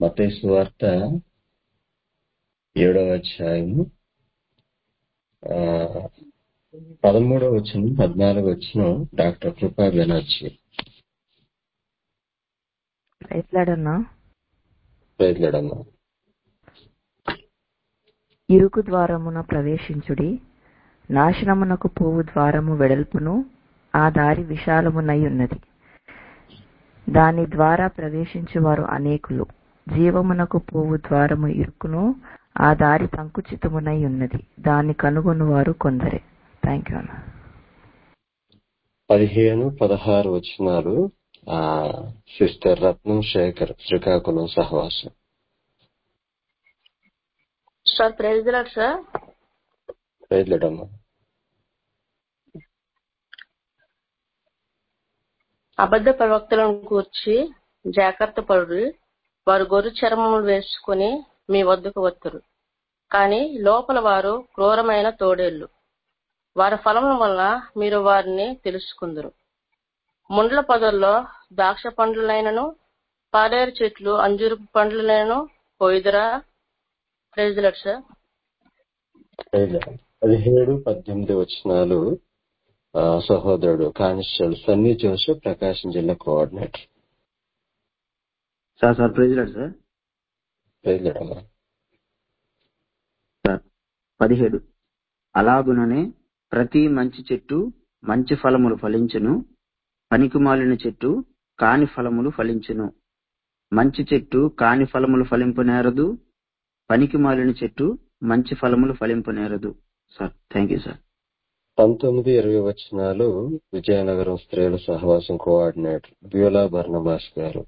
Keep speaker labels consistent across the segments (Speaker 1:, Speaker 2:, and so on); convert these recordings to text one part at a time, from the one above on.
Speaker 1: మత్తయి సువార్త ఏడవ అధ్యాయము ఆ, పదమూడవ వచ్చిన పద్నాలుగు వచ్చిన డాక్టర్ కృపా బెనర్జీ
Speaker 2: ఎట్లాడన్నా
Speaker 1: ప్రయత్నడమ్మా
Speaker 2: ఇరుకు ద్వారమున ప్రవేశించుడి నాశనమునకు పోవు ద్వారము వెడల్పును ఆ దారి విశాలమునై ఉన్నది దాని ద్వారా ప్రవేశించువారు అనేకులు జీవమునకు పోవు ద్వారము ఇరుకును ఆ దారి సంకుచితమునై ఉన్నది దాన్ని కనుగొనువారు కొందరే థ్యాంక్ యూ అన్న
Speaker 1: పదిహేను పదహారు వచనాలు ఆ సిస్టర్ రత్నం శేఖర్ శ్రీకాకుళం సహవాసం
Speaker 3: సార్ ప్రైజ్ లాడ్ సార్
Speaker 1: ప్రయత్నడమ్మా
Speaker 3: అబద్ధ ప్రవక్తలను కూర్చి జాగ్రత్త పడు వారు గొర్రె చర్మములు వేసుకుని మీ వద్దకు వత్తురు కానీ లోపల వారు క్రూరమైన తోడేళ్లు వారి ఫలముల వల్ల మీరు వారిని తెలుసుకుందరు ముండ్ల పొదల్లో ద్రాక్ష పండ్లైనను పాలేరు చెట్లు అంజూరు పండ్లైనను పోయిదరా ప్రైజ్ లాడ్ సార్
Speaker 1: ప్రయత్నం. పదిహేడు పద్దెనిమిది వచనాలు ఆ, సహోదరుడు కానిస్టేబుల్ సన్నీ జోసెఫ్ ప్రకాశం జిల్లా coordinator
Speaker 4: sir sir praise lord sir
Speaker 1: ప్రయత్నడమ్మా
Speaker 4: సార్ పదిహేడు అలాగుననే ప్రతి మంచి చెట్టు మంచి ఫలములు ఫలించును పనికిమాలిన చెట్టు కాని ఫలములు ఫలించును మంచి చెట్టు కాని ఫలములు ఫలింపనేరదు పనికిమాలిన చెట్టు మంచి ఫలములు ఫలింపనేరదు సార్ థ్యాంక్ యూ సార్
Speaker 1: పంతొమ్మిది ఇరవై వచనాలు విజయనగరం స్త్రీల సహవాసం కోఆర్డినేటర్ బ్యూలా బర్నబాస్ గారు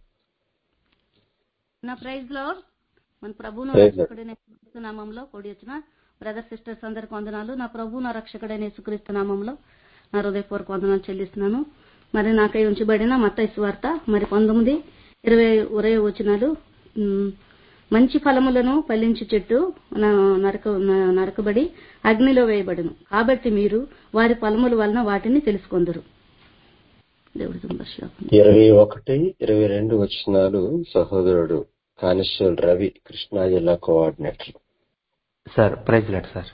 Speaker 5: నా ప్రైజ్ లో మన ప్రభువును
Speaker 1: Praise Lord.
Speaker 5: రక్షకుడైన యేసుక్రీస్తు నామంలో కూడి వచ్చిన బ్రదర్ సిస్టర్స్ అందరికి వందనాలు నా ప్రభు నా రక్షకుడైన యేసుక్రీస్తు నామంలో నా హృదయపూర్వక వందనాలు చెల్లిస్తున్నాను మరి నాకై ఉంచబడిన మత్తయి వార్త మరి పంతొమ్మిది ఇరవై ఇరవై వచనాలు ఉమ్, మంచి ఫలములను ఫలించు చెట్టు న- నరక న- నరకబడి అగ్నిలో వేయబడును కాబట్టి మీరు వారి ఫలముల వలన వాటిని తెలుసుకొందరు దేవుడి సందర్శనం
Speaker 1: ఇరవై ఒకటి ఇరవై రెండు వచనాలు సహోదరుడు కానిస్టేబుల్ రవి కృష్ణా జిల్లా coordinator
Speaker 6: sir praise lord sir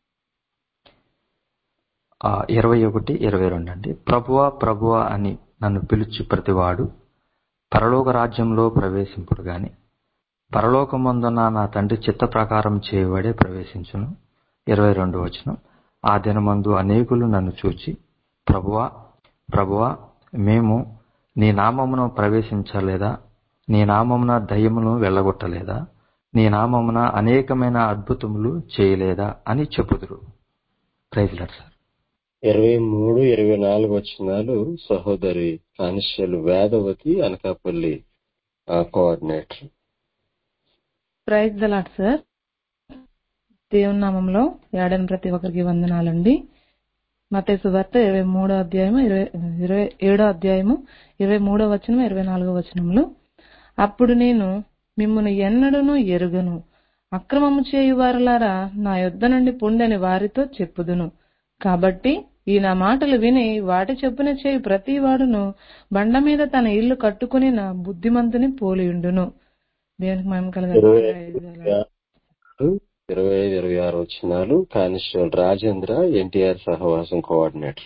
Speaker 6: ఆ, ఇరవై ఒకటి ఇరవై రెండు అండి ప్రభువా ప్రభువా అని నన్ను పిలుచు ప్రతివాడు పరలోక రాజ్యంలో ప్రవేశింపుడు గాని పరలోకమందున నా తండ్రి చిత్త ప్రకారం చేయబడే ప్రవేశించును ఇరవై రెండు వచనం ఆ దినమందు అనేకులు నన్ను చూచి ప్రభువా ప్రభువా మేము నీ నామమున ప్రవేశించలేదా నీ నామమున దయ్యమును వెళ్ళగొట్టలేదా నీ నామమున అనేకమైన అద్భుతములు చేయలేదా అని చెప్పుదురు ప్రైజ్ లాడ్ సార్
Speaker 1: ఇరవై మూడు ఇరవై నాలుగు వచనాలు సహోదరి కానిస్టేబుల్ వేదవతి అనకాపల్లి ఆ, coordinator
Speaker 7: praise the lord sir దేవుని నామంలో ఏడని ప్రతి ఒక్కరికి వందనాలండి మత సువార్త ఇరవై మూడో అధ్యాయము ఇరవై ఇరవై ఏడో అధ్యాయము ఇరవై మూడో వచనం ఇరవై నాలుగో వచనములు అప్పుడు నేను మిమ్మును ఎన్నడూను ఎరుగను అక్రమము చేయు వారలారా నా యొద్ద నుండి పొండని వారితో చెప్పుదును కాబట్టి ఈ నా మాటలు విని వాటి చెప్పున చేయు ప్రతి వాడును బండ మీద తన ఇల్లు కట్టుకుని నా బుద్ధిమంతుని పోలియుండును దేవునికి మహిమ
Speaker 1: ఇరవై
Speaker 7: కలగాలి
Speaker 1: ఇరవై ఐదు ఇరవై ఆరు వచనాలు కానిస్టేబుల్ రాజేంద్ర ఎన్టీఆర్ సహవాసం కోఆర్డినేటర్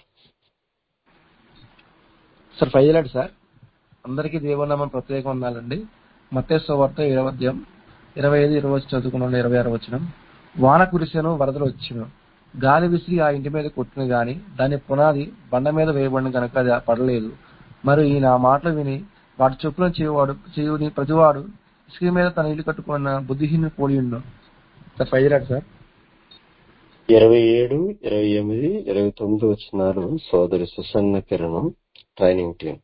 Speaker 8: సార్ ఫైజలాడ్ సార్ అందరికీ దేవనామం ప్రత్యేకం ఉండాలండి మత్తేశ్వ వార్త ఏడవ అధ్యాయం ఇరవై ఐదు ఇరవై వచ్చి చదువుకున్నాను ఇరవై ఆరు వచ్చిన వాన కురిసెను వరదలు వచ్చును గాలి విసిరి ఆ ఇంటి మీద కొట్టిన గాని దాని పునాది బండ మీద వేయబడిన కనుక అది పడలేదు మరి ఈ నా మాటలు విని వాటి చొప్పున చేయవాడు చేయుని ప్రతివాడు ఇసుక మీద తన ఇల్లు కట్టుకున్న బుద్ధిహీన పోలియుండు సార్ ఫైజలాడ్ సార్
Speaker 1: ఇరవై ఏడు ఇరవై ఎనిమిది ఇరవై తొమ్మిది వచనాలు సోదరి సుసన్న కిరణం ట్రైనింగ్ టీం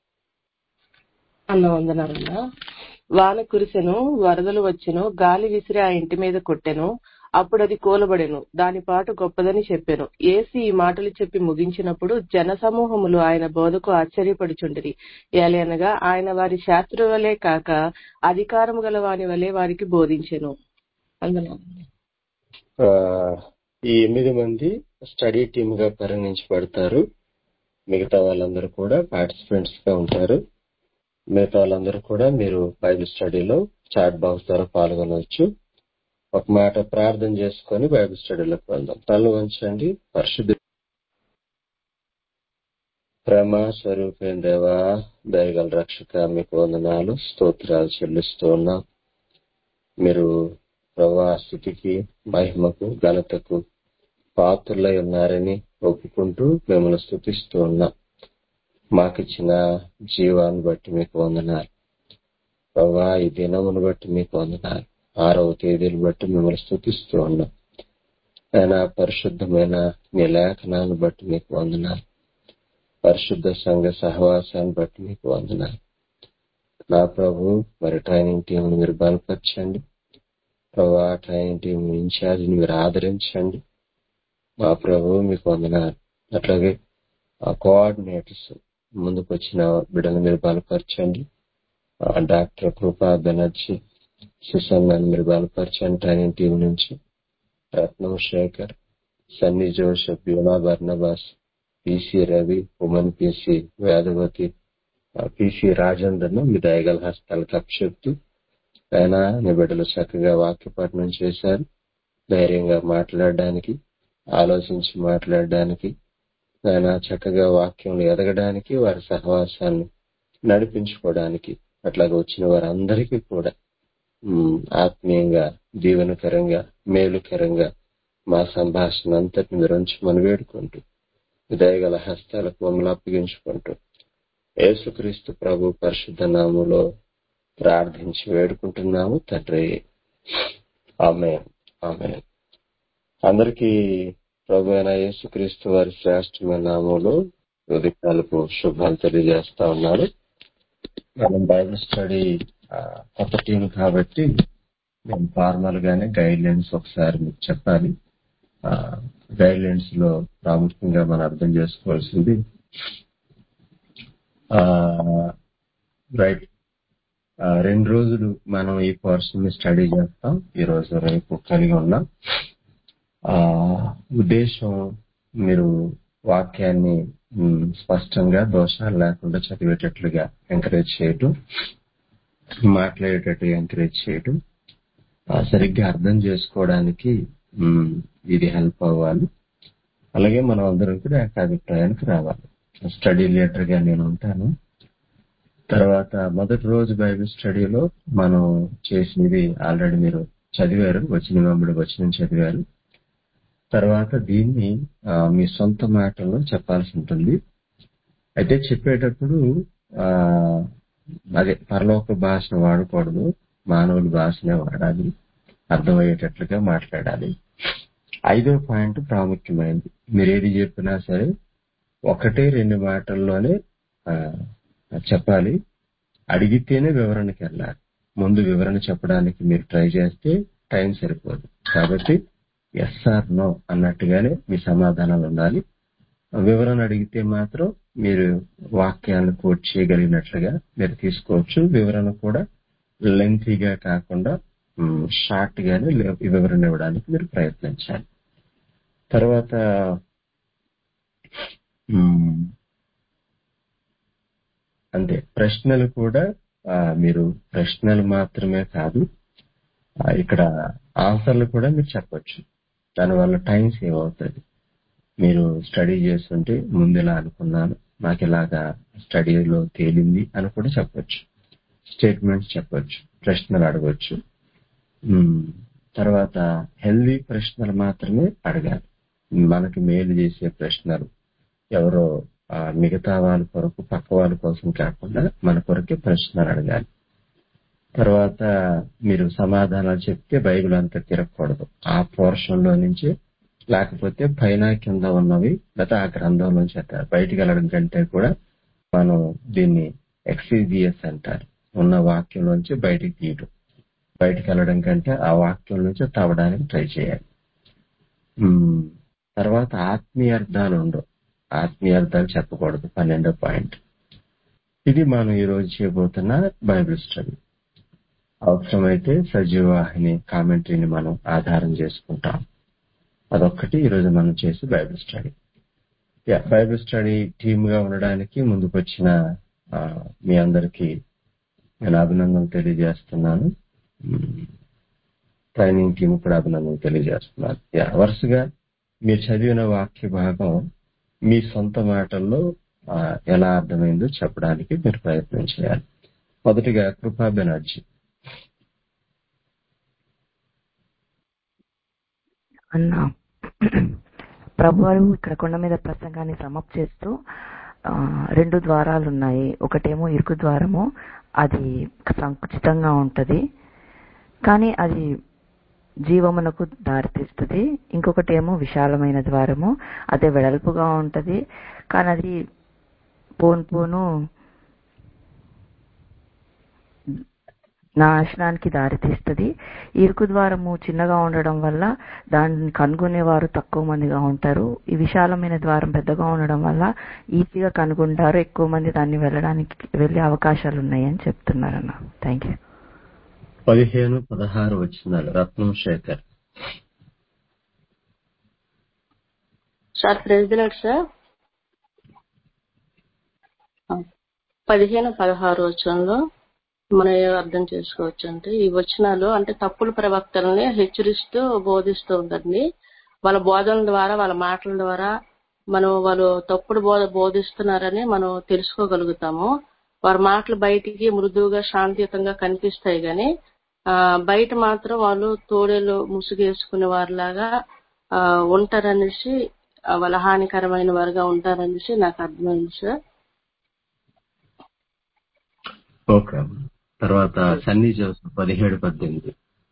Speaker 9: అన్న వందనాలన్నా వాన కురిసెను వరదలు వచ్చెను గాలి విసిరి ఆ ఇంటి మీద కొట్టెను అప్పుడు అది కూలబడెను దాని పాటు గొప్పదని చెప్పెను ఏసి ఈ మాటలు చెప్పి ముగించినప్పుడు జనసమూహములు ఆయన బోధకు ఆశ్చర్యపడుచుండిరి ఏలయనగా ఆయన వారి శాస్త్రి వలె కాక అధికారము గల వాని వలె వారికి బోధించెను వందనాలు
Speaker 1: ఆ, ఈ ఎనిమిది మంది స్టడీ టీమ్ గా పరిగణించబడతారు మిగతా వాళ్ళందరూ కూడా పార్టిసిపెంట్స్ గా ఉంటారు మిగతా వాళ్ళందరూ కూడా మీరు బైబిల్ స్టడీలో చాట్ బాక్స్ ద్వారా పాల్గొనవచ్చు ఒక మాట ప్రార్థన చేసుకొని బైబిల్ స్టడీలోకి వెళ్దాం తల వంచండి పరిశుద్ధ ప్రేమ స్వరూపేణ దేవా దయగల రక్షక మీకు వందనాలు స్తోత్రాలు చెల్లిస్తూ ఉన్నాం మీరు ప్రభా స్థితికి మహిమకు ఘనతకు పాత్రులై ఉన్నారని ఒప్పుకుంటూ మిమ్మల్ని స్థుతిస్తూ ఉన్నాం మాకిచ్చిన జీవాన్ని బట్టి మీకు వందనాలు ప్రభా ఈ దినమును బట్టి మీకు వందనాలు ఆరవ తేదీని బట్టి మిమ్మల్ని స్థుతిస్తూ ఉన్నాం ఆయన పరిశుద్ధమైన మీ లేఖనాన్ని బట్టి మీకు వందనాలు పరిశుద్ధ సంఘ సహవాసాన్ని బట్టి మీకు వందనాలు నా ప్రభు మరి ట్రైనింగ్ టీంను మీరు బలపరచండి ప్రభా ట్రైనింగ్ టీం ఇన్ఛార్జిని మీరు ఆదరించండి మా ప్రభు మీకు వందనాలు అట్లాగే ఆ కోఆర్డినేటర్స్ ముందుకు వచ్చిన బిడ్డలు మీరు బలపరచండి ఆ డాక్టర్ కృపా బెనర్జీ సుసన్నాన్ని మీరు బలపరచండి ట్రైనింగ్ టీం నుంచి రత్నం శేఖర్ సన్నీ జోసెఫ్ యోనా Barnabas PC Ravi woman PC Vedavathi PC రాజేందర్ను మీ దయగల హస్తాలకు అప్పచెప్తూ ఆయన నీ బిడ్డలు చక్కగా వాక్యపట్నం చేశారు ధైర్యంగా మాట్లాడడానికి ఆలోచించి మాట్లాడడానికి ఆయన చక్కగా వాక్యంలో ఎదగడానికి వారి సహవాసాన్ని నడిపించుకోవడానికి అట్లాగే వచ్చిన వారందరికీ కూడా ఉమ్, ఆత్మీయంగా దీవెనకరంగా మేలుకరంగా మా సంభాషణ అంతటిని మీరు ఉంచమని వేడుకుంటూ దయగల హస్తాలకు మమ్మల్ని అప్పగించుకుంటూ యేసుక్రీస్తు ప్రభు పరిశుద్ధ నామములో ప్రార్థించి వేడుకుంటున్నాము తండ్రి ఆమె ఆమె అందరికీ ప్రభు అయిన యేసుక్రీస్తు వారి శ్రేష్టమైన నామంలో ఉదయకాలపు శుభాలు తెలియజేస్తా ఉన్నారు మనం బైబిల్ స్టడీ ఆ, కొత్త టీం కాబట్టి మేము ఫార్మల్ గానే గైడ్ లైన్స్ ఒకసారి మీకు చెప్పాలి గైడ్ లైన్స్ లో ప్రాముఖ్యంగా మనం అర్థం చేసుకోవాల్సింది రైట్ రెండు రోజులు మనం ఈ కోర్స్ ని స్టడీ చేస్తాం ఈ రోజు రేపు కలిగి ఉన్నాం ఆ ఉద్దేశం మీరు వాక్యాన్ని మ్, స్పష్టంగా దోషాలు లేకుండా చదివేటట్లుగా ఎంకరేజ్ చేయటం మాట్లాడేటట్టుగా ఎంకరేజ్ చేయటం ఆ, సరిగ్గా అర్థం చేసుకోవడానికి మ్, ఇది హెల్ప్ అవ్వాలి అలాగే మనం అందరం కూడా ఏకాభిప్రాయానికి రావాలి స్టడీ లీడర్ గా నేను ఉంటాను తర్వాత మొదటి రోజు బైబిల్ స్టడీలో మనం చేసినది ఆల్రెడీ మీరు చదివారు వచ్చిన వెంబడి వచ్చిన చదివారు తర్వాత దీన్ని ఆ, మీ సొంత మాటల్లో చెప్పాల్సి ఉంటుంది అయితే చెప్పేటప్పుడు ఆ అదే పరలోక భాషను వాడకూడదు మానవుల భాషనే వాడాలి అర్థమయ్యేటట్లుగా మాట్లాడాలి ఐదో పాయింట్ ప్రాముఖ్యమైనది మీరు ఏది చెప్పినా సరే ఒకటే రెండు మాటల్లోనే ఆ, చెప్పాలి అడిగితేనే వివరణకి వెళ్ళాలి ముందు వివరణ చెప్పడానికి మీరు ట్రై చేస్తే టైం సరిపోదు కాబట్టి ఎస్ ఆర్ నో అన్నట్టుగానే మీ సమాధానాలు ఉండాలి వివరణ అడిగితే మాత్రం మీరు వాక్యాలను కోట్ చేయగలిగినట్లుగా మీరు తీసుకోవచ్చు వివరణ కూడా లెంతీగా కాకుండా షార్ట్ గానే లే- వివరణ ఇవ్వడానికి మీరు ప్రయత్నించాలి తర్వాత మ్, అంతే ప్రశ్నలు కూడా ఆ, మీరు ప్రశ్నలు మాత్రమే కాదు ఆ, ఇక్కడ ఆన్సర్లు కూడా మీరు చెప్పొచ్చు దానివల్ల టైం సేవ్ అవుతుంది మీరు స్టడీ చేస్తుంటే ముందు ఇలా అనుకున్నాను నాకు ఇలాగా స్టడీలో తేలింది అని కూడా చెప్పొచ్చు స్టేట్మెంట్స్ చెప్పొచ్చు ప్రశ్నలు అడగొచ్చు మ్మ్. తర్వాత హెల్దీ ప్రశ్నలు మాత్రమే అడగాలి మనకి మేలు చేసే ప్రశ్నలు ఎవరో ఆ, మిగతా వాళ్ళ కొరకు పక్క వాళ్ళ కోసం కాకుండా మన కొరకే ప్రశ్నలు అడగాలి తర్వాత మీరు సమాధానాలు చెప్తే బైబిల్ అంతా తిరగకూడదు ఆ పోర్షన్ లో నుంచి లేకపోతే పైన కింద ఉన్నవి లేదా ఆ గ్రంథం నుంచి అంటారు బయటికి వెళ్ళడం కంటే కూడా మనం దీన్ని ఎక్సిజిఎస్ అంటారు ఉన్న వాక్యంలోంచి బయటికి తీయడం బయటికి వెళ్ళడం కంటే ఆ వాక్యం నుంచి తవ్వడానికి ట్రై చేయాలి ఉమ్, తర్వాత ఆత్మీయ అర్థాలు ఉండవు ఆత్మీయ అర్థాలు చెప్పకూడదు పన్నెండో పాయింట్ ఇది మనం ఈ రోజు చేయబోతున్న బైబిల్ స్టడీ అవసరమైతే సజీవాహిని కామెంటరీని మనం ఆధారం చేసుకుంటాం అదొక్కటి ఈ రోజు మనం చేసి Bible study yeah, Bible study team గా ఉండడానికి ముందుకొచ్చిన ఆ, మీ అందరికీ నేను అభినందనలు తెలియజేస్తున్నాను ట్రైనింగ్ టీం కూడా అభినందన తెలియజేస్తున్నారు యా, వరుసగా మీరు చదివిన వాక్య భాగం మీ సొంత మాటల్లో ఆ, ఎలా అర్థమైందో చెప్పడానికి మీరు ప్రయత్నం చేయాలి మొదటిగా కృపా బెనర్జీ
Speaker 2: అన్న ప్రభువారు ఇక్కడ కొండ మీద ప్రసంగాన్ని సమప్ చేస్తూ ఆ, రెండు ద్వారాలు ఉన్నాయి ఒకటేమో ఇరుకు ద్వారము అది సంకుచితంగా ఉంటది కానీ అది జీవమునకు దారితీస్తుంది ఇంకొకటి ఏమో విశాలమైన ద్వారము అదే వెడల్పుగా ఉంటది కానీ అది పోను పోను నాశనానికి దారితీస్తుంది ఇరుకు ద్వారము చిన్నగా ఉండడం వల్ల దాన్ని కనుగొనేవారు తక్కువ మందిగా ఉంటారు ఈ విశాలమైన ద్వారం పెద్దగా ఉండడం వల్ల ఈజీగా కనుగొంటారు ఎక్కువ మంది దాన్ని వెళ్ళడానికి వెళ్ళే అవకాశాలు ఉన్నాయని చెప్తున్నారన్న థ్యాంక్ యూ
Speaker 1: పదిహేను పదహారు వచ్చినాలు Ratnam Sekhar
Speaker 3: sir president sir ఆ, పదిహేను పదహారు వచనంలో మనం ఏం అర్థం చేసుకోవచ్చు అంటే ఈ వచనాలు అంటే తప్పుల ప్రవక్తల్ని హెచ్చరిస్తూ బోధిస్తూ ఉందండి వాళ్ళ బోధన ద్వారా వాళ్ళ మాటల ద్వారా మనం వాళ్ళు తప్పుడు బోధ బోధిస్తున్నారని మనం తెలుసుకోగలుగుతాము వారి మాటలు బయటికి మృదువుగా శాంతియుతంగా కనిపిస్తాయి గాని ఆ, బయట మాత్రం వాళ్ళు తోడేలు ముసుగేసుకునే వారిలాగా ఆ, ఉంటారనేసి ఆ, వాళ్ళ హానికరమైన వారుగా ఉంటారనేసి నాకు అర్థమైంది సార్
Speaker 1: ఓకే తర్వాత సన్నీ జోసెఫ్ పదిహేడు పద్దెనిమిది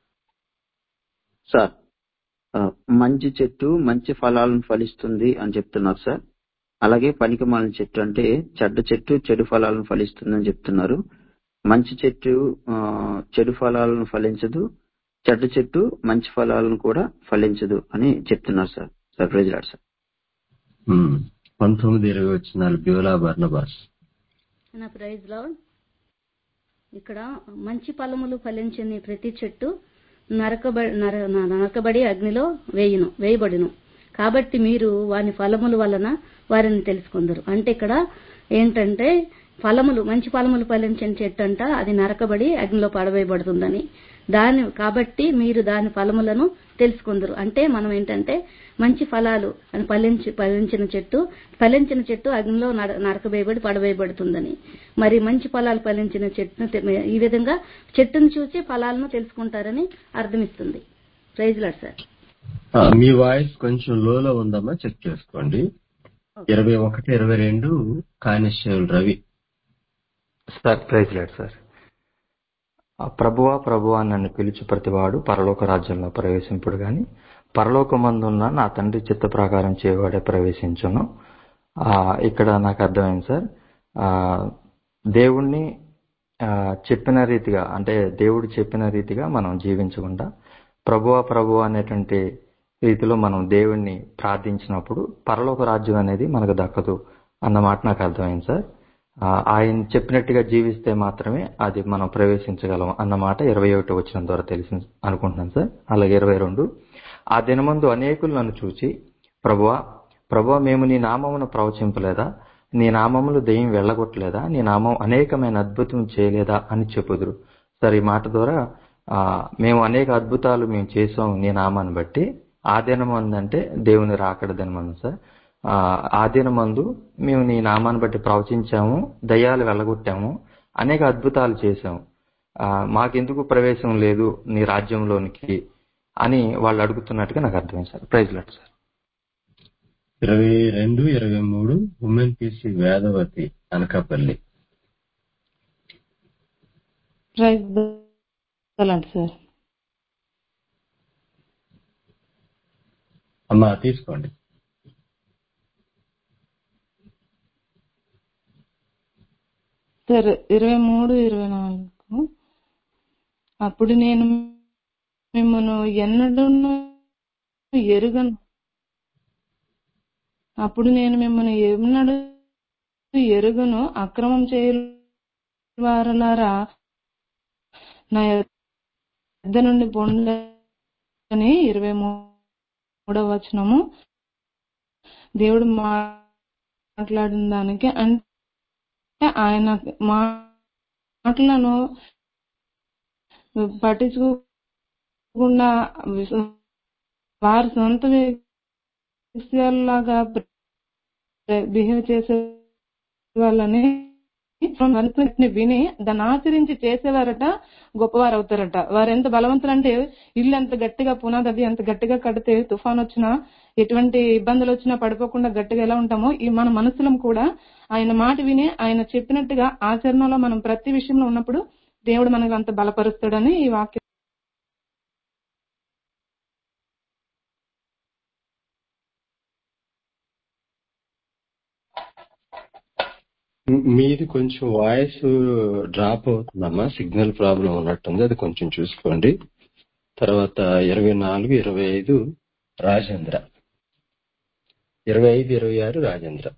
Speaker 4: సార్ ఆ, మంచి చెట్టు మంచి ఫలాలను ఫలిస్తుంది అని చెప్తున్నారు సార్ అలాగే పనికిమాలిన చెట్టు అంటే చెడ్డ చెట్టు చెడు ఫలాలను ఫలిస్తుంది అని చెప్తున్నారు మంచి చెట్టు ఆ, చెడు ఫలాలను ఫలించదు చెడ్డ చెట్టు మంచి ఫలాలను కూడా ఫలించదు అని చెప్తున్నారు సార్ సార్ ప్రెజిలాడ్ సార్
Speaker 1: ఉమ్. పంతొమ్మిది ఇరవై వచ్చినాలు బ్యూలా బర్నబాస్
Speaker 5: నా ప్రైజ్ లో ఇక్కడ మంచి ఫలములు ఫలించని ప్రతి చెట్టు నరకబడి నర నరకబడి అగ్నిలో వేయును వేయబడును కాబట్టి మీరు వాని ఫలముల వలన వారిని తెలుసుకుందరు అంటే ఇక్కడ ఏంటంటే ఫలములు మంచి ఫలములు ఫలించిన చెట్టు అంట అది నరకబడి అగ్నిలో పడవేయబడుతుందని దాని కాబట్టి మీరు దాని ఫలములను తెలుసుకుందరు అంటే మనం ఏంటంటే మంచి ఫలాలు అని ఫలించి ఫలించిన చెట్టు ఫలించిన చెట్టు అగ్నిలో నర- నరకవేయబడి పడవేయబడుతుందని మరి మంచి ఫలాలు ఫలించిన చెట్టును తె- ఈ విధంగా చెట్టును చూసి ఫలాలను తెలుసుకుంటారని అర్థమిస్తుంది ప్రైజ్ లాడ్ సార్
Speaker 1: ఆ, మీ వాయిస్ కొంచెం లోలో ఉందమ్మా చెక్ చేసుకోండి ఇరవై ఒకటి ఇరవై రెండు కానిస్టేబుల్ రవి
Speaker 6: సార్ ప్రైజ్ లేదు సార్ ఆ ప్రభువా ప్రభువా నన్ను పిలుచు ప్రతివాడు పరలోక రాజ్యంలో ప్రవేశింపుడు గాని పరలోకమందున్న నా తండ్రి చిత్త ప్రకారం చేయవాడే ప్రవేశించును ఆ, ఇక్కడ నాకు అర్థమైంది సార్ ఆ, దేవుణ్ణి ఆ, చెప్పిన రీతిగా అంటే దేవుడు చెప్పిన రీతిగా మనం జీవించకుండా ప్రభువా ప్రభువా అనేటువంటి రీతిలో మనం దేవుణ్ణి ప్రార్థించినప్పుడు పరలోక రాజ్యం అనేది మనకు దక్కదు అన్నమాట నాకు అర్థమైంది సార్ ఆ, ఆయన చెప్పినట్టుగా జీవిస్తే మాత్రమే అది మనం ప్రవేశించగలం అన్నమాట ఇరవై ఒకటి వచ్చిన ద్వారా తెలిసి అనుకుంటున్నాను సార్ అలాగే ఇరవై రెండు ఆ దినమందు అనేకులు నన్ను చూచి ప్రభువా ప్రభువా మేము నీ నామమును ప్రవచింపలేదా నీ నామములు దెయ్యం వెళ్ళగొట్టలేదా నీ నామం అనేకమైన అద్భుతం చేయలేదా అని చెప్పుదురు సార్ ఈ మాట ద్వారా ఆ, మేము అనేక అద్భుతాలు మేము చేసాం నీ నామాన్ని బట్టి ఆ దినమందు అంటే దేవుని రాకడ దినమందు సార్ ఆ, ఆ దినమందు మేము నీ నామాన్ని బట్టి ప్రవచించాము దయ్యాలు వెళ్ళగొట్టాము అనేక అద్భుతాలు చేశాము ఆ, మాకెందుకు ప్రవేశం లేదు నీ రాజ్యంలోనికి అని వాళ్ళు అడుగుతున్నట్టుగా నాకు అర్థమైంది సార్ ప్రైజ్ లాట్ సార్
Speaker 1: ఇరవై రెండు ఇరవై మూడు women PC Vedavati Anakapalli
Speaker 7: praise అలాంటి సార్
Speaker 1: అమ్మా తీసుకోండి
Speaker 7: సార్ ఇరవై మూడు ఇరవై నాలుగు అప్పుడు నేను మిమ్మల్ని ఎన్నడూను ఎరుగను అప్పుడు నేను మిమ్మల్ని ఎన్నడూ ఎరుగను అక్రమం చేయవారలారా నా యొద్ద నుండి పొందని ఇరవై మూడవ వచనము దేవుడు మాట్లాడిన దానికి అంటే ఆయన మాటలను పట్టించుకోకుండా విస- వారి సొంత విషయాల్లాగా బిహేవ్ చేసే వాళ్ళని మనసుని విని దాన్ని ఆచరించి చేసేవారట గొప్పవారు అవుతారట వారు ఎంత బలవంతులు అంటే ఇల్లు ఎంత గట్టిగా పునాది అది ఎంత గట్టిగా కడితే తుఫాన్ వచ్చినా ఎటువంటి ఇబ్బందులు వచ్చినా పడిపోకుండా గట్టిగా ఎలా ఉంటామో ఈ మన మనసులం కూడా ఆయన మాట విని ఆయన చెప్పినట్టుగా ఆచరణలో మనం ప్రతి విషయంలో ఉన్నప్పుడు దేవుడు మనకు అంత బలపరుస్తాడని ఈ వాక్యం
Speaker 1: మీది కొంచెం వాయిస్ డ్రాప్ అవుతుందమ్మా సిగ్నల్ ప్రాబ్లం ఉన్నట్టుంది అది కొంచెం చూసుకోండి తర్వాత ఇరవై నాలుగు ఇరవై ఐదు రాజేంద్ర ఇరవై ఐదు ఇరవై ఆరు రాజేంద్ర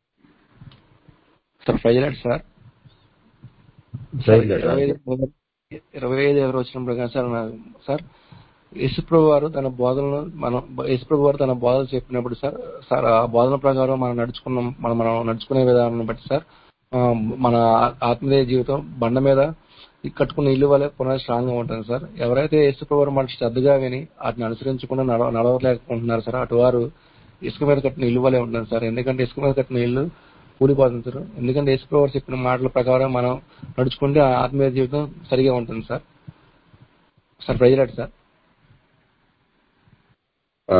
Speaker 8: సార్ ప్రజలాడు సార్ సార్
Speaker 1: ప్రజలు
Speaker 8: ఇరవై
Speaker 1: రాజేంద్ర.
Speaker 8: ఐదు ఇరవై ఐదు ఎవరు వచ్చిన ప్రకారం సార్ నా- సార్ యేసుప్రభు వారు తన బోధనలు మనం యేసుప్రభు వారు తన బోధనలు చెప్పినప్పుడు సార్ సార్ ఆ బోధన ప్రకారం మనం నడుచుకున్నాం మనం మనం నడుచుకునే విధానం బట్టి సార్ ఆ, మన ఆ- ఆత్మీయ జీవితం బండ మీద ఈ కట్టుకున్న ఇల్లు వల్ల పునాది స్ట్రాంగ్ గా ఉంటుంది సార్ ఎవరైతే యేసుప్రభు వారు మన శ్రద్ధగా విని వాటిని అనుసరించకుండా నడవ నడవలేకుంటున్నారు సార్ అటు వారు ఇసుక మీద కట్టిన ఇల్లు వల్లే ఉంటుంది సార్ ఎందుకంటే ఇసుక మీద కట్టిన ఇల్లు కూలిపోతుంది సార్ ఎందుకంటే యేసుప్రభు వారు చెప్పిన మాటల ప్రకారం మనం నడుచుకుంటే ఆ ఆత్మీయ జీవితం సరిగా ఉంటుంది సార్ సార్ ప్రజలాడు సార్
Speaker 1: ఆ,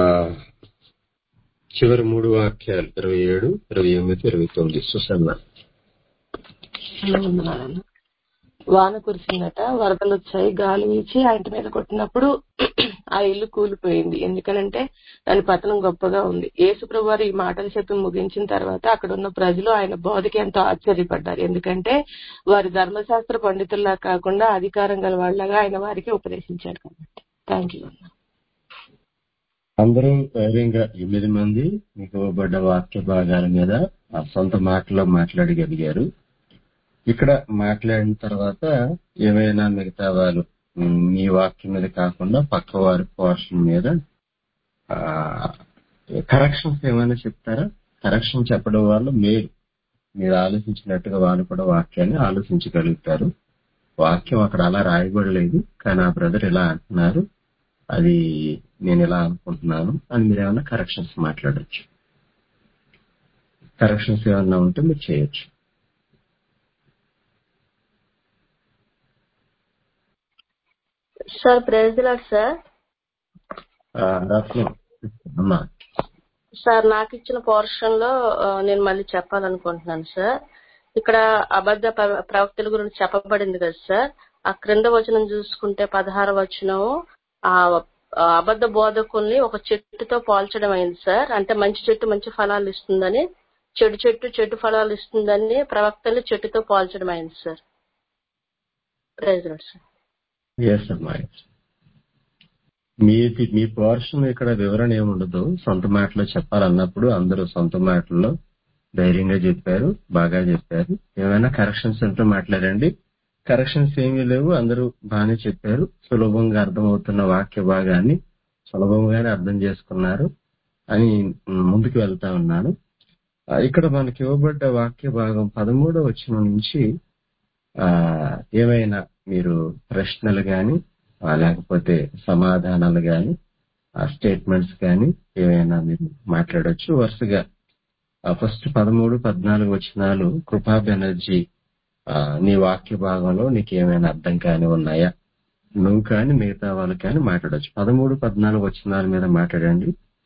Speaker 1: చివరి మూడు వాక్యాలు ఇరవై ఏడు ఇరవై ఎనిమిది ఇరవై తొమ్మిది సుసన్న
Speaker 9: వందనాలన్న. వాన కురిసిందట వరదలు వచ్చాయి గాలి వీచి ఆ ఇంటి మీద కొట్టినప్పుడు ఆ ఇల్లు కూలిపోయింది ఎందుకనంటే దాని పతనం గొప్పగా ఉంది యేసుప్రభు వారు ఈ మాటలు చెప్పి ముగించిన తర్వాత అక్కడ ఉన్న ప్రజలు ఆయన బోధకి ఎంతో ఆశ్చర్యపడ్డారు ఎందుకంటే వారి ధర్మశాస్త్ర పండితుల్లా కాకుండా అధికారం గల వాళ్ళగా ఆయన వారికి ఉపదేశించారు కాబట్టి థ్యాంక్ యూ అన్న
Speaker 1: అందరూ ధైర్యంగా ఎనిమిది మంది మీకు ఇవ్వబడ్డ వాక్య భాగాల మీద ఆ సొంత మాటలో మాట్లాడగలిగారు ఇక్కడ మాట్లాడిన తర్వాత ఏమైనా మిగతా వాళ్ళు ఉమ్, మీ వాక్యం మీద కాకుండా పక్క వారి పోర్షన్ మీద కరెక్షన్స్ ఏమైనా చెప్తారా కరెక్షన్ చెప్పడం వల్ల మీరు మీరు ఆలోచించినట్టుగా వాళ్ళు కూడా వాక్యాన్ని ఆలోచించగలుగుతారు వాక్యం అక్కడ అలా రాయబడలేదు కానీ ఆ బ్రదర్ ఇలా అంటున్నారు అది నేను ఇలా అనుకుంటున్నాను అని మీరు ఏమైనా కరెక్షన్స్ మాట్లాడొచ్చు కరెక్షన్స్ ఏమన్నా ఉంటే మీరు చేయొచ్చు
Speaker 3: సార్ ప్రైజ్ లాడ్ సార్
Speaker 1: ఆ, రత్నం అమ్మా
Speaker 3: సార్ నాకు ఇచ్చిన పోర్షన్ లో ఆ, నేను మళ్ళీ చెప్పాలనుకుంటున్నాను సార్ ఇక్కడ అబద్ధ ప్ర- ప్రవక్తల గురించి చెప్పబడింది కదా సార్ ఆ క్రింద వచనం చూసుకుంటే పదహార వచనం ఆ ఆ అబద్ధ బోధకుల్ని ఒక చెట్టుతో పోల్చడం అయింది సార్ అంటే మంచి చెట్టు మంచి ఫలాలు ఇస్తుందని చెడు చెట్టు చెడు ఫలాలు ఇస్తుందని ప్రవక్తల్ని చెట్టుతో పోల్చడం అయింది sir praise lord sir
Speaker 1: yes అమ్మా మీ మీ పోర్షన్ ఇక్కడ వివరణ ఏముండదు సొంత మాటలో చెప్పాలన్నప్పుడు అందరూ సొంత మాటల్లో ధైర్యంగా చెప్పారు బాగా చెప్పారు ఏమైనా కరెక్షన్స్ ఉంటే మాట్లాడండి కరెక్షన్స్ ఏమీ లేవు అందరూ బాగానే చెప్పారు సులభంగా అర్థమవుతున్న వాక్య భాగాన్ని సులభంగానే అర్థం చేసుకున్నారు అని మ్, ముందుకు వెళ్తా ఉన్నాను ఆ, ఇక్కడ మనకి ఇవ్వబడ్డ వాక్య భాగం పదమూడవ వచ్చిన నుంచి ఆ ఏమైనా మీరు ప్రశ్నలు గాని ఆ, లేకపోతే సమాధానాలు గాని ఆ స్టేట్మెంట్స్ గాని ఏమైనా మీరు మాట్లాడొచ్చు వరుసగా ఫస్ట్ పదమూడు పద్నాలుగు వచనాలు కృపా బెనర్జీ ఆ, నీ వాక్య భాగంలో నీకు ఏమైనా అర్థం కాని ఉన్నాయా నువ్వు కానీ మిగతా వాళ్ళు కానీ మాట్లాడొచ్చు పదమూడు పద్నాలుగు వచనాల మీద మాట్లాడండి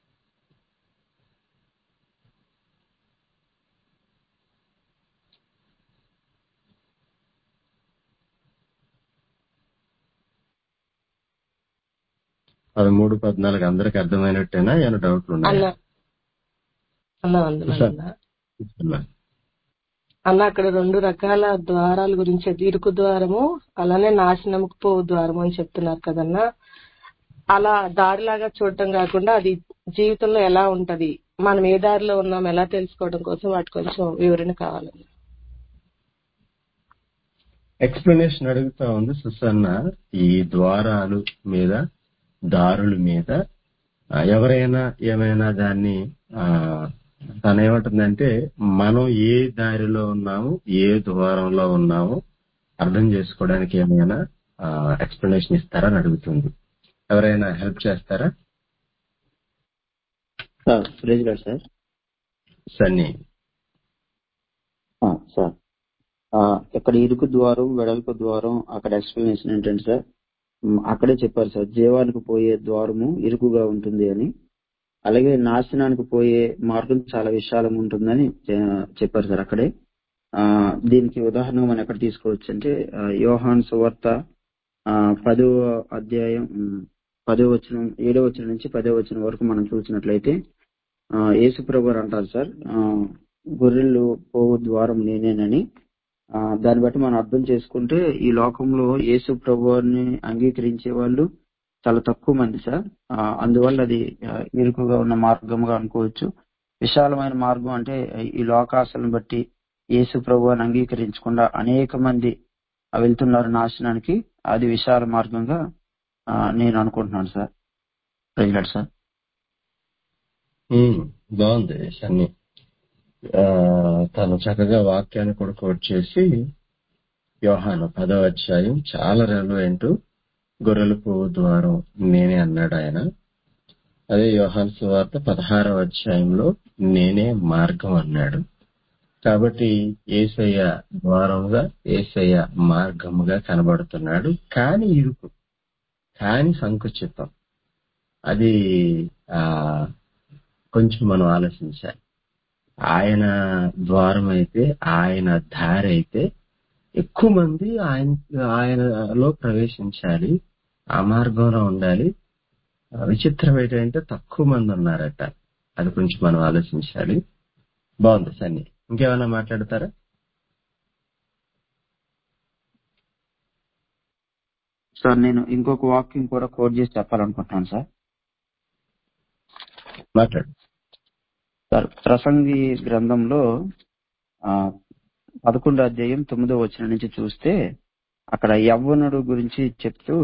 Speaker 1: పదమూడు పద్నాలుగు అందరికి అర్థమైనట్టేనా ఏమైనా డౌట్లు
Speaker 9: అన్న
Speaker 1: ఉన్నాయా
Speaker 9: అన్న వందనాలన్న
Speaker 1: చూస్తున్నా.
Speaker 9: అన్న అక్కడ రెండు రకాల ద్వారాల గురించి అది ఇరుకు ద్వారము అలానే నాశనముకు పోవు ద్వారము అని చెప్తున్నారు కదన్నా అలా దారిలాగా చూడటం కాకుండా అది జీవితంలో ఎలా ఉంటది మనం ఏ దారిలో ఉన్నాం ఎలా తెలుసుకోవడం కోసం వాటి కొంచెం వివరణ కావాలన్న
Speaker 1: ఎక్స్ప్లెనేషన్ అడుగుతా ఉంది సుసన్న ఈ ద్వారాలు మీద దారుల మీద ఆ, ఎవరైనా ఏమైనా దాన్ని ఆ తనేమంటుందంటే మనం ఏ దారిలో ఉన్నాము ఏ ద్వారంలో ఉన్నాము అర్థం చేసుకోవడానికి ఏమైనా ఎక్స్ప్లెనేషన్ ఇస్తారని అడుగుతుంది ఎవరైనా హెల్ప్ చేస్తారా
Speaker 4: sir praise lord sir
Speaker 1: Sunny
Speaker 4: ఆ, సార్ ఆ, ఇక్కడ ఇరుకు ద్వారం వెడల్పు ద్వారం అక్కడ ఎక్స్ప్లెనేషన్ ఏంటంటే సార్ మ్, అక్కడే చెప్పారు సార్ జీవానికి పోయే ద్వారము ఇరుకుగా ఉంటుంది అని అలాగే నాశనానికి పోయే మార్గం చాలా విశాలంగా ఉంటుందని చె- చెప్పారు సార్ అక్కడే ఆ, దీనికి ఉదాహరణగా మనం ఎక్కడ తీసుకోవచ్చు అంటే ఆ, యోహాన్ సువార్త ఆ, పదో అధ్యాయం మ్, పదో వచనం ఏడో వచనం నుంచి పదో వచనం వరకు మనం చూసినట్లయితే ఆ, యేసు ప్రభు గారు అంటారు సార్ ఆ, గొర్రెలు పోవు ద్వారం నేనేనని ఆ, దాన్ని బట్టి మనం అర్థం చేసుకుంటే ఈ లోకంలో యేసు ప్రభువారిని అంగీకరించే వాళ్ళు చాలా తక్కువ మంది సార్ ఆ, అందువల్ల అది ఆ, ఇరుకుగా ఉన్న మార్గంగా అనుకోవచ్చు విశాలమైన మార్గం అంటే ఈ లోకాశలను బట్టి యేసు ప్రభువారిని అంగీకరించకుండా అనేక మంది ఆ, వెళ్తున్నారు నాశనానికి అది విశాల మార్గంగా ఆ, నేను అనుకుంటున్నాను సార్ ప్రజలాడు సార్
Speaker 1: ఉమ్, బాగుంది సన్నీ ఆ, తను చక్కగా వాక్యాన్ని కూడా కోట్ చేసి యోహాను పదో అధ్యాయం చాలా రెలవెంట్ గొర్రెల పువ్వు ద్వారం నేనే అన్నాడు ఆయన అదే యోహాన్ సువార్త పదహారవ అధ్యాయంలో నేనే మార్గం అన్నాడు కాబట్టి ఏసయ్య ద్వారంగా ఏసయ్య మార్గముగా కనబడుతున్నాడు కాని ఇరుకు కాని సంకుచితం అది ఆ కొంచెం మనం ఆలోచించాలి ఆయన ద్వారం అయితే ఆయన దారి అయితే ఎక్కువ మంది ఆయన ఆయనలో ప్రవేశించాలి ఆ మార్గంలో ఉండాలి విచిత్రం ఏంటంటే తక్కువ మంది ఉన్నారట అది కొంచెం మనం ఆలోచించాలి బాగుంది సన్ని ఇంకేమైనా మాట్లాడతారా
Speaker 4: సార్ నేను ఇంకొక వాక్యం కూడా కోట్ చేసి చెప్పాలనుకుంటున్నాను సార్
Speaker 1: మాట్లాడు
Speaker 4: సార్ ప్రసంగి గ్రంథంలో ఆ పదకొండో అధ్యాయం తొమ్మిదో వచనం నుంచి చూస్తే అక్కడ యవ్వనుడు గురించి చెప్తూ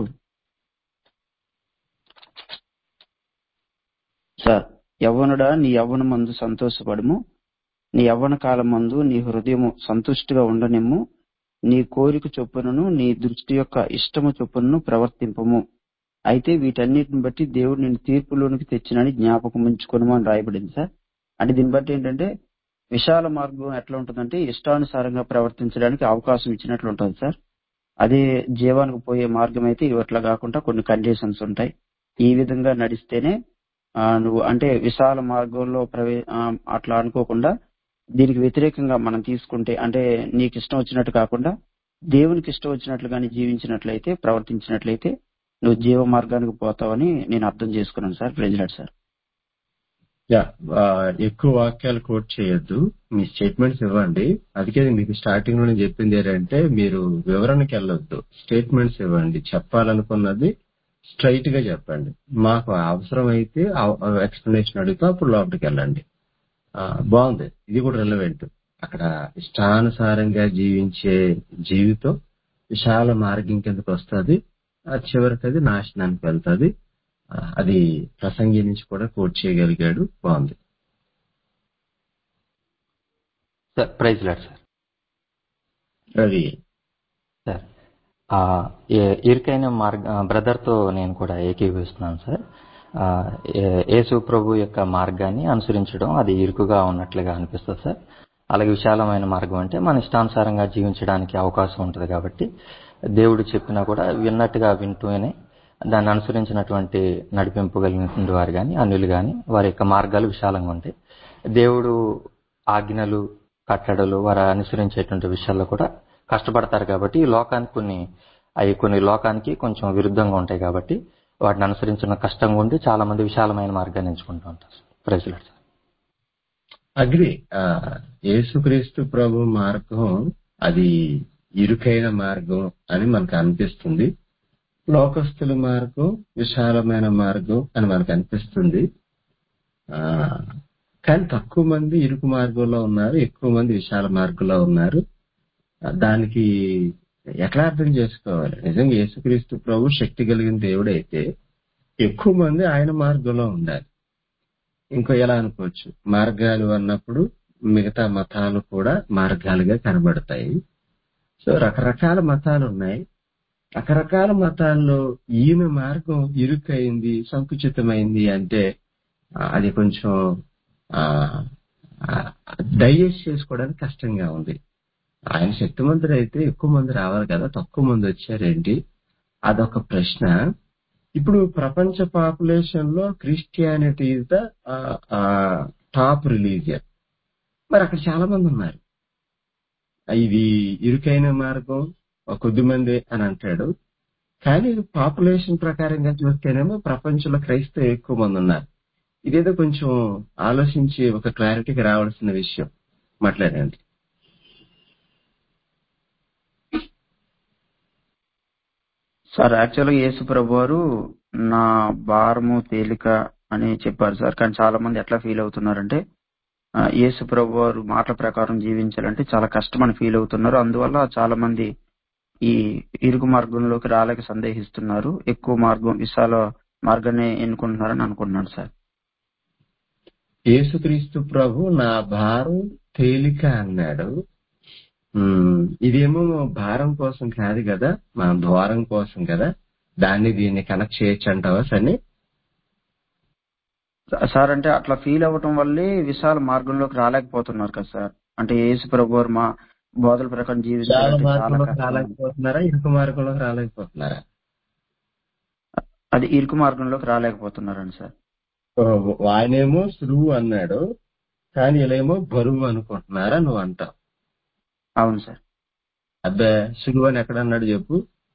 Speaker 4: సార్ యవ్వనుడా నీ యవ్వన మందు సంతోషపడము నీ యవ్వన కాలం మందు నీ హృదయము సంతుష్టిగా ఉండనిమ్ము నీ కోరిక చొప్పునను నీ దృష్టి యొక్క ఇష్టము చొప్పునను ప్రవర్తింపము అయితే వీటన్నిటిని బట్టి దేవుడు నేను తీర్పులోనికి తెచ్చినని జ్ఞాపకం ఉంచుకొనము అని రాయబడింది సార్ అంటే దీన్ని బట్టి ఏంటంటే విశాల మార్గం ఎట్లా ఉంటుందంటే ఇష్టానుసారంగా ప్రవర్తించడానికి అవకాశం ఇచ్చినట్లు ఉంటుంది సార్ అదే జీవానికి పోయే మార్గం అయితే ఇవి అట్లా కాకుండా కొన్ని కండిషన్స్ ఉంటాయి ఈ విధంగా నడిస్తేనే ఆ, నువ్వు అంటే విశాల మార్గంలో ప్రవే ఆ, అట్లా అనుకోకుండా దీనికి వ్యతిరేకంగా మనం తీసుకుంటే అంటే నీకు ఇష్టం వచ్చినట్టు కాకుండా దేవునికి ఇష్టం వచ్చినట్లు కానీ జీవించినట్లయితే ప్రవర్తించినట్లయితే నువ్వు జీవ మార్గానికి పోతావని నేను అర్థం చేసుకున్నాను సార్ ప్రెసిడెంట్ సార్
Speaker 1: యా ఆ, ఎక్కువ వాక్యాలు కోట్ చేయొద్దు మీ స్టేట్మెంట్స్ ఇవ్వండి అందుకే మీకు స్టార్టింగ్ లోనే చెప్పింది ఏంటంటే మీరు వివరణకి వెళ్ళొద్దు స్టేట్మెంట్స్ ఇవ్వండి చెప్పాలనుకున్నది స్ట్రైట్ గా చెప్పండి మాకు అవసరం అయితే ఎక్స్ప్లెనేషన్ అడిగితే అప్పుడు లోపలికి వెళ్ళండి ఆ, బాగుంది ఇది కూడా రెలవెంట్ అక్కడ ఇష్టానుసారంగా జీవించే జీవితం విశాల మార్గం కిందకి వస్తుంది చివరికి అది నాశనానికి వెళ్తుంది అది ప్రసంగి నుంచి కూడా కోట్ చేయగలిగాడు బాగుంది
Speaker 6: సార్ ప్రైజ్ లాడ్ సార్
Speaker 1: అది
Speaker 6: సార్ ఆ, ఏ- ఇరుకైన మార్గ బ్రదర్తో నేను కూడా ఏకీభవిస్తున్నాను సార్ ఆ, ఏ- యేసు ప్రభు యొక్క మార్గాన్ని అనుసరించడం అది ఇరుకుగా ఉన్నట్లుగా అనిపిస్తుంది సార్ అలాగే విశాలమైన మార్గం అంటే మన ఇష్టానుసారంగా జీవించడానికి అవకాశం ఉంటుంది కాబట్టి దేవుడు చెప్పినా కూడా విన్నట్టుగా వింటూనే దాన్ని అనుసరించినటువంటి నడిపింపు కలిగినటువంటి వారు కానీ అన్యులు కానీ వారి యొక్క మార్గాలు విశాలంగా ఉంటాయి దేవుడు ఆజ్ఞలు కట్టడలు వారు అనుసరించేటువంటి విషయాల్లో కూడా కష్టపడతారు కాబట్టి ఈ లోకానికి కొన్ని అవి కొన్ని లోకానికి కొంచెం విరుద్ధంగా ఉంటాయి కాబట్టి వాటిని అనుసరించిన కష్టంగా ఉండి చాలా మంది విశాలమైన మార్గాన్ని ఎంచుకుంటూ ఉంటారు ప్రజలు
Speaker 1: అగ్రి ఆ, యేసుక్రీస్తు ప్రభు మార్గం అది ఇరుకైన మార్గం అని మనకు అనిపిస్తుంది లోకస్తుల మార్గం విశాలమైన మార్గం అని మనకు అనిపిస్తుంది ఆ, కానీ తక్కువ మంది ఇరుకు మార్గంలో ఉన్నారు ఎక్కువ మంది విశాల మార్గంలో ఉన్నారు ఆ, దానికి ఎట్లా అర్థం చేసుకోవాలి నిజంగా యేసుక్రీస్తు ప్రభు శక్తి కలిగిన దేవుడైతే ఎక్కువ మంది ఆయన మార్గంలో ఉండాలి ఇంకో ఎలా అనుకోవచ్చు మార్గాలు అన్నప్పుడు మిగతా మతాలు కూడా మార్గాలుగా కనబడతాయి సో రకరకాల మతాలు ఉన్నాయి రకరకాల మతాల్లో ఈమె మార్గం ఇరుకైంది సంకుచితమైంది అంటే ఆ, అది కొంచెం డైజెస్ట్ చేసుకోవడానికి కష్టంగా ఉంది ఆయన శక్తిమంతుడు అయితే ఎక్కువ మంది రావాలి కదా తక్కువ మంది వచ్చారేంటి అదొక ప్రశ్న ఇప్పుడు ప్రపంచ పాపులేషన్ లో Christianity is the top religion మరి అక్కడ చాలా మంది ఉన్నారు ఇది ఇరుకైన మార్గం ఒక కొద్ది మంది అని అంటాడు కానీ పాపులేషన్ ప్రకారంగా చూస్తేనేమో ప్రపంచంలో క్రైస్తవ ఎక్కువ మంది ఉన్నారు ఇదేదో కొంచెం ఆలోచించి ఒక క్లారిటీకి రావాల్సిన విషయం మాట్లాడండి
Speaker 4: సార్ యాక్చువల్గా యేసు ప్రభు వారు నా భారము తేలిక అని చెప్పారు సార్ కానీ చాలా మంది ఎట్లా ఫీల్ అవుతున్నారంటే ఆ, యేసు ప్రభు వారు మాటల ప్రకారం జీవించాలంటే చాలా కష్టం అని ఫీల్ అవుతున్నారు అందువల్ల చాలా మంది ఈ ఇరుకు మార్గంలోకి రాలేక సందేహిస్తున్నారు ఎక్కువ మార్గం విశాల మార్గాన్ని ఎన్నుకుంటున్నారని అనుకుంటున్నాను సార్
Speaker 1: యేసుక్రీస్తు ప్రభు నా భారం తేలిక అన్నాడు ఉమ్, ఇదేమో భారం కోసం కాదు కదా మన ద్వారం కోసం కదా దాన్ని దీన్ని కనెక్ట్ చేయొచ్చు అంటావా సన్ని
Speaker 4: సార్ అంటే అట్లా ఫీల్ అవ్వటం వల్లే విశాల మార్గంలోకి రాలేకపోతున్నారు కదా సార్ అంటే యేసు ప్రభు వారు మా బోధల ప్రకారం
Speaker 1: చాలా
Speaker 4: జీవించాలంటే చాలా
Speaker 1: మార్గంలోకి
Speaker 4: కష్టం
Speaker 1: రాలేకపోతున్నారా ఇరుకు మార్గంలోకి రాలేకపోతున్నారా
Speaker 4: అది ఇరుకు మార్గంలోకి రాలేకపోతున్నారండి సార్
Speaker 1: ఓ, ఆయనేమో సులువు అన్నాడు కానీ ఇలామో బరువు అనుకుంటున్నారా నువ్వు అంటావు
Speaker 4: అవును సార్
Speaker 1: అబ్బే సులువు అని ఎక్కడ అన్నాడు చెప్పు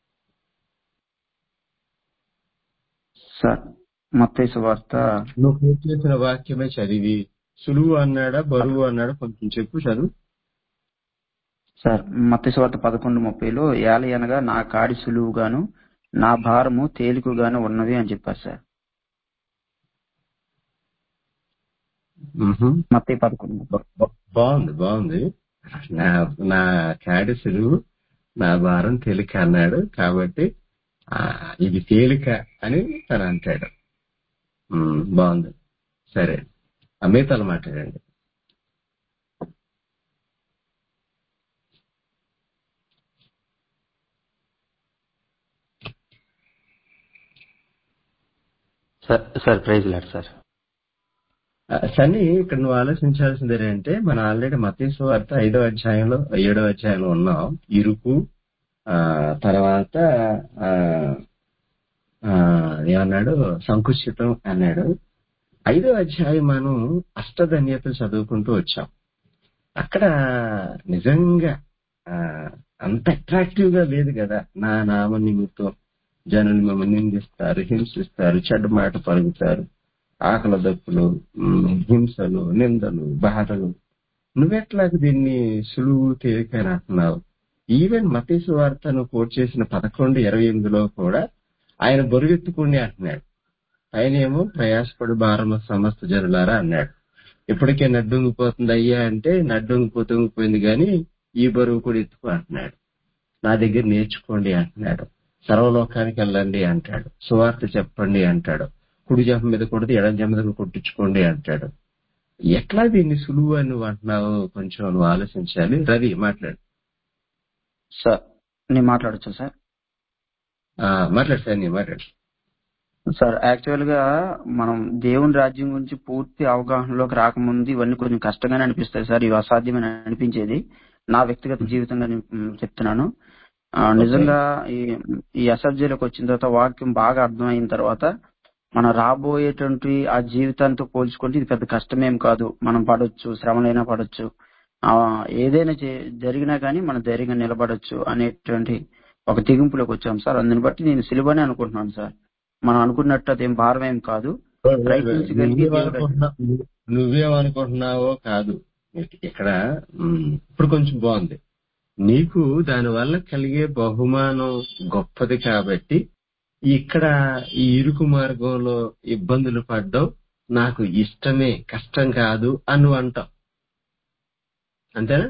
Speaker 4: సార్ మత్తయి వార్త
Speaker 1: నువ్వు పూర్తి చేసిన వాక్యమే చదివి సులువు అన్నాడా బరువు అన్నాడా కొంచెం చెప్పు చదువు
Speaker 4: సార్ మత్తయి వార్త పదకొండు ముప్పైలో ఏలి అనగా నా కాడి సులువుగాను నా భారము తేలికగాను ఉన్నవి అని చెప్పారు సార్
Speaker 1: మ్హూ.
Speaker 4: మత్తయి పదకొండు
Speaker 1: బా- బా- బాగుంది బాగుంది నా నా కాడి సులువు నా భారం తేలిక అన్నాడు కాబట్టి ఆ, ఇది తేలిక అని తను అంటాడు మ్, బాగుంది సరే అమితాలు మాట్లాడండి
Speaker 6: sir sir praise lord sir
Speaker 1: ఆ, సన్నీ ఇక్కడ నువ్వు ఆలోచించాల్సింది ఏంటంటే మనం ఆల్రెడీ మతీసు వార్త ఐదో అధ్యాయంలో ఏడో అధ్యాయంలో ఉన్నాం ఇరుకు ఆ తర్వాత ఆ ఆ, ఏమన్నాడు సంకుచితం అన్నాడు ఐదో అధ్యాయం మనం అష్టధన్యతలు చదువుకుంటూ వచ్చాం అక్కడ నిజంగా ఆ, అంత అట్రాక్టివ్ గా లేదు కదా నా నామ నిమిత్తం జనులు మిమ్మల్ని నిందిస్తారు హింసిస్తారు చెడ్డ మాట పలుకుతారు ఆకలి దప్పులు ఉమ్, హింసలు నిందలు బాధలు నువ్వెట్లా దీన్ని సులువు తేలిక అని అంటున్నావు ఈవెన్ మతీసు వార్తను కోట్ చేసిన పదకొండు ఇరవై ఎనిమిదిలో కూడా ఆయన బరువెత్తుకుని అంటున్నాడు ఆయన ఏమో ప్రయాసపడు భారమ సమస్త జనులారా అన్నాడు ఇప్పటికే నడ్డుంగిపోతుంది అయ్యా అంటే నడ్డుంగిపోతుంగిపోయింది కానీ ఈ బరువు కూడా ఎత్తుకో అంటున్నాడు నా దగ్గర నేర్చుకోండి అంటున్నాడు సర్వలోకానికి వెళ్ళండి అంటాడు సువార్త చెప్పండి అంటాడు కుడి జంప మీద కొడితే ఎడం జంప మీద కొట్టించుకోండి అంటాడు ఎట్లా దీన్ని సులువు అని నువ్వు అంటున్నావు కొంచెం నువ్వు ఆలోచించాలి రవి మాట్లాడు
Speaker 4: సార్ నేను మాట్లాడచ్చా సార్
Speaker 1: ఆ, మాట్లాడు సార్ నీ మాట్లాడు
Speaker 4: సార్ యాక్చువల్ గా మనం దేవుని రాజ్యం గురించి పూర్తి అవగాహనలోకి రాకముందు ఇవన్నీ కొంచెం కష్టంగానే అనిపిస్తాయి సార్ ఇవి అసాధ్యమని అనిపించేది నా వ్యక్తిగత జీవితంగా నేను మ్, చెప్తున్నాను ఆ, నిజంగా ఈ ఈ అసభ్యులకు వచ్చిన తర్వాత వాక్యం బాగా అర్థమైన తర్వాత మనం రాబోయేటువంటి ఆ జీవితాంతో పోల్చుకుంటే ఇది పెద్ద కష్టమేం కాదు మనం పడొచ్చు శ్రమలైనా పడొచ్చు ఆ, ఏదైనా చే- జరిగినా కానీ మనం ధైర్యంగా నిలబడొచ్చు అనేటువంటి ఒక తెగింపులోకి వచ్చాం సార్ అందుని బట్టి నేను సిలువనే అనుకుంటున్నాను సార్ మనం అనుకున్నట్టు అదేం భారం ఏం కాదు ప్రయత్నించగలిగి దేవుడు
Speaker 1: నువ్వేమనుకుంటున్నావు నువ్వేమనుకుంటున్నావో కాదు ఇక్కడ ఉమ్, ఇప్పుడు కొంచెం బాగుంది నీకు దాని వల్ల కలిగే బహుమానం గొప్పది కాబట్టి ఇక్కడ ఈ ఇరుకు మార్గంలో ఇబ్బందులు పడ్డం నాకు ఇష్టమే కష్టం కాదు అని నువ్వు అంటావు అంతేనా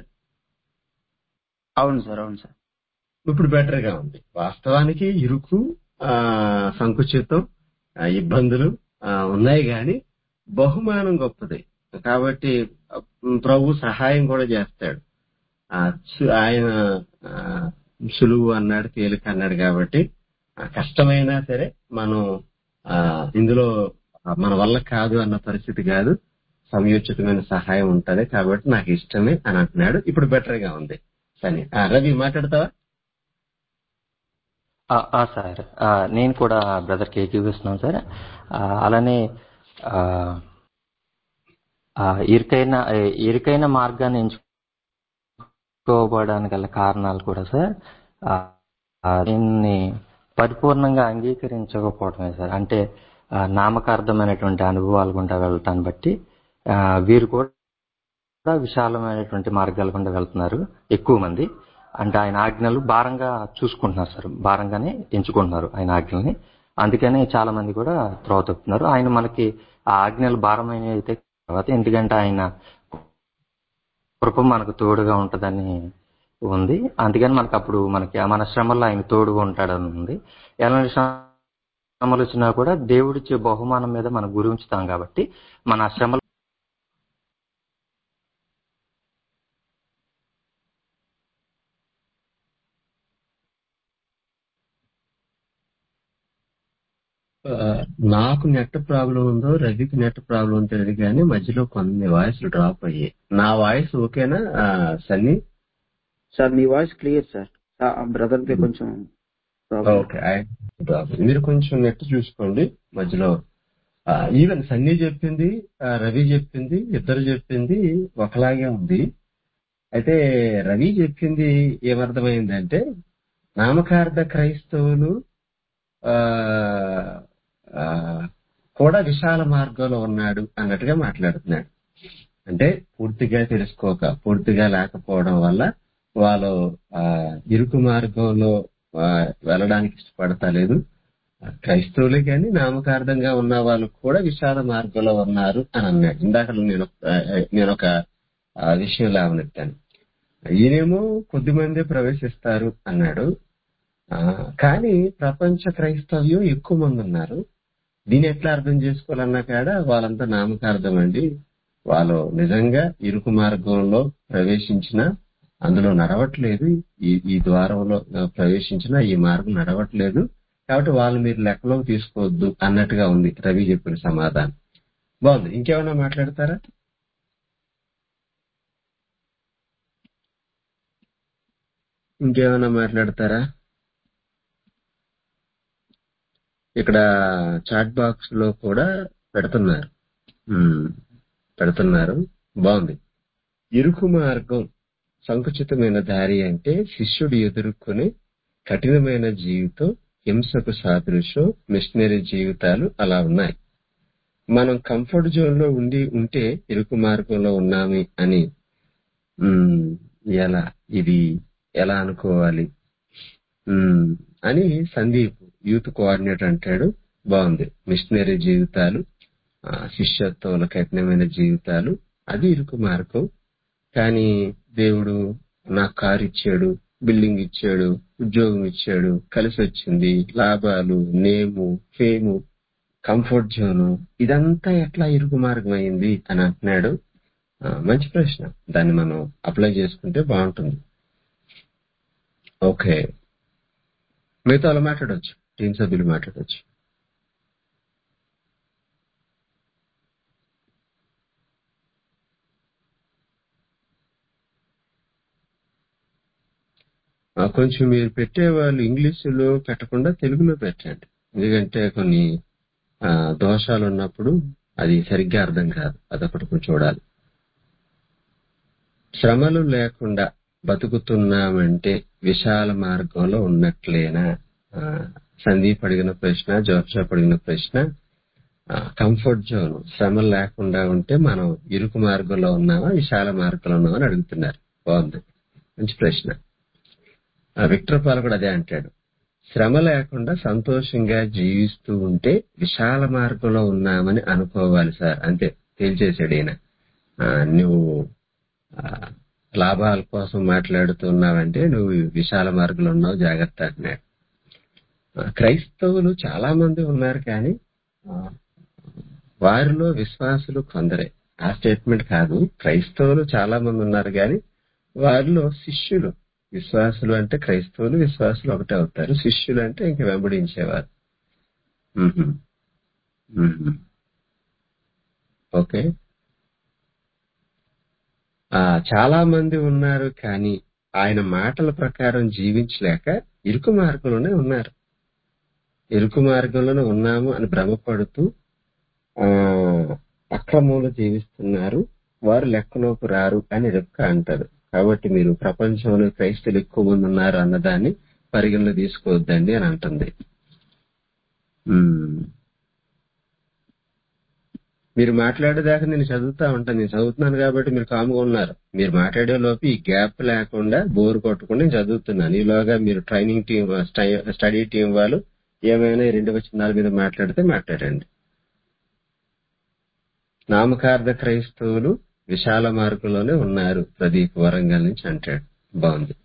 Speaker 4: అవును సార్ అవును సార్
Speaker 1: ఇప్పుడు బెటర్ గా ఉంది వాస్తవానికి ఇరుకు ఆ సంకుచితం ఆ, ఇబ్బందులు ఆ, ఉన్నాయి గాని బహుమానం గొప్పది కాబట్టి ఆ, ప్రభు సహాయం కూడా చేస్తాడు ఆ, సు- ఆయన ఆ, సులువు అన్నాడు తేలిక అన్నాడు కాబట్టి ఆ కష్టమైనా సరే మనం ఆ ఇందులో మన వల్ల కాదు అన్న పరిస్థితి కాదు సమయోచితమైన సహాయం ఉంటది కాబట్టి నాకు ఇష్టమే అని అంటున్నాడు ఇప్పుడు బెటర్ గా ఉంది సరే ఆ, రవి మాట్లాడతావా
Speaker 6: ఆ, ఆ, సార్ ఆ, నేను కూడా బ్రదర్కి ఏకీవిస్తున్నాను సార్ ఆ, అలానే ఆ, ఆ, ఇరుకైన ఇరుకైన మార్గాన్ని ఎంచుకోవడానికి గల కారణాలు కూడా సార్ ఆ, ఆ, దీన్ని పరిపూర్ణంగా అంగీకరించకపోవడమే సార్ అంటే ఆ, నామకార్థమైనటువంటి అనుభవాలు గుండా వెళ్ళటాన్ని బట్టి ఆ, వీరు కూడా విశాలమైనటువంటి మార్గాల గుండా వెళ్తున్నారు ఎక్కువ మంది అంటే ఆయన ఆజ్ఞలు భారంగా చూసుకుంటున్నారు సార్ భారంగానే ఎంచుకుంటున్నారు ఆయన ఆజ్ఞల్ని అందుకనే చాలా మంది కూడా త్రోవ తప్పుతున్నారు ఆయన మనకి ఆ ఆజ్ఞలు భారమైన అయితే తర్వాత ఎందుకంటే ఆయన కృప మనకు తోడుగా ఉంటదని ఉంది అందుకని మనకు అప్పుడు మనకి మన శ్రమల్లో ఆయన తోడుగా ఉంటాడని ఉంది ఎలాంటి శ్రమలు వచ్చినా కూడా దేవుడిచ్చే బహుమానం మీద మనం గురి ఉంచుతాం కాబట్టి మన ఆ శ్రమలు
Speaker 1: ఆ, నాకు నెట్ ప్రాబ్లం ఉందో రవికి నెట్ ప్రాబ్లం తెలియదు కానీ మధ్యలో కొన్ని వాయిస్లు డ్రాప్ అయ్యాయి నా వాయిస్ ఓకేనా ఆ, సన్నీ
Speaker 4: సార్ మీ వాయిస్ క్లియర్ సార్ బ్రదర్ కి కొంచెం ప్రాబ్లం
Speaker 1: ఓకే ఐ- డ్రాప్ అయ్యింది. మీరు కొంచెం నెట్ చూసుకోండి మధ్యలో ఈవెన్ సన్నీ చెప్పింది ఆ, రవి చెప్పింది ఇద్దరు చెప్పింది ఒకలాగే ఉంది అయితే రవి చెప్పింది ఏమర్థమైందంటే నామకార్థ క్రైస్తవులు ఆ, ఆ, కూడా విశాల మార్గంలో ఉన్నాడు అన్నట్టుగా మాట్లాడుతున్నాడు అంటే పూర్తిగా తెలుసుకోక పూర్తిగా లేకపోవడం వల్ల వాళ్ళు ఆ, ఇరుకు మార్గంలో ఆ, వెళ్ళడానికి ఇష్టపడతలేదు క్రైస్తవులే కానీ నామకార్థంగా ఉన్న వాళ్ళు కూడా విశాల మార్గంలో ఉన్నారు అని అన్నాడు ఇందాక నేను ఒక- ఆ, నేను ఒక ఆ, విషయం లేవనెత్తాను ఈయనేమో కొద్దిమంది ప్రవేశిస్తారు అన్నాడు ఆ, కానీ ప్రపంచ క్రైస్తవ్యం ఎక్కువ మంది ఉన్నారు దీన్ని ఎట్లా అర్థం చేసుకోవాలన్నా కాడ వాళ్ళంతా నామకార్థం అండి వాళ్ళు నిజంగా ఇరుకు మార్గంలో ప్రవేశించిన అందులో నడవట్లేదు ఈ ఈ ద్వారంలో ఆ, ప్రవేశించిన ఈ మార్గం నడవట్లేదు కాబట్టి వాళ్ళు మీరు లెక్కలోకి తీసుకోవద్దు అన్నట్టుగా ఉంది రవి చెప్పిన సమాధానం బాగుంది ఇంకేమైనా మాట్లాడతారా ఇంకేమైనా మాట్లాడతారా ఇక్కడ చాట్ బాక్స్ లో కూడా పెడుతున్నారు ఉమ్, పెడుతున్నారు బాగుంది ఇరుకు మార్గం సంకుచితమైన దారి అంటే శిష్యుడు ఎదుర్కొనే కఠినమైన జీవితం హింసకు సాదృశ్యం మిషనరీ జీవితాలు అలా ఉన్నాయి మనం కంఫర్ట్ జోన్ లో ఉండి ఉంటే ఇరుకు మార్గంలో ఉన్నామి అని ఉమ్, ఎలా ఇది ఎలా అనుకోవాలి ఉమ్, అని సందీప్ యూత్ కోఆర్డినేటర్ అంటాడు బాగుంది మిషనరీ జీవితాలు ఆ, శిష్యత్వంల కఠినమైన జీవితాలు అది ఇరుకు మార్గం కానీ దేవుడు నాకు కారు ఇచ్చాడు బిల్డింగ్ ఇచ్చాడు ఉద్యోగం ఇచ్చాడు కలిసి వచ్చింది లాభాలు నేము ఫేము కంఫర్ట్ జోను ఇదంతా ఎట్లా ఇరుకు మార్గం అయింది అని అంటున్నాడు ఆ, మంచి ప్రశ్న దాన్ని మనం అప్లై చేసుకుంటే బాగుంటుంది ఓకే మిగతా వాళ్ళు మాట్లాడవచ్చు టీం సభ్యులు మాట్లాడవచ్చు ఆ, కొంచెం మీరు పెట్టే వాళ్ళు ఇంగ్లీషులో పెట్టకుండా తెలుగులో పెట్టండి ఎందుకంటే కొన్ని ఆ, దోషాలు ఉన్నప్పుడు అది సరిగ్గా అర్థం కాదు అదొకటి కొంచెం చూడాలి శ్రమలు లేకుండా బతుకుతున్నామంటే విశాల మార్గంలో ఉన్నట్లేనా ఆ, సందీప్ అడిగిన ప్రశ్న జోర్షాప్ అడిగిన ప్రశ్న ఆ, కంఫర్ట్ జోన్ శ్రమలు లేకుండా ఉంటే మనం ఇరుకు మార్గంలో ఉన్నామా విశాల మార్గంలో ఉన్నామా అని అడుగుతున్నారు బాగుంది మంచి ప్రశ్న ఆ, విక్టర్ పాల్ కూడా అదే అంటాడు శ్రమ లేకుండా సంతోషంగా జీవిస్తూ ఉంటే విశాల మార్గంలో ఉన్నామని అనుకోవాలి సార్ అంతే తేల్చేశాడు ఈయన ఆ, నువ్వు ఆ, లాభాల కోసం మాట్లాడుతున్నావంటే నువ్వు విశాల మార్గంలో ఉన్నావు జాగ్రత్త అంటున్నాడు ఆ, క్రైస్తవులు చాలా మంది ఉన్నారు కానీ ఆ, వారిలో విశ్వాసులు కొందరే ఆ స్టేట్మెంట్ కాదు క్రైస్తవులు చాలా మంది ఉన్నారు కానీ వారిలో శిష్యులు విశ్వాసులు అంటే క్రైస్తవులు విశ్వాసులు ఒకటే అవుతారు శిష్యులు అంటే ఇంక వెంబడించేవారు మ్మ్. మ్మ్. ఓకే ఆ చాలా మంది ఉన్నారు కానీ ఆయన మాటల ప్రకారం జీవించలేక ఇరుకు మార్గంలోనే ఉన్నారు ఇరుకు మార్గంలోనే ఉన్నాము అని భ్రమపడుతూ ఆ అక్రమంలో జీవిస్తున్నారు వారు లెక్కలోకి రారు అని రెక్క అంటారు కాబట్టి మీరు ప్రపంచంలో క్రైస్తవులు ఎక్కువ మంది ఉన్నారు అన్నదాన్ని పరిగణలో తీసుకోవద్దండి అని అంటుంది ఉమ్. మీరు మాట్లాడేదాకా నేను చదువుతా ఉంటాను నేను చదువుతున్నాను కాబట్టి మీరు కామ్గా ఉన్నారు మీరు మాట్లాడే లోపు ఈ గ్యాప్ లేకుండా బోర్ కొట్టకుండా నేను చదువుతున్నాను ఈలోగా మీరు ట్రైనింగ్ టీం స్టడీ టీం వాళ్ళు ఏమైనా ఈ రెండు వచనాల మీద మాట్లాడితే మాట్లాడండి నామకార్థ క్రైస్తవులు విశాల మార్గంలోనే ఉన్నారు ప్రదీప్ వరంగల్ నుంచి అంటాడు బాగుంది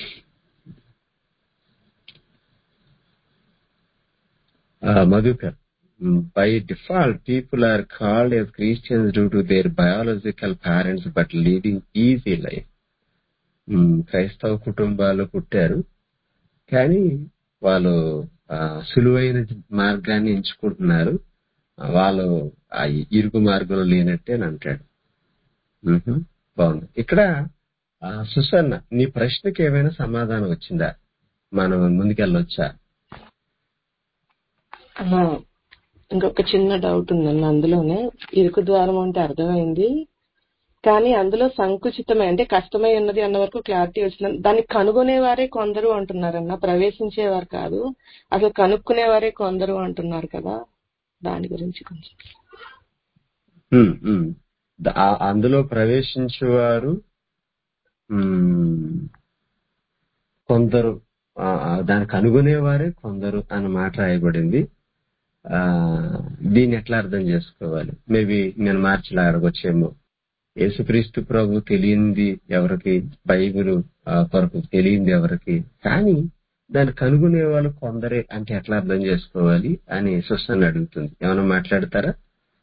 Speaker 1: Uh, Madhukar, mm, by default, people are called as Christians due to their biological parents, but leading easy life. Mm, క్రైస్తవ కుటుంబాలు పుట్టారు కానీ వాళ్ళు ఆ, సులువైన మార్గాన్ని ఎంచుకుంటున్నారు ఆ, వాళ్ళు ఆ ఇరుగు మార్గంలో లేనట్టే అని అంటాడు మ్హూ. బాగుంది ఇక్కడ ఆ, సుసన్న నీ ప్రశ్నకి ఏమైనా సమాధానం వచ్చిందా మనం ముందుకెళ్ళొచ్చా
Speaker 9: ఆ, ఇంకొక చిన్న డౌట్ ఉందండి అందులోనే ఇరుకు ద్వారం అంటే అర్థమైంది కానీ అందులో సంకుచితమై అంటే కష్టమై ఉన్నది అన్న వరకు క్లారిటీ వచ్చింది దాన్ని కనుగొనేవారే కొందరు అంటున్నారన్న ప్రవేశించేవారు కాదు అసలు కనుక్కునేవారే కొందరు అంటున్నారు కదా దాని గురించి కొంచెం
Speaker 1: ఉమ్, ఉమ్. ద- ఆ- అందులో ప్రవేశించేవారు ఉమ్, కొందరు ఆ, ఆ, దాన్ని కనుగొనేవారే కొందరు అన్న మాట రాయబడింది ఆ దీన్ని ఎట్లా అర్థం చేసుకోవాలి మేబీ నేను మార్చిలా అడగొచ్చేమో యేసుక్రీస్తు ప్రభు తెలియంది ఎవరికి బైబిల్ ఆ, కొరకు తెలియంది ఎవరికి కానీ దాన్ని కనుగొనే వాళ్ళు కొందరే అంటే ఎట్లా అర్థం చేసుకోవాలి అని సుస్థాన్ని అడుగుతుంది ఏమైనా మాట్లాడతారా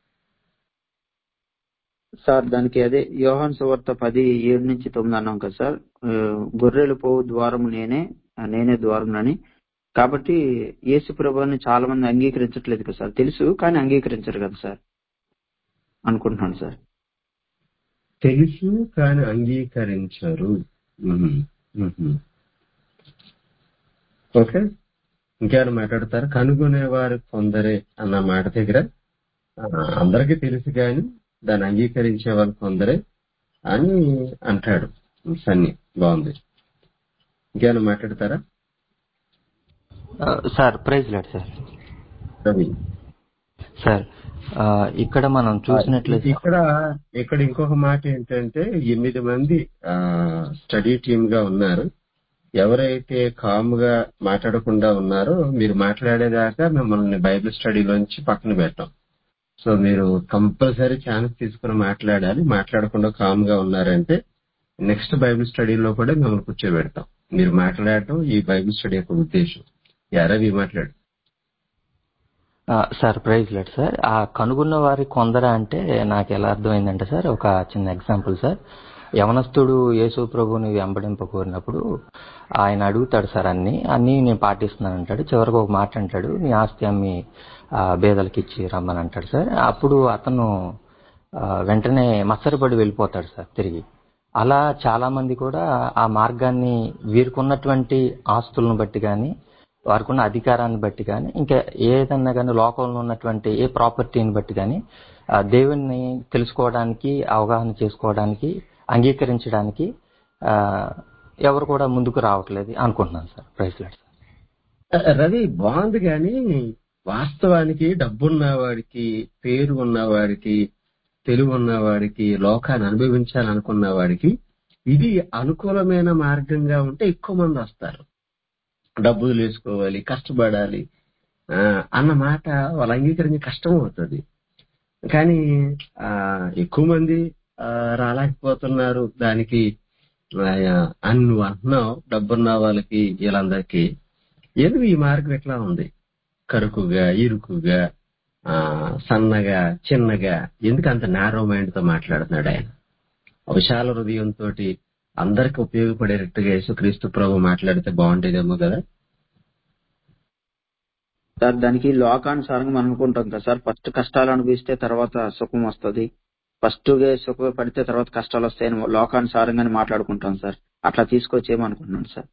Speaker 4: సార్ దానికి అదే యోహాన్ సువార్త పది ఏడు నుంచి తొమ్మిది అన్నాం కదా సార్ ఆ, గొర్రెలు పోవు ద్వారం నేనే ఆ, నేనే ద్వారం అని కాబట్టి యేసు ప్రభుని చాలా మంది అంగీకరించట్లేదు కదా సార్ తెలుసు కానీ అంగీకరించరు కదా సార్ అనుకుంటున్నాను సార్
Speaker 1: తెలుసు కానీ అంగీకరించరు ఉహు, ఉహు. ఓకే ఇంకేమైనా మాట్లాడతారు కనుగొనేవారు కొందరే అన్న మాట దగ్గర ఆ, అందరికీ తెలుసు కానీ దాన్ని అంగీకరించే వాళ్ళు కొందరే అని అంటాడు సన్ని బాగుంది ఇంకేమైనా మాట్లాడతారా
Speaker 6: ఆ, సార్ ప్రైజ్ లేదు సార్
Speaker 1: రవి
Speaker 6: సార్ ఆ, ఇక్కడ మనం చూసినట్లయితే
Speaker 1: ఇక్కడ ఇక్కడ ఇంకొక మాట ఏంటంటే ఎనిమిది మంది స్టడీ టీమ్ గా ఉన్నారు ఎవరైతే కామ్ గా మాట్లాడకుండా ఉన్నారో మీరు మాట్లాడేదాకా మిమ్మల్ని బైబిల్ స్టడీలోంచి పక్కన పెట్టాం సో మీరు కంపల్సరీ ఛాన్స్ తీసుకుని మాట్లాడాలి మాట్లాడకుండా కామ్ గా ఉన్నారంటే నెక్స్ట్ బైబిల్ స్టడీలో కూడా మిమ్మల్ని కూర్చోబెడతాం మీరు మాట్లాడటం ఈ బైబిల్ స్టడీ యొక్క ఉద్దేశం యారవి మాట్లాడు
Speaker 6: ఆ, సార్ ప్రైజ్ లేదు సార్ ఆ కనుగొన్న వారి కొందర అంటే నాకు ఎలా అర్థమైందంటే సార్ ఒక చిన్న ఎగ్జాంపుల్ సార్ యవనస్తుడు యేసు ప్రభుని వెంబడింప కోరినప్పుడు ఆయన అడుగుతాడు సార్ అన్ని అన్ని నేను పాటిస్తున్నాను అంటాడు చివరికి ఒక మాట అంటాడు నీ ఆస్తి అమ్మి ఆ, బేదలకి ఇచ్చి రమ్మని అంటాడు సార్ అప్పుడు అతను ఆ, వెంటనే మత్సరపడి వెళ్ళిపోతాడు సార్ తిరిగి అలా చాలా మంది కూడా ఆ మార్గాన్ని వీరికున్నటువంటి ఆస్తులను బట్టి కానీ వారికి ఉన్న అధికారాన్ని బట్టి కానీ ఇంకా ఏదన్నా కానీ లోకంలో ఉన్నటువంటి ఏ ప్రాపర్టీని బట్టి కానీ ఆ, దేవుణ్ణి తెలుసుకోవడానికి అవగాహన చేసుకోవడానికి అంగీకరించడానికి ఆ, ఎవరు కూడా ముందుకు రావట్లేదు అనుకుంటున్నాను sir praise lord sir
Speaker 1: Ravi బాగుంది కానీ వాస్తవానికి డబ్బున్నవాడికి పేరు ఉన్నవాడికి తెలివి ఉన్నవాడికి లోకాన్ని అనుభవించాలనుకున్న వాడికి ఇది అనుకూలమైన మార్గంగా ఉంటే ఎక్కువ మంది వస్తారు డబ్బులు వేసుకోవాలి కష్టపడాలి ఆ, అన్న మాట వాళ్ళు అంగీకరించి కష్టం అవుతుంది కానీ ఆ ఎక్కువ మంది ఆ, రాలేకపోతున్నారు దానికి ఆ, అని నువ్వు అంటున్నావు డబ్బున్న వాళ్ళకి వీళ్ళందరికీ ఎందుకు ఈ మార్గం ఎట్లా ఉంది కరుకుగా ఇరుకుగా ఆ సన్నగా చిన్నగా ఎందుకు అంత నారో మైండ్ తో మాట్లాడుతున్నాడు ఆయన విశాల హృదయంతో అందరికి ఉపయోగపడేటట్టుగా యేసుక్రీస్తు ప్రభు మాట్లాడితే బాగుండేదేమో కదా
Speaker 4: సార్ దానికి లోకానుసారంగా మనం అనుకుంటాం కదా సార్ ఫస్ట్ కష్టాలు అనుభవిస్తే తర్వాత సుఖం వస్తుంది ఫస్ట్ గా సుఖం పడితే తర్వాత కష్టాలు వస్తాయని లోకానుసారంగానే మాట్లాడుకుంటాం సార్ అట్లా తీసుకొచ్చేమనుకుంటున్నాను సార్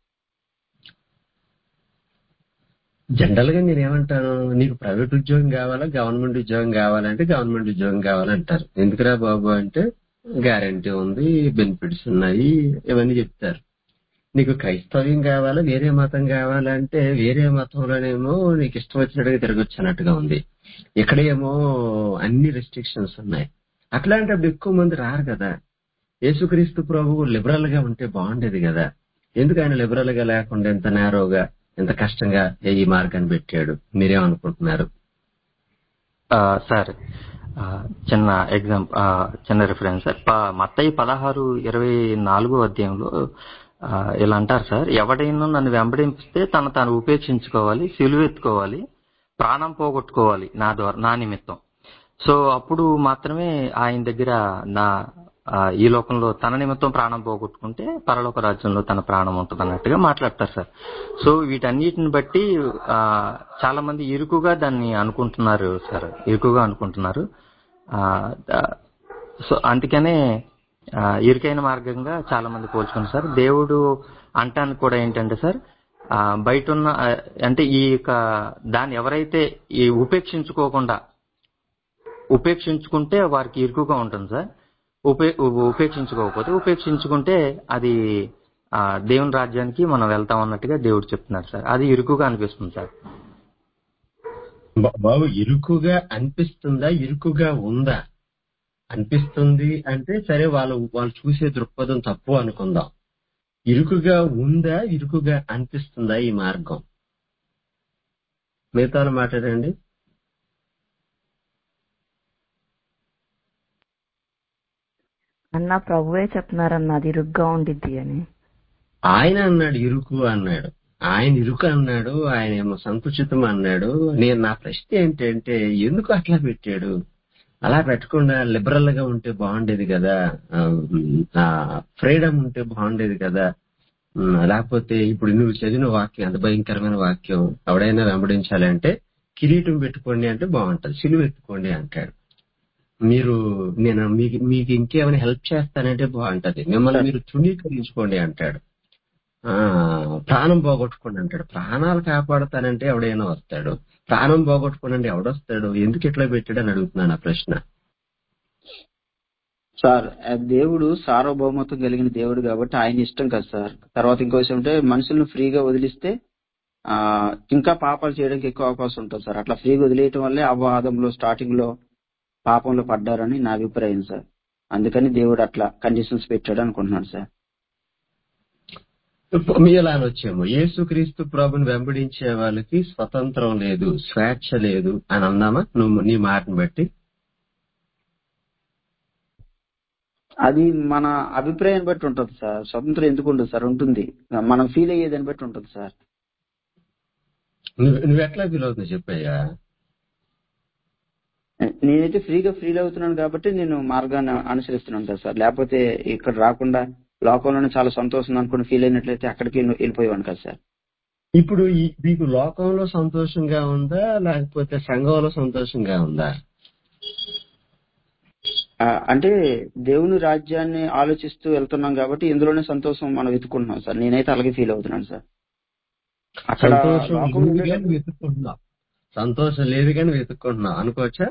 Speaker 1: జనరల్ గా నేను ఏమంటాను నీకు ప్రైవేట్ ఉద్యోగం కావాలా గవర్నమెంట్ ఉద్యోగం కావాలంటే గవర్నమెంట్ ఉద్యోగం కావాలంటారు ఎందుకురా బాబు అంటే గ్యారంటీ ఉంది బెనిఫిట్స్ ఉన్నాయి ఇవన్నీ చెప్తారు నీకు క్రైస్తవ్యం కావాలా వేరే మతం కావాలంటే వేరే మతంలోనేమో నీకు ఇష్టం వచ్చినట్టుగా తిరగొచ్చు అన్నట్టుగా ఉంది ఇక్కడేమో అన్ని రెస్ట్రిక్షన్స్ ఉన్నాయి అట్లాంటప్పుడు ఎక్కువ మంది రారు కదా యేసుక్రీస్తు ప్రభువు లిబరల్ గా ఉంటే బాగుండేది కదా ఎందుకు ఆయన లిబరల్ గా లేకుండా ఎంత నేరోగా ఎంత కష్టంగా ఈ మార్గాన్ని పెట్టాడు మీరేమనుకుంటున్నారు
Speaker 6: ఆ, సార్ ఆ, చిన్న ఎగ్జాంపుల్ చిన్న రిఫరెన్స్ సార్ ప- మత్తయి పదహారు ఇరవై నాలుగో అధ్యాయంలో ఆ, ఇలా అంటారు సార్ ఎవడైనా నన్ను వెంబడింపిస్తే తను తాను ఉపేక్షించుకోవాలి సిలువెత్తుకోవాలి ప్రాణం పోగొట్టుకోవాలి నా ద్వారా నా నిమిత్తం సో అప్పుడు మాత్రమే ఆయన దగ్గర నా ఆ, ఈ లోకంలో తన నిమిత్తం ప్రాణం పోగొట్టుకుంటే పరలోక రాజ్యంలో తన ప్రాణం ఉంటుంది అన్నట్టుగా మాట్లాడతారు సార్ సో వీటన్నిటిని బట్టి ఆ, చాలా మంది ఇరుకుగా దాన్ని అనుకుంటున్నారు సార్ ఇరుకుగా అనుకుంటున్నారు ఆ, ద- సో అందుకనే ఆ, ఇరుకైన మార్గంగా చాలా మంది పోల్చుకున్నారు సార్ దేవుడు అంటానికి కూడా ఏంటంటే సార్ ఆ, బయట ఉన్న ఆ, అంటే ఈ యొక్క దాన్ని ఎవరైతే ఈ ఉపేక్షించుకోకుండా ఉపేక్షించుకుంటే వారికి ఇరుకుగా ఉంటుంది సార్ ఉపే ఉ- ఉపేక్షించుకోకపోతే ఉపేక్షించుకుంటే అది ఆ, దేవుని రాజ్యానికి మనం వెళ్తాం అన్నట్టుగా దేవుడు చెప్తున్నారు సార్ అది ఇరుకుగా అనిపిస్తుంది సార్
Speaker 1: బా- బాబు ఇరుకుగా అనిపిస్తుందా ఇరుకుగా ఉందా అనిపిస్తుంది అంటే సరే వాళ్ళు వాళ్ళు చూసే దృక్పథం తప్పు అనుకుందాం ఇరుకుగా ఉందా ఇరుకుగా అనిపిస్తుందా ఈ మార్గం మిగతా వాళ్ళు మాట్లాడండి
Speaker 2: అన్న ప్రభువే చెప్తున్నారన్న అది ఇరుగ్గా ఉండిద్ది అని
Speaker 1: ఆయన అన్నాడు ఇరుకు అన్నాడు ఆయన ఇరుకు అన్నాడు ఆయన ఏమో సంకుచితం అన్నాడు నేను నా ప్రశ్న ఏంటంటే ఎందుకు అట్లా పెట్టాడు అలా పెట్టకుండా లిబరల్ గా ఉంటే బాగుండేది కదా ఫ్రీడమ్ ఉంటే బాగుండేది కదా ఉమ్, లేకపోతే ఇప్పుడు నువ్వు చదివిన వాక్యం అంత భయంకరమైన వాక్యం ఎవడైనా వెంబడించాలి అంటే కిరీటం పెట్టుకోండి అంటే బాగుంటది సిలువ ఎత్తుకోండి అంటాడు మీరు నేను మీకు మీకు ఇంకేమైనా హెల్ప్ చేస్తానంటే బాగుంటది మిమ్మల్ని మీరు తృణీకరించుకోండి అంటాడు ఆ ప్రాణం పోగొట్టుకోండి అంటాడు ప్రాణాలు కాపాడుతానంటే ఎవడైనా వస్తాడు ప్రాణం పోగొట్టుకోనండి ఎవడొస్తాడు ఎందుకు ఇట్లా పెట్టాడు అని అడుగుతున్నాను ఆ ప్రశ్న
Speaker 4: సార్ ఆ దేవుడు సార్వభౌమత్వం కలిగిన దేవుడు కాబట్టి ఆయన ఇష్టం కదా సార్ తర్వాత ఇంకో విషయం అంటే మనుషులను ఫ్రీగా వదిలిస్తే ఆ ఇంకా పాపాలు చేయడానికి ఎక్కువ అవకాశం ఉంటుంది సార్ అట్లా ఫ్రీగా వదిలేయటం వల్లే అపవాదంలో స్టార్టింగ్ లో పాపంలో పడ్డారని నా అభిప్రాయం సార్ అందుకని దేవుడు అట్లా కండిషన్స్ పెట్టాడు అనుకుంటున్నాను సార్
Speaker 1: మీ ఎలా వచ్చేమో యేసుక్రీస్తు ప్రభుని వెంబడించే వాళ్ళకి స్వతంత్రం లేదు స్వేచ్ఛ లేదు అని అన్నామా నువ్వు నీ మాటను బట్టి
Speaker 4: అది మన అభిప్రాయం బట్టి ఉంటుంది సార్ స్వతంత్రం ఎందుకు ఉండదు సార్ ఉంటుంది మనం ఫీల్ అయ్యేదాన్ని బట్టి ఉంటుంది సార్
Speaker 1: నువ్వు నువ్వు ఎట్లా ఫీల్ అవుతున్నావు చెప్పయ్యా
Speaker 4: నేనైతే ఫ్రీగా ఫీల్ అవుతున్నాను కాబట్టి నేను మార్గాన్ని అనుసరిస్తున్నాను కదా సార్ లేకపోతే ఇక్కడ రాకుండా లోకంలోనే చాలా సంతోషం అనుకుని ఫీల్ అయినట్లయితే అక్కడికి వెళ్ళిపోయేవాను కదా సార్
Speaker 1: ఇప్పుడు ఈ- మీకు లోకంలో సంతోషంగా ఉందా లేకపోతే సంఘంలో సంతోషంగా ఉందా
Speaker 4: ఆ, అంటే దేవుని రాజ్యాన్ని ఆలోచిస్తూ వెళ్తున్నాం కాబట్టి ఇందులోనే సంతోషం మనం వెతుకుంటున్నాం సార్ నేనైతే అలాగే ఫీల్ అవుతున్నాను సార్ అక్కడ
Speaker 1: సంతోషం
Speaker 4: లోకంలో
Speaker 1: లేదు కానీ
Speaker 4: ఉండేటప్పుడు-
Speaker 1: వెతుక్కుంటున్నావు సంతోషం లేదు కానీ వెతుక్కుంటున్నావు అనుకోవచ్చా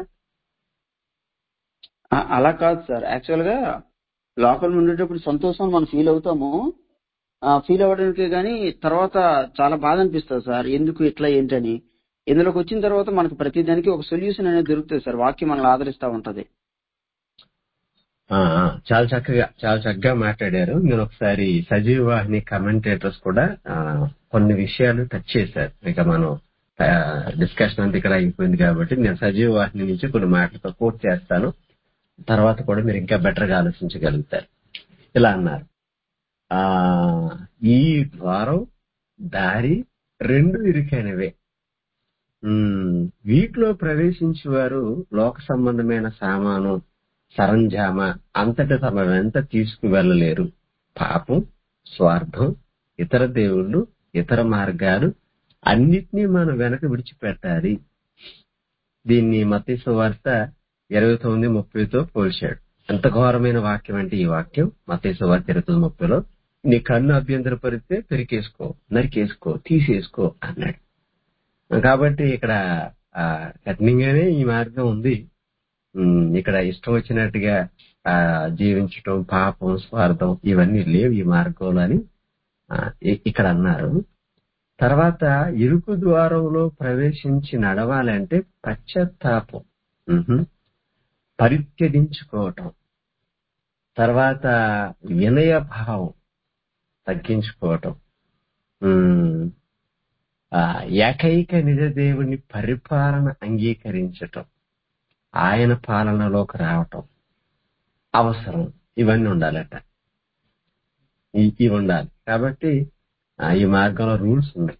Speaker 4: ఆ, అలా కాదు సార్ యాక్చువల్ గా లోపల ఉండేటప్పుడు సంతోషం మనం ఫీల్ అవుతాము ఫీల్ అవ్వడానికి కానీ తర్వాత చాలా బాధ అనిపిస్తుంది సార్ ఎందుకు ఇట్లా ఏంటని ఇందులోకి వచ్చిన తర్వాత మనకు ప్రతి దానికి ఒక సొల్యూషన్ అనేది దొరుకుతుంది సార్ వాక్యం మనల్ని ఆదరిస్తా ఉంటది
Speaker 1: ఆ, ఆ, చాలా చక్కగా చాలా చక్కగా మాట్లాడారు నేను ఒకసారి సజీవ వాహిని కమెంటేటర్స్ కూడా ఆ, కొన్ని విషయాలు టచ్ చేశారు ఇక మనం డిస్కషన్ అంతా ఇక్కడ అయిపోయింది కాబట్టి నేను సజీవ వాహిని నుంచి కొన్ని మాటలతో కోట్ చేస్తాను తర్వాత కూడా మీరు ఇంకా బెటర్ గా ఆలోచించగలుగుతారు ఇలా అన్నారు ఆ ఈ ద్వారం దారి రెండు ఇరుకైనవే ఉమ్, వీటిలో ప్రవేశించే వారు లోక సంబంధమైన సామాను సరంజామా అంతటా తమ వెంట తీసుకు వెళ్ళలేరు పాపం స్వార్థం ఇతర దేవుళ్ళు ఇతర మార్గాలు అన్నిటినీ మనం వెనక విడిచిపెట్టాలి దీన్ని మతీసు వార్త ఇరవై తొమ్మిది ముప్పైతో పోల్చాడు ఎంత ఘోరమైన వాక్యం అంటే ఈ వాక్యం మతీసు వార్త ఇరవై తొమ్మిది ముప్పైలో నీ కన్ను అభ్యంతరపరిస్తే పెరికేసుకో నరికేసుకో తీసేసుకో అన్నాడు కాబట్టి ఇక్కడ ఆ, కఠినంగానే ఈ మార్గం ఉంది ఉమ్, ఇక్కడ ఇష్టం వచ్చినట్టుగా ఆ జీవించటం పాపం స్వార్థం ఇవన్నీ లేవు ఈ మార్గంలో అని ఆ, ఇ- ఇక్కడ అన్నారు తర్వాత ఇరుకు ద్వారంలో ప్రవేశించి నడవాలంటే పశ్చాత్తాపం ఉహు. పరిత్యజించుకోవటం తర్వాత వినయ భావం తగ్గించుకోవటం ఉమ్, ఆ, ఏకైక నిజ దేవుని పరిపాలన అంగీకరించటం ఆయన పాలనలోకి రావటం అవసరం ఇవన్నీ ఉండాలట ఇ- ఇవి ఉండాలి కాబట్టి ఆ, ఈ మార్గంలో రూల్స్ ఉన్నాయి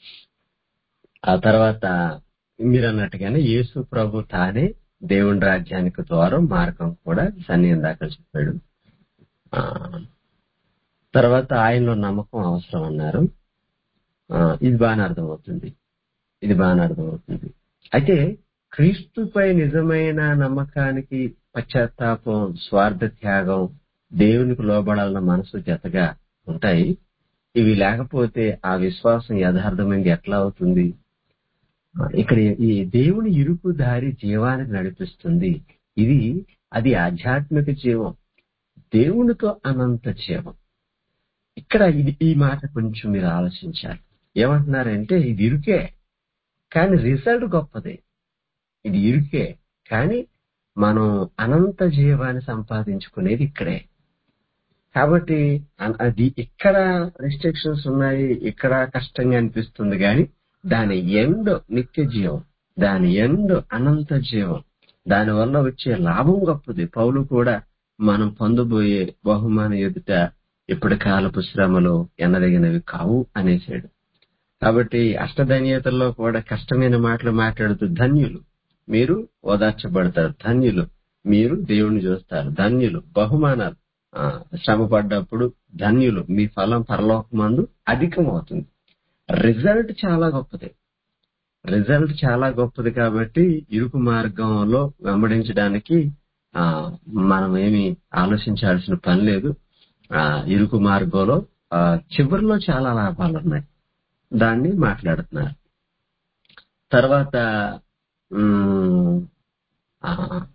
Speaker 1: ఆ తర్వాత మీరు అన్నట్టుగానే యేసు ప్రభు తానే దేవుని రాజ్యానికి ద్వారం మార్గం కూడా సన్నిహితం దాకా చెప్పాడు ఆ, తర్వాత ఆయనలో నమ్మకం అవసరం అన్నారు ఆ, ఇది బాగానే అర్థమవుతుంది ఇది బాగానే అర్థమవుతుంది అయితే క్రీస్తుపై నిజమైన నమ్మకానికి పశ్చాత్తాపం స్వార్థ త్యాగం దేవునికి లోబడాలన్న మనసు జతగా ఉంటాయి ఇవి లేకపోతే ఆ విశ్వాసం యథార్థమైంది ఎట్లా అవుతుంది ఆ, ఇక్కడ ఈ దేవుని ఇరుకు దారి జీవానికి నడిపిస్తుంది ఇది అది ఆధ్యాత్మిక జీవం దేవునితో అనంత జీవం ఇక్కడ ఇది ఈ మాట కొంచెం మీరు ఆలోచించాలి ఏమంటున్నారంటే ఇది ఇరుకే కానీ రిజల్ట్ గొప్పదే ఇది ఇరుకే కానీ మనం అనంత జీవాన్ని సంపాదించుకునేది ఇక్కడే కాబట్టి అ- అది ఇక్కడ రెస్ట్రిక్షన్స్ ఉన్నాయి ఇక్కడ కష్టంగా అనిపిస్తుంది కానీ దాని ఎండ్ నిత్య జీవం దాని ఎండ్ అనంత జీవం దాని వల్ల వచ్చే లాభం గొప్పది పౌలు కూడా మనం పొందబోయే బహుమాన ఎదుట ఇప్పటి కాలపు శ్రమలు ఎనదగినవి కావు అనేసాడు కాబట్టి అష్టధన్యతల్లో కూడా కష్టమైన మాటలు మాట్లాడుతూ ధన్యులు మీరు ఓదార్చబడతారు ధన్యులు మీరు దేవుణ్ణి చూస్తారు ధన్యులు బహుమానాలు ఆ, శ్రమ పడ్డప్పుడు ధన్యులు మీ ఫలం పరలోకమందు అధికమవుతుంది రిజల్ట్ చాలా గొప్పది రిజల్ట్ చాలా గొప్పది కాబట్టి ఇరుకు మార్గంలో వెంబడించడానికి ఆ మనం ఏమి ఆలోచించాల్సిన పని లేదు ఆ ఇరుకు మార్గంలో ఆ, చివరిలో చాలా లాభాలు ఉన్నాయి దాన్ని మాట్లాడుతున్నారు తర్వాత ఉమ్, ఆ,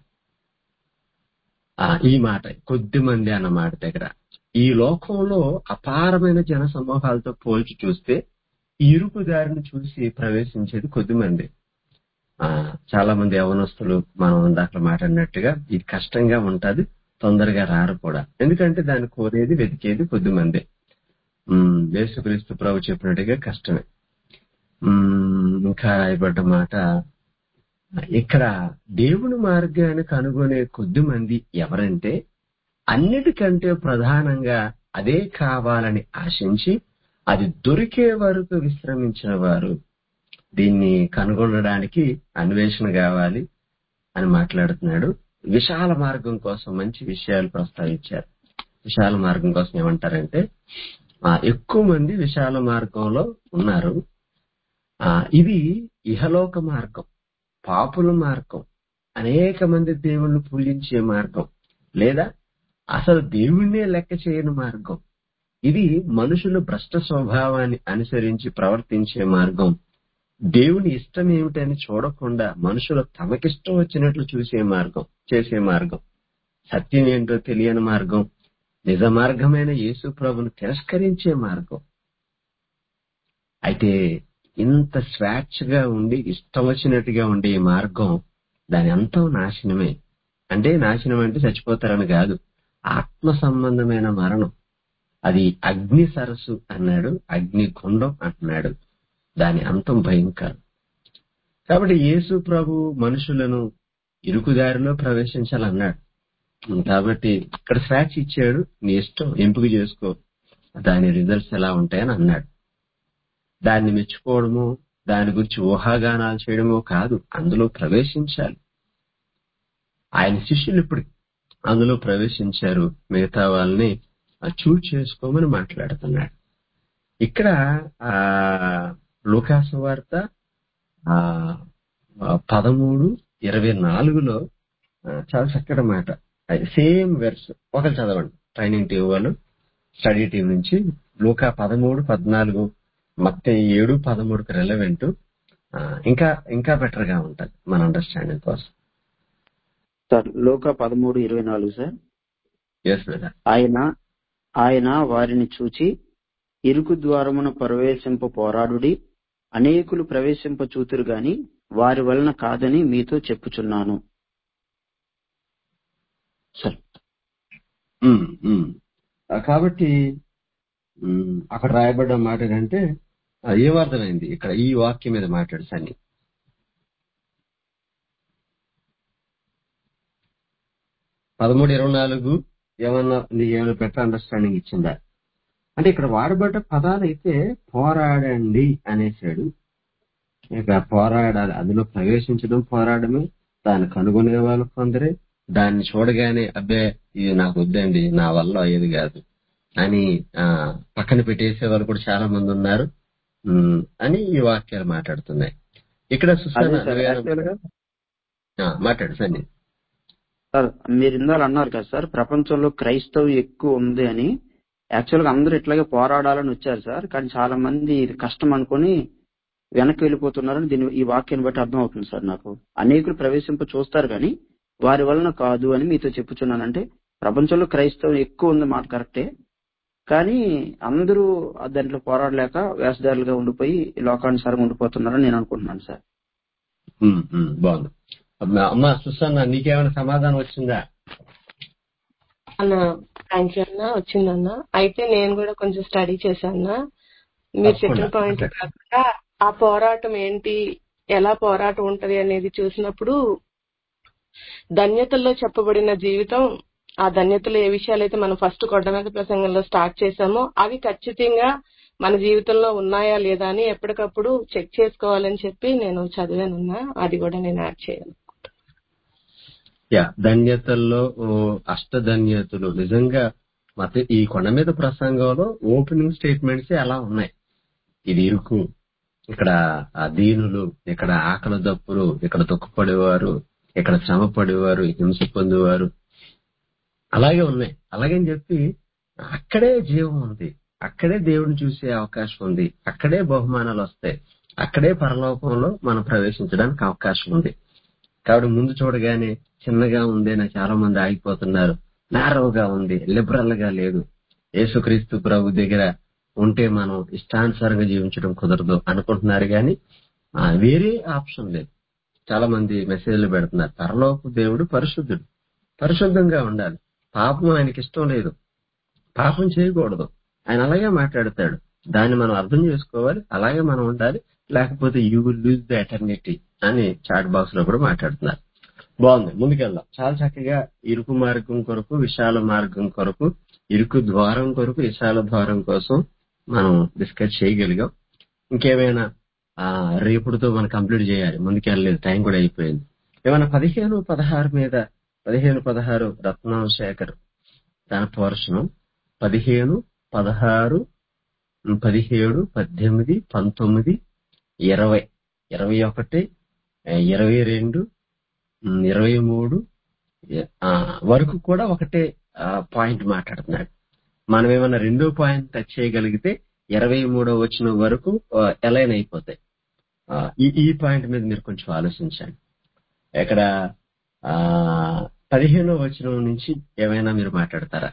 Speaker 1: ఆ, ఈ మాట కొద్ది మంది అన్న మాట దగ్గర ఈ లోకంలో అపారమైన జన సమూహాలతో పోల్చి చూస్తే ఈ ఇరుకు దారిని చూసి ప్రవేశించేది కొద్ది మంది ఆ, చాలా మంది యవనస్తులు మనం ఇందాక మాట్లాడినట్టుగా ఇది కష్టంగా ఉంటది తొందరగా రారు కూడా ఎందుకంటే దాన్ని కోరేది వెతికేది కొద్ది మంది ఉమ్, యేసుక్రీస్తు ప్రభు చెప్పినట్టుగా కష్టమే ఉమ్, ఇంకా రాయబడ్డ మాట ఇక్కడ దేవుని మార్గాన్ని కనుగొనే కొద్ది మంది ఎవరంటే అన్నిటికంటే ప్రధానంగా అదే కావాలని ఆశించి అది దొరికే వరకు విశ్రమించిన వారు దీన్ని కనుగొనడానికి అన్వేషణ కావాలి అని మాట్లాడుతున్నాడు విశాల మార్గం కోసం మంచి విషయాలు ప్రస్తావించారు విశాల మార్గం కోసం ఏమంటారంటే ఆ, ఎక్కువ మంది విశాల మార్గంలో ఉన్నారు ఆ, ఇది ఇహలోక మార్గం పాపుల మార్గం అనేక మంది దేవుణ్ణి పూజించే మార్గం లేదా అసలు దేవుణ్ణే లెక్క చేయని మార్గం ఇది మనుషులు భ్రష్ట స్వభావాన్ని అనుసరించి ప్రవర్తించే మార్గం దేవుని ఇష్టం ఏమిటని చూడకుండా మనుషులు తమకిష్టం వచ్చినట్లు చూసే మార్గం చేసే మార్గం సత్యం ఏంటో తెలియని మార్గం నిజ మార్గమైన యేసు ప్రభును తిరస్కరించే మార్గం అయితే ఇంత స్వేచ్ఛగా ఉండి ఇష్టం వచ్చినట్టుగా ఉండే ఈ మార్గం దాని అంతం నాశనమే అంటే నాశనం అంటే చచ్చిపోతారని కాదు ఆత్మ సంబంధమైన మరణం అది అగ్ని సరస్సు అన్నాడు అగ్ని గుండం అంటున్నాడు దాని అంతం భయంకరం కాబట్టి యేసు ప్రభు మనుషులను ఇరుకుదారిలో ప్రవేశించాలన్నాడు కాబట్టి ఇక్కడ స్వేచ్ఛ ఇచ్చాడు నీ ఇష్టం ఎంపిక చేసుకో దాని రిజల్ట్స్ ఎలా ఉంటాయని అన్నాడు దాన్ని మెచ్చుకోవడము దాని గురించి ఊహాగానాలు చేయడమో కాదు అందులో ప్రవేశించాలి ఆయన శిష్యులు ఇప్పుడు అందులో ప్రవేశించారు మిగతా వాళ్ళని
Speaker 10: చూజ్ చేసుకోమని మాట్లాడుతున్నాడు ఇక్కడ ఆ లూకాసు వార్త ఆ ఆ, పదమూడు ఇరవై నాలుగులో ఆ, చాలా చక్కటి మాట సేమ్ వెర్స్ ఒకరు చదవండి ట్రైనింగ్ టీం వాళ్ళు స్టడీ టీం నుంచి లూకా పదమూడు పద్నాలుగు మత్తే ఏడు పదమూడుకి రెలవెంట్ ఇంకా ఇంకా బెటర్ గా ఉంటది మన అండర్స్టాండింగ్ కోసం
Speaker 4: సార్ లోక పదమూడు ఇరవై నాలుగు సార్
Speaker 10: ఎస్ బ్రదర్
Speaker 4: ఆయన ఆయన వారిని చూచి ఇరుకు ద్వారమున ప్రవేశింప పోరాడుడి అనేకులు ప్రవేశింప చూతురు గాని వారి వలన కాదని మీతో చెప్పుచున్నాను సార్
Speaker 10: ఉమ్, ఉమ్. ఆ, కాబట్టి ఉమ్, అక్కడ రాయబడ్డ మాట ఏంటంటే ఆ, ఏం అర్థమైంది ఇక్కడ ఈ వాక్యం మీద మాట్లాడు సన్ని పదమూడు ఇరవై నాలుగు ఏమన్నా నీకు ఏమైనా బెటర్ అండర్స్టాండింగ్ ఇచ్చిందా అంటే ఇక్కడ వాడబడ్డ పదాలు అయితే పోరాడండి అనేసాడు ఇక పోరాడాలి అందులో ప్రవేశించడం పోరాడమే దాన్ని కనుగొనే వాళ్ళు కొందరే దాన్ని చూడగానే అబ్బే ఇది నాకు వద్దండి నా వల్ల అయ్యేది కాదు అని ఆ పక్కన పెట్టేసే వాళ్ళు కూడా చాలా మంది ఉన్నారు ఉమ్, అని ఈ వాక్యాలు మాట్లాడుతున్నాయి ఇక్కడ
Speaker 4: అదే
Speaker 10: సుసాన
Speaker 4: సార్
Speaker 10: నువ్వేనా-
Speaker 4: యాక్చువల్ గా
Speaker 10: ఆ, మాట్లాడు సన్ని
Speaker 4: సార్ మీరు ఇందాక అన్నారు కదా సార్ ప్రపంచంలో క్రైస్తవం ఎక్కువ ఉంది అని యాక్చువల్ గా అందరూ ఇట్లాగే పోరాడాలని వచ్చారు సార్ కానీ చాలా మంది ఇది కష్టం అనుకుని వెనక్కి వెళ్ళిపోతున్నారని దీని ఈ వాక్యాన్ని బట్టి అర్థం అవుతుంది సార్ నాకు అనేకులు ప్రవేశింప చూస్తారు కానీ వారి వలన కాదు అని మీతో చెప్పుచున్నానంటే ప్రపంచంలో క్రైస్తవం ఎక్కువ ఉంది మాట కరెక్టే కానీ అందరూ ఆ దాంట్లో పోరాడలేక వేషధారులుగా ఉండిపోయి లోకానుసారంగా ఉండిపోతున్నారని నేను అనుకుంటున్నాను సార్
Speaker 10: ఉమ్, ఉమ్, బాగుంది అమ్మ అమ్మ సుసన్న నీకేమైనా సమాధానం వచ్చిందా
Speaker 9: అన్న థ్యాంక్ యూ అన్న వచ్చిందన్న అయితే నేను కూడా కొంచెం స్టడీ చేశాను మీరు చెప్పిన
Speaker 10: తప్పకుండా
Speaker 9: పాయింట్
Speaker 10: మాట్లాడు.
Speaker 9: కాకుండా ఆ పోరాటం ఏంటి ఎలా పోరాటం ఉంటది అనేది చూసినప్పుడు ధన్యతల్లో చెప్పబడిన జీవితం ఆ ధన్యతలు ఏ విషయాలైతే మనం ఫస్ట్ కొండ మీద ప్రసంగంలో స్టార్ట్ చేశామో అవి ఖచ్చితంగా మన జీవితంలో ఉన్నాయా లేదా అని ఎప్పటికప్పుడు చెక్ చేసుకోవాలని చెప్పి నేను చదివానున్నా అది కూడా నేను యాడ్ చేయాలి
Speaker 10: యా ధన్యతల్లో ఓ అష్టధన్యతలు నిజంగా మత ఈ కొండ మీద ప్రసంగంలో ఓపెనింగ్ స్టేట్మెంట్స్ అలా ఉన్నాయి ఇది ఇరుకు ఇక్కడ ఆ దీనులు ఇక్కడ ఆకలి దప్పులు ఇక్కడ దుఃఖపడేవారు ఇక్కడ శ్రమ పడేవారు హింస పొందేవారు అలాగే ఉన్నాయి అలాగని చెప్పి అక్కడే జీవం ఉంది అక్కడే దేవుడిని చూసే అవకాశం ఉంది అక్కడే బహుమానాలు వస్తాయి అక్కడే పరలోకంలో మనం ప్రవేశించడానికి అవకాశం ఉంది కాబట్టి ముందు చూడగానే చిన్నగా ఉంది అని చాలా మంది ఆగిపోతున్నారు నారోగా ఉంది లిబరల్ గా లేదు యేసుక్రీస్తు ప్రభు దగ్గర ఉంటే మనం ఇష్టానుసారంగా జీవించడం కుదరదు అనుకుంటున్నారు కానీ ఆ, వేరే ఆప్షన్ లేదు చాలా మంది మెసేజ్లు పెడుతున్నారు పరలోక దేవుడు పరిశుద్ధుడు పరిశుద్ధంగా ఉండాలి పాపం ఆయనకి ఇష్టం లేదు పాపం చేయకూడదు ఆయన అలాగే మాట్లాడతాడు దాన్ని మనం అర్థం చేసుకోవాలి అలాగే మనం ఉండాలి లేకపోతే you will lose the eternity అని చాట్ బాక్స్ లో కూడా మాట్లాడుతున్నారు బాగుంది ముందుకెళ్దాం చాలా చక్కగా ఇరుకు మార్గం కొరకు విశాల మార్గం కొరకు ఇరుకు ద్వారం కొరకు విశాల ద్వారం కోసం మనం డిస్కస్ చేయగలిగాం ఇంకేమైనా ఆ రేపుడుతో మనం కంప్లీట్ చేయాలి ముందుకెళ్ళలేదు టైం కూడా అయిపోయింది ఏమైనా పదిహేను పదహారు మీద పదిహేను పదహారు రత్నాశేఖర్ తన పోర్షణం పదిహేను పదహారు పదిహేడు పద్దెనిమిది పంతొమ్మిది ఇరవై ఇరవై ఒకటి ఇరవై రెండు ఉమ్, ఇరవై మూడు ఆ, వరకు కూడా ఒకటే పాయింట్ మాట్లాడుతున్నాడు మనం ఏమైనా రెండో పాయింట్ టచ్ చేయగలిగితే ఇరవై మూడో వచ్చిన వరకు ఎలైన్ అయిపోతాయి ఆ, ఈ ఈ పాయింట్ మీద మీరు కొంచెం ఆలోచించండి ఇక్కడ ఆ పదిహేనో వచనం నుంచి ఏమైనా మీరు మాట్లాడతారా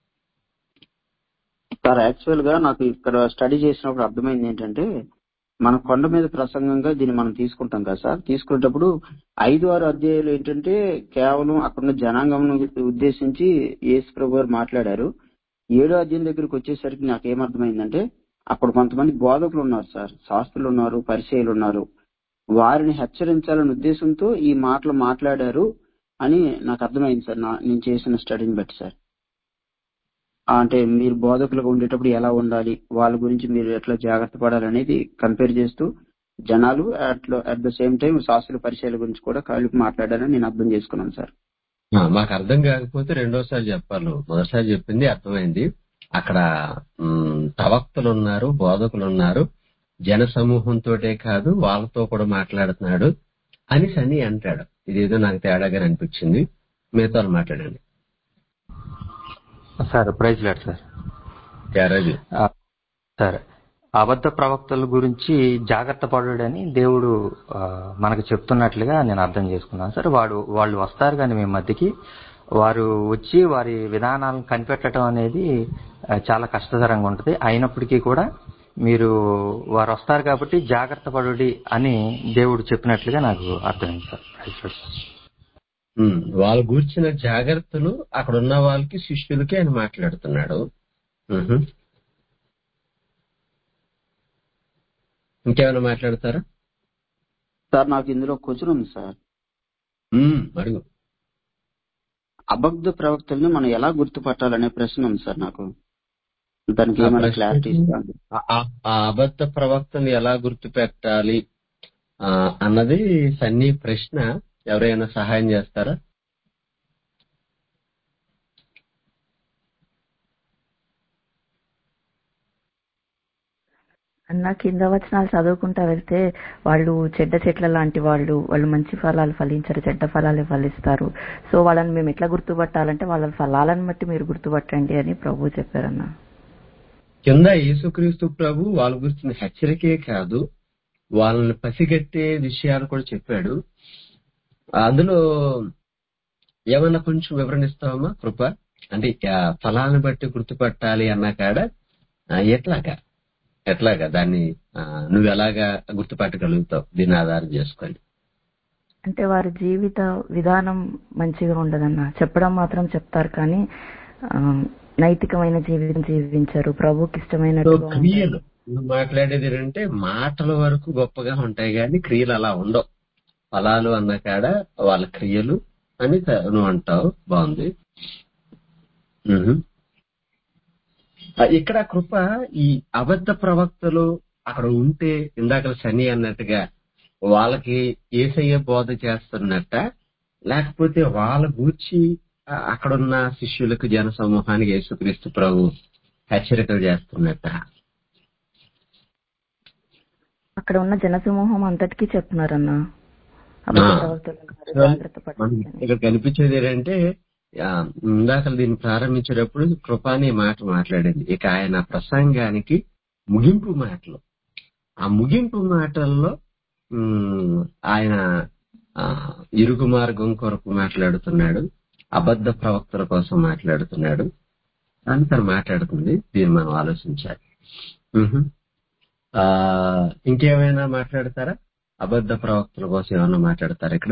Speaker 4: సార్ యాక్చువల్ గా నాకు ఇక్కడ స్టడీ చేసినప్పుడు అర్థమైంది ఏంటంటే మన కొండ మీద ప్రసంగంగా దీన్ని మనం తీసుకుంటాం కదా సార్ తీసుకునేటప్పుడు ఐదు ఆరు అధ్యాయులు ఏంటంటే కేవలం అక్కడున్న జనాంగం ఉద్దేశించి యేసు ప్రభు గారు మాట్లాడారు ఏడో అధ్యాయం దగ్గరికి వచ్చేసరికి నాకు ఏమర్థమైందంటే అక్కడ కొంతమంది బోధకులు ఉన్నారు సార్ శాస్త్రులు ఉన్నారు పరిచయులు ఉన్నారు వారిని హెచ్చరించాలనే ఉద్దేశంతో ఈ మాటలు మాట్లాడారు అని నాకు అర్థమైంది సార్ నా నేను చేసిన స్టడీని బట్టి సార్ ఆ, అంటే మీరు బోధకులుగా ఉండేటప్పుడు ఎలా ఉండాలి వాళ్ళ గురించి మీరు ఎట్లా జాగ్రత్త పడాలి అనేది కంపేర్ చేస్తూ జనాలు అట్లా అట్ ద సేమ్ టైం శాస్త్ర పరిచయాల గురించి కూడా కలిపి మాట్లాడారని నేను అర్థం చేసుకున్నాను సార్
Speaker 10: ఆ, మాకు అర్థం కాకపోతే రెండోసారి చెప్పాలి నువ్వు. మొదటిసారి చెప్పింది అర్థమైంది అక్కడ ఉమ్, ప్రవక్తలు ఉన్నారు బోధకులు ఉన్నారు జన సమూహంతోటే కాదు వాళ్ళతో కూడా మాట్లాడుతున్నాడు అని సని అంటాడు ఇదేదో నాకు తేడాగా అనిపించింది మిగతా వాళ్ళు మాట్లాడండి
Speaker 6: సార్ ప్రైజ్ లాడ్ సార్
Speaker 10: యారది
Speaker 6: ఆ, సరే అబద్ధ ప్రవక్తల గురించి జాగ్రత్త పడడని దేవుడు ఆ, మనకు చెప్తున్నట్లుగా నేను అర్థం చేసుకున్నాను సార్ వాడు వాళ్ళు వస్తారు కానీ మీ మధ్యకి వారు వచ్చి వారి విధానాలను కనిపెట్టడం అనేది ఆ, చాలా కష్టతరంగా ఉంటుంది అయినప్పటికీ కూడా మీరు వారు వస్తారు కాబట్టి జాగ్రత్త పడుడి అని దేవుడు చెప్పినట్లుగా నాకు అర్థమైంది సార్ ప్రైజ్ లార్డ్ సార్.
Speaker 10: ఉమ్, వాళ్ళు గూర్చిన జాగ్రత్తలు అక్కడ ఉన్న వాళ్ళకి శిష్యులకి ఆయన మాట్లాడుతున్నాడు ఉహు. ఇంకేమైనా మాట్లాడతారా
Speaker 4: సార్ నాకు ఇందులో క్వశ్చన్ ఉంది సార్
Speaker 10: ఉమ్, అడుగు
Speaker 4: అబద్ధ ప్రవక్తల్ని మనం ఎలా గుర్తుపట్టాలనే ప్రశ్న ఉంది సార్ నాకు దానికి
Speaker 10: ఆ
Speaker 4: ఏమైనా
Speaker 10: ప్రశ్నకి
Speaker 4: క్లారిటీ ఇస్తాను
Speaker 10: ఆ- ఆ- ఆ అబద్ధ ప్రవక్తను ఎలా గుర్తుపెట్టాలి ఆ, అన్నది సన్నీ ప్రశ్న ఎవరైనా సహాయం చేస్తారా
Speaker 2: అన్న కింద వచనాలు చదువుకుంటా వెళ్తే వాళ్ళు చెడ్డ చెట్ల లాంటి వాళ్ళు వాళ్ళు మంచి ఫలాలు ఫలించరు చెడ్డ ఫలాలు ఫలిస్తారు సో వాళ్ళని మేము ఎట్లా గుర్తుపట్టాలంటే వాళ్ళ ఫలాలను బట్టి మీరు గుర్తుపట్టండి అని ప్రభు చెప్పారన్న
Speaker 10: కింద యేసుక్రీస్తు ప్రభు వాళ్ళ గురించిన హెచ్చరికే కాదు వాళ్ళని పసిగట్టే విషయాలు కూడా చెప్పాడు అందులో ఏమన్నా కొంచెం వివరణిస్తావమ్మా కృప అంటే ఆ ఫలాన్ని బట్టి గుర్తుపట్టాలి అన్నా కాడ ఆ, ఎట్లాగా ఎట్లాగా దాన్ని ఆ, నువ్వు ఎలాగా గుర్తుపట్టగలుగుతావు దీన్ని ఆధారం చేసుకొని
Speaker 2: అంటే వారి జీవిత విధానం మంచిగా ఉండదన్న చెప్పడం మాత్రం చెప్తారు కానీ ఆ, నైతికమైన జీవితం జీవించరు ప్రభుకి
Speaker 10: సో
Speaker 2: ఇష్టమైనట్టుగా ఉంటారు
Speaker 10: క్రియలు నువ్వు మాట్లాడేది ఏంటంటే మాటల వరకు గొప్పగా ఉంటాయి కానీ క్రియలు అలా ఉండవు ఫలాలు అన్న కాడ వాళ్ళ క్రియలు అని త- నువ్వు అంటావు బాగుంది మ్మ్. ఆ, ఇక్కడ కృప ఈ అబద్ధ ప్రవక్తలు అక్కడ ఉంటే ఇందాక శని అన్నట్టుగా వాళ్ళకి ఏసయ్య బోధ చేస్తున్నట్ట లేకపోతే వాళ్ళ గూర్చి ఆ, అక్కడున్న శిష్యులకు జన సమూహానికి యేసుక్రీస్తు ప్రభు హెచ్చరికలు చేస్తున్నట్ట
Speaker 2: అక్కడ ఉన్న జనసమూహం అంతటికీ చెప్తున్నారన్న
Speaker 10: ఆ,
Speaker 2: అబద్ధ ప్రవక్తలు ఉన్నారు,
Speaker 10: సో
Speaker 2: జాగ్రత్త
Speaker 10: మనకి
Speaker 2: పడండి అని
Speaker 10: ఇక్కడ కనిపించేది ఏంటంటే ఆ, ఇందాక దీన్ని ప్రారంభించేటప్పుడు కృపాని మాట మాట్లాడింది ఇక ఆయన ప్రసంగానికి ముగింపు మాటలు ఆ ముగింపు మాటల్లో ఉమ్, ఆయన ఆ, ఇరుగు మార్గం కొరకు మాట్లాడుతున్నాడు అబద్ధ ప్రవక్తల కోసం మాట్లాడుతున్నాడు అని తను మాట్లాడుతుంది దీన్ని మనం ఆలోచించాలి మ్హూ. ఆ, ఇంకేమైనా మాట్లాడతారా అబద్ధ ప్రవక్తల కోసం ఏమైనా మాట్లాడతారా ఇక్కడ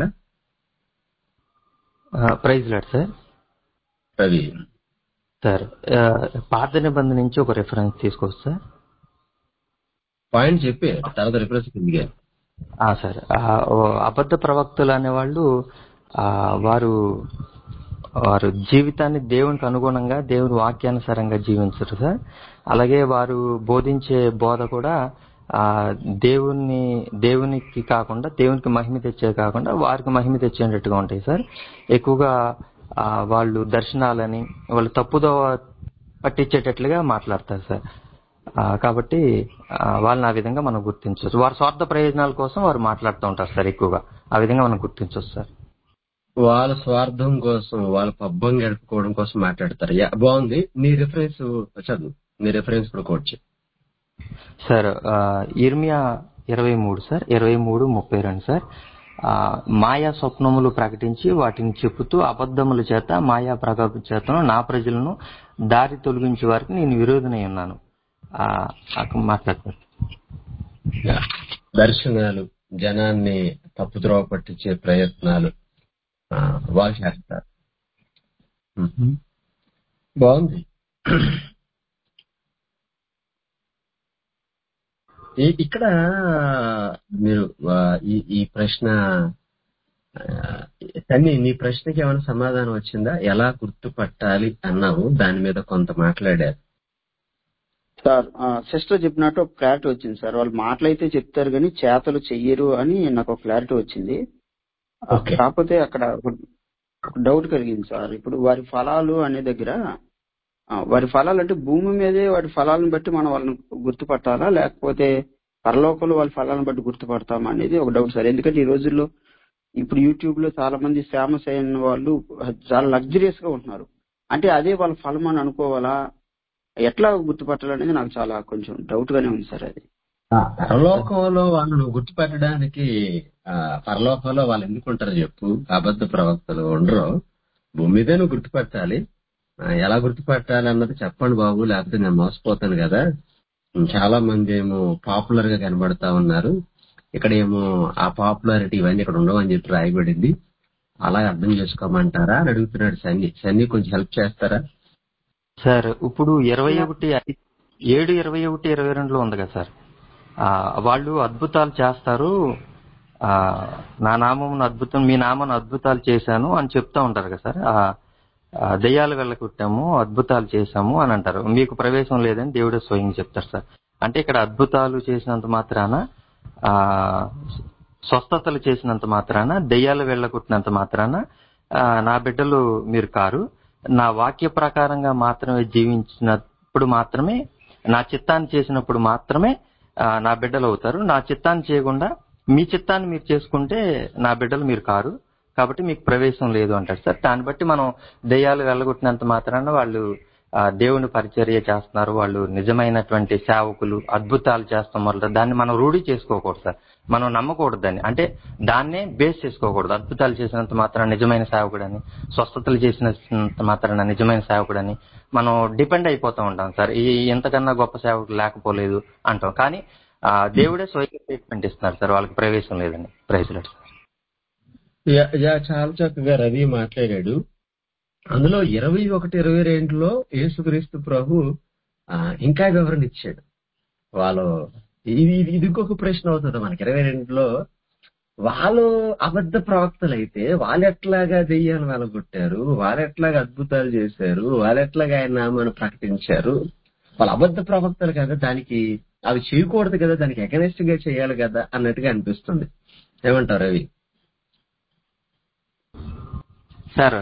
Speaker 6: ఆ, praise lord sir
Speaker 10: Ravi
Speaker 6: sir ఆ, పాత నిబంధన నుంచి ఒక రిఫరెన్స్ తీసుకోవచ్చు సార్
Speaker 10: పాయింట్ చెప్పి తర్వాత రిఫరెన్స్ కిందిగా
Speaker 6: ఆ, సార్ ఆ, ఓ అబద్ధ ప్రవక్తలు అనేవాళ్ళు ఆ, వారు వారు జీవితాన్ని దేవునికి అనుగుణంగా దేవుని వాక్యానుసారంగా జీవించరు సార్ అలాగే వారు బోధించే బోధ కూడా ఆ దేవుని దేవునికి కాకుండా దేవునికి మహిమ తెచ్చే కాకుండా వారికి మహిమ తెచ్చేటట్టుగా ఉంటాయి సార్ ఎక్కువగా ఆ, వాళ్ళు దర్శనాలని వాళ్ళు తప్పుదో పట్టించేటట్లుగా మాట్లాడతారు సార్ ఆ, కాబట్టి ఆ, వాళ్ళని ఆ విధంగా మనం గుర్తించవచ్చు వారి స్వార్థ ప్రయోజనాల కోసం వారు మాట్లాడుతూ ఉంటారు సార్ ఎక్కువగా ఆ విధంగా మనం గుర్తించవచ్చు సార్
Speaker 10: వాళ్ళ స్వార్థం కోసం వాళ్ళ పబ్బం గడుపుకోవడం కోసం మాట్లాడతారు యా, బాగుంది నీ రిఫరెన్స్ చదువు నీ రిఫరెన్స్ కూడా కోట్ చేయి
Speaker 6: సార్ ఆ, ఇర్మియా ఇరవై మూడు సార్ ఇరవై మూడు ముప్పై రెండు సార్ ఆ, మాయా స్వప్నములు ప్రకటించి వాటిని చెప్పుతూ అబద్ధముల చేత మాయా ప్రగల్భ చేతను నా ప్రజలను దారి తొలగించే వారికి నేను విరోధనై ఉన్నాను ఆ, అక్కడ మాట్లాడతాను
Speaker 10: యా. దర్శనాలు జనాన్ని తప్పుద్రోవ పట్టించే ప్రయత్నాలు ఆ, వాళ్ళు చేస్తారు మ్హూ. బాగుంది ఈ- ఇక్కడ మీరు ఆ, ఈ ఈ ప్రశ్న ఆ, కానీ నీ ప్రశ్నకి ఏమైనా సమాధానం వచ్చిందా ఎలా గుర్తుపట్టాలి అన్నావు దాని మీద కొంత మాట్లాడారు
Speaker 4: సార్ సిస్టర్ చెప్పినట్టు ఒక క్లారిటీ వచ్చింది సార్ వాళ్ళు మాటలైతే చెప్తారు కానీ చేతలు చెయ్యరు అని నాకు ఒక క్లారిటీ వచ్చింది ఆ,
Speaker 10: ఓకే
Speaker 4: కాకపోతే అక్కడ ఒక డౌట్ కలిగింది సార్ ఇప్పుడు వారి ఫలాలు అనే దగ్గర ఆ, వారి ఫలాలు అంటే భూమి మీదే వాటి ఫలాలను బట్టి మనం వాళ్ళని గుర్తుపట్టాలా లేకపోతే పరలోకంలో వాళ్ళ ఫలాలను బట్టి గుర్తుపడతామా అనేది ఒక డౌట్ సార్ ఎందుకంటే ఈ రోజుల్లో ఇప్పుడు యూట్యూబ్ లో చాలా మంది ఫేమస్ అయిన వాళ్ళు చాలా లగ్జరియస్ గా ఉంటున్నారు అంటే అదే వాళ్ళ ఫలం అని అనుకోవాలా ఎట్లా గుర్తుపట్టాలనేది నాకు చాలా కొంచెం డౌట్ గానే ఉంది సార్ అది
Speaker 10: ఆ, పరలోకంలో వాళ్ళను గుర్తుపెట్టడానికి ఆ, పరలోకంలో వాళ్ళు ఎందుకుంటారు చెప్పు అబద్ధ ప్రవక్తలు ఉండరు భూమి మీదే నువ్వు గుర్తుపెట్టాలి ఆ, ఎలా గుర్తుపెట్టాలి అన్నది చెప్పండి బాబు లేకపోతే నేను మోసపోతాను కదా చాలా మంది ఏమో పాపులర్ గా కనబడతా ఉన్నారు ఇక్కడ ఏమో ఆ పాపులారిటీ ఇవన్నీ ఇక్కడ ఉండవని చెప్పి రాయబడింది అలా అర్థం చేసుకోమంటారా అని అడుగుతున్నాడు సన్ని సన్ని కొంచెం హెల్ప్ చేస్తారా
Speaker 6: సార్ ఇప్పుడు ఇరవై ఒకటి ఐ- ఏడు ఇరవై ఒకటి ఇరవై రెండులో ఉంది కదా సార్ ఆ, వాళ్ళు అద్భుతాలు చేస్తారు ఆ, నా నామం అద్భుతం మీ నామం అద్భుతాలు చేశాను అని చెప్తా ఉంటారు కదా సార్ ఆ, ఆ, దెయ్యాలు వెళ్ళగొట్టాము అద్భుతాలు చేశాము అని అంటారు మీకు ప్రవేశం లేదని దేవుడే స్వయం చెప్తారు సార్ అంటే ఇక్కడ అద్భుతాలు చేసినంత మాత్రాన ఆ, స్వస్థతలు చేసినంత మాత్రాన దెయ్యాలు వెళ్ళగొట్టినంత మాత్రాన ఆ, నా బిడ్డలు మీరు కారు నా వాక్య ప్రకారంగా మాత్రమే జీవించినప్పుడు మాత్రమే నా చిత్తాన్ని చేసినప్పుడు మాత్రమే ఆ, నా బిడ్డలు అవుతారు నా చిత్తాన్ని చేయకుండా మీ చిత్తాన్ని మీరు చేసుకుంటే నా బిడ్డలు మీరు కారు కాబట్టి మీకు ప్రవేశం లేదు అంటారు సార్ దాన్ని బట్టి మనం దెయ్యాలు వెళ్ళగొట్టినంత మాత్రాన వాళ్ళు ఆ, దేవుని పరిచర్య చేస్తున్నారు వాళ్ళు నిజమైనటువంటి సేవకులు అద్భుతాలు చేస్తాం మొదలు దాన్ని మనం రూఢి చేసుకోకూడదు సార్ మనం నమ్మకూడదు దాన్ని అంటే దాన్నే బేస్ చేసుకోకూడదు అద్భుతాలు చేసినంత మాత్రాన నిజమైన సేవకుడని స్వస్థతలు చేసినంత మాత్రాన నిజమైన సేవకుడని మనం డిపెండ్ అయిపోతూ ఉంటాం సార్ ఈ ఇంతకన్నా గొప్ప సేవకుడు లేకపోలేదు అంటాం కానీ ఆ, దేవుడే స్వయం స్టేట్మెంట్ ఇస్తున్నారు సార్ వాళ్ళకి ప్రవేశం లేదని ప్రైజ్లాడు సార్
Speaker 10: యా- యా, చాలా చక్కగా రవి మాట్లాడాడు అందులో ఇరవై ఒకటి ఇరవై రెండులో యేసుక్రీస్తు ప్రభు ఆ, ఇంకా వివరణ ఇచ్చాడు వాళ్ళు ఇది ఇది ఇది ఇంకొక ప్రశ్న అవుతుంది మనకి ఇరవై రెండులో వాళ్ళు అబద్ధ ప్రవక్తలు అయితే వాళ్ళు ఎట్లాగా దెయ్యాలు వెలగొట్టారు వాళ్ళు ఎట్లాగా అద్భుతాలు చేశారు వాళ్ళు ఎట్లాగా ఆయన నామాన్ని ప్రకటించారు వాళ్ళు అబద్ధ ప్రవక్తలు కదా దానికి అవి చేయకూడదు కదా దానికి ఎగనెస్ట్ గా చేయాలి కదా అన్నట్టుగా అనిపిస్తుంది ఏమంటారు రవి
Speaker 6: సార్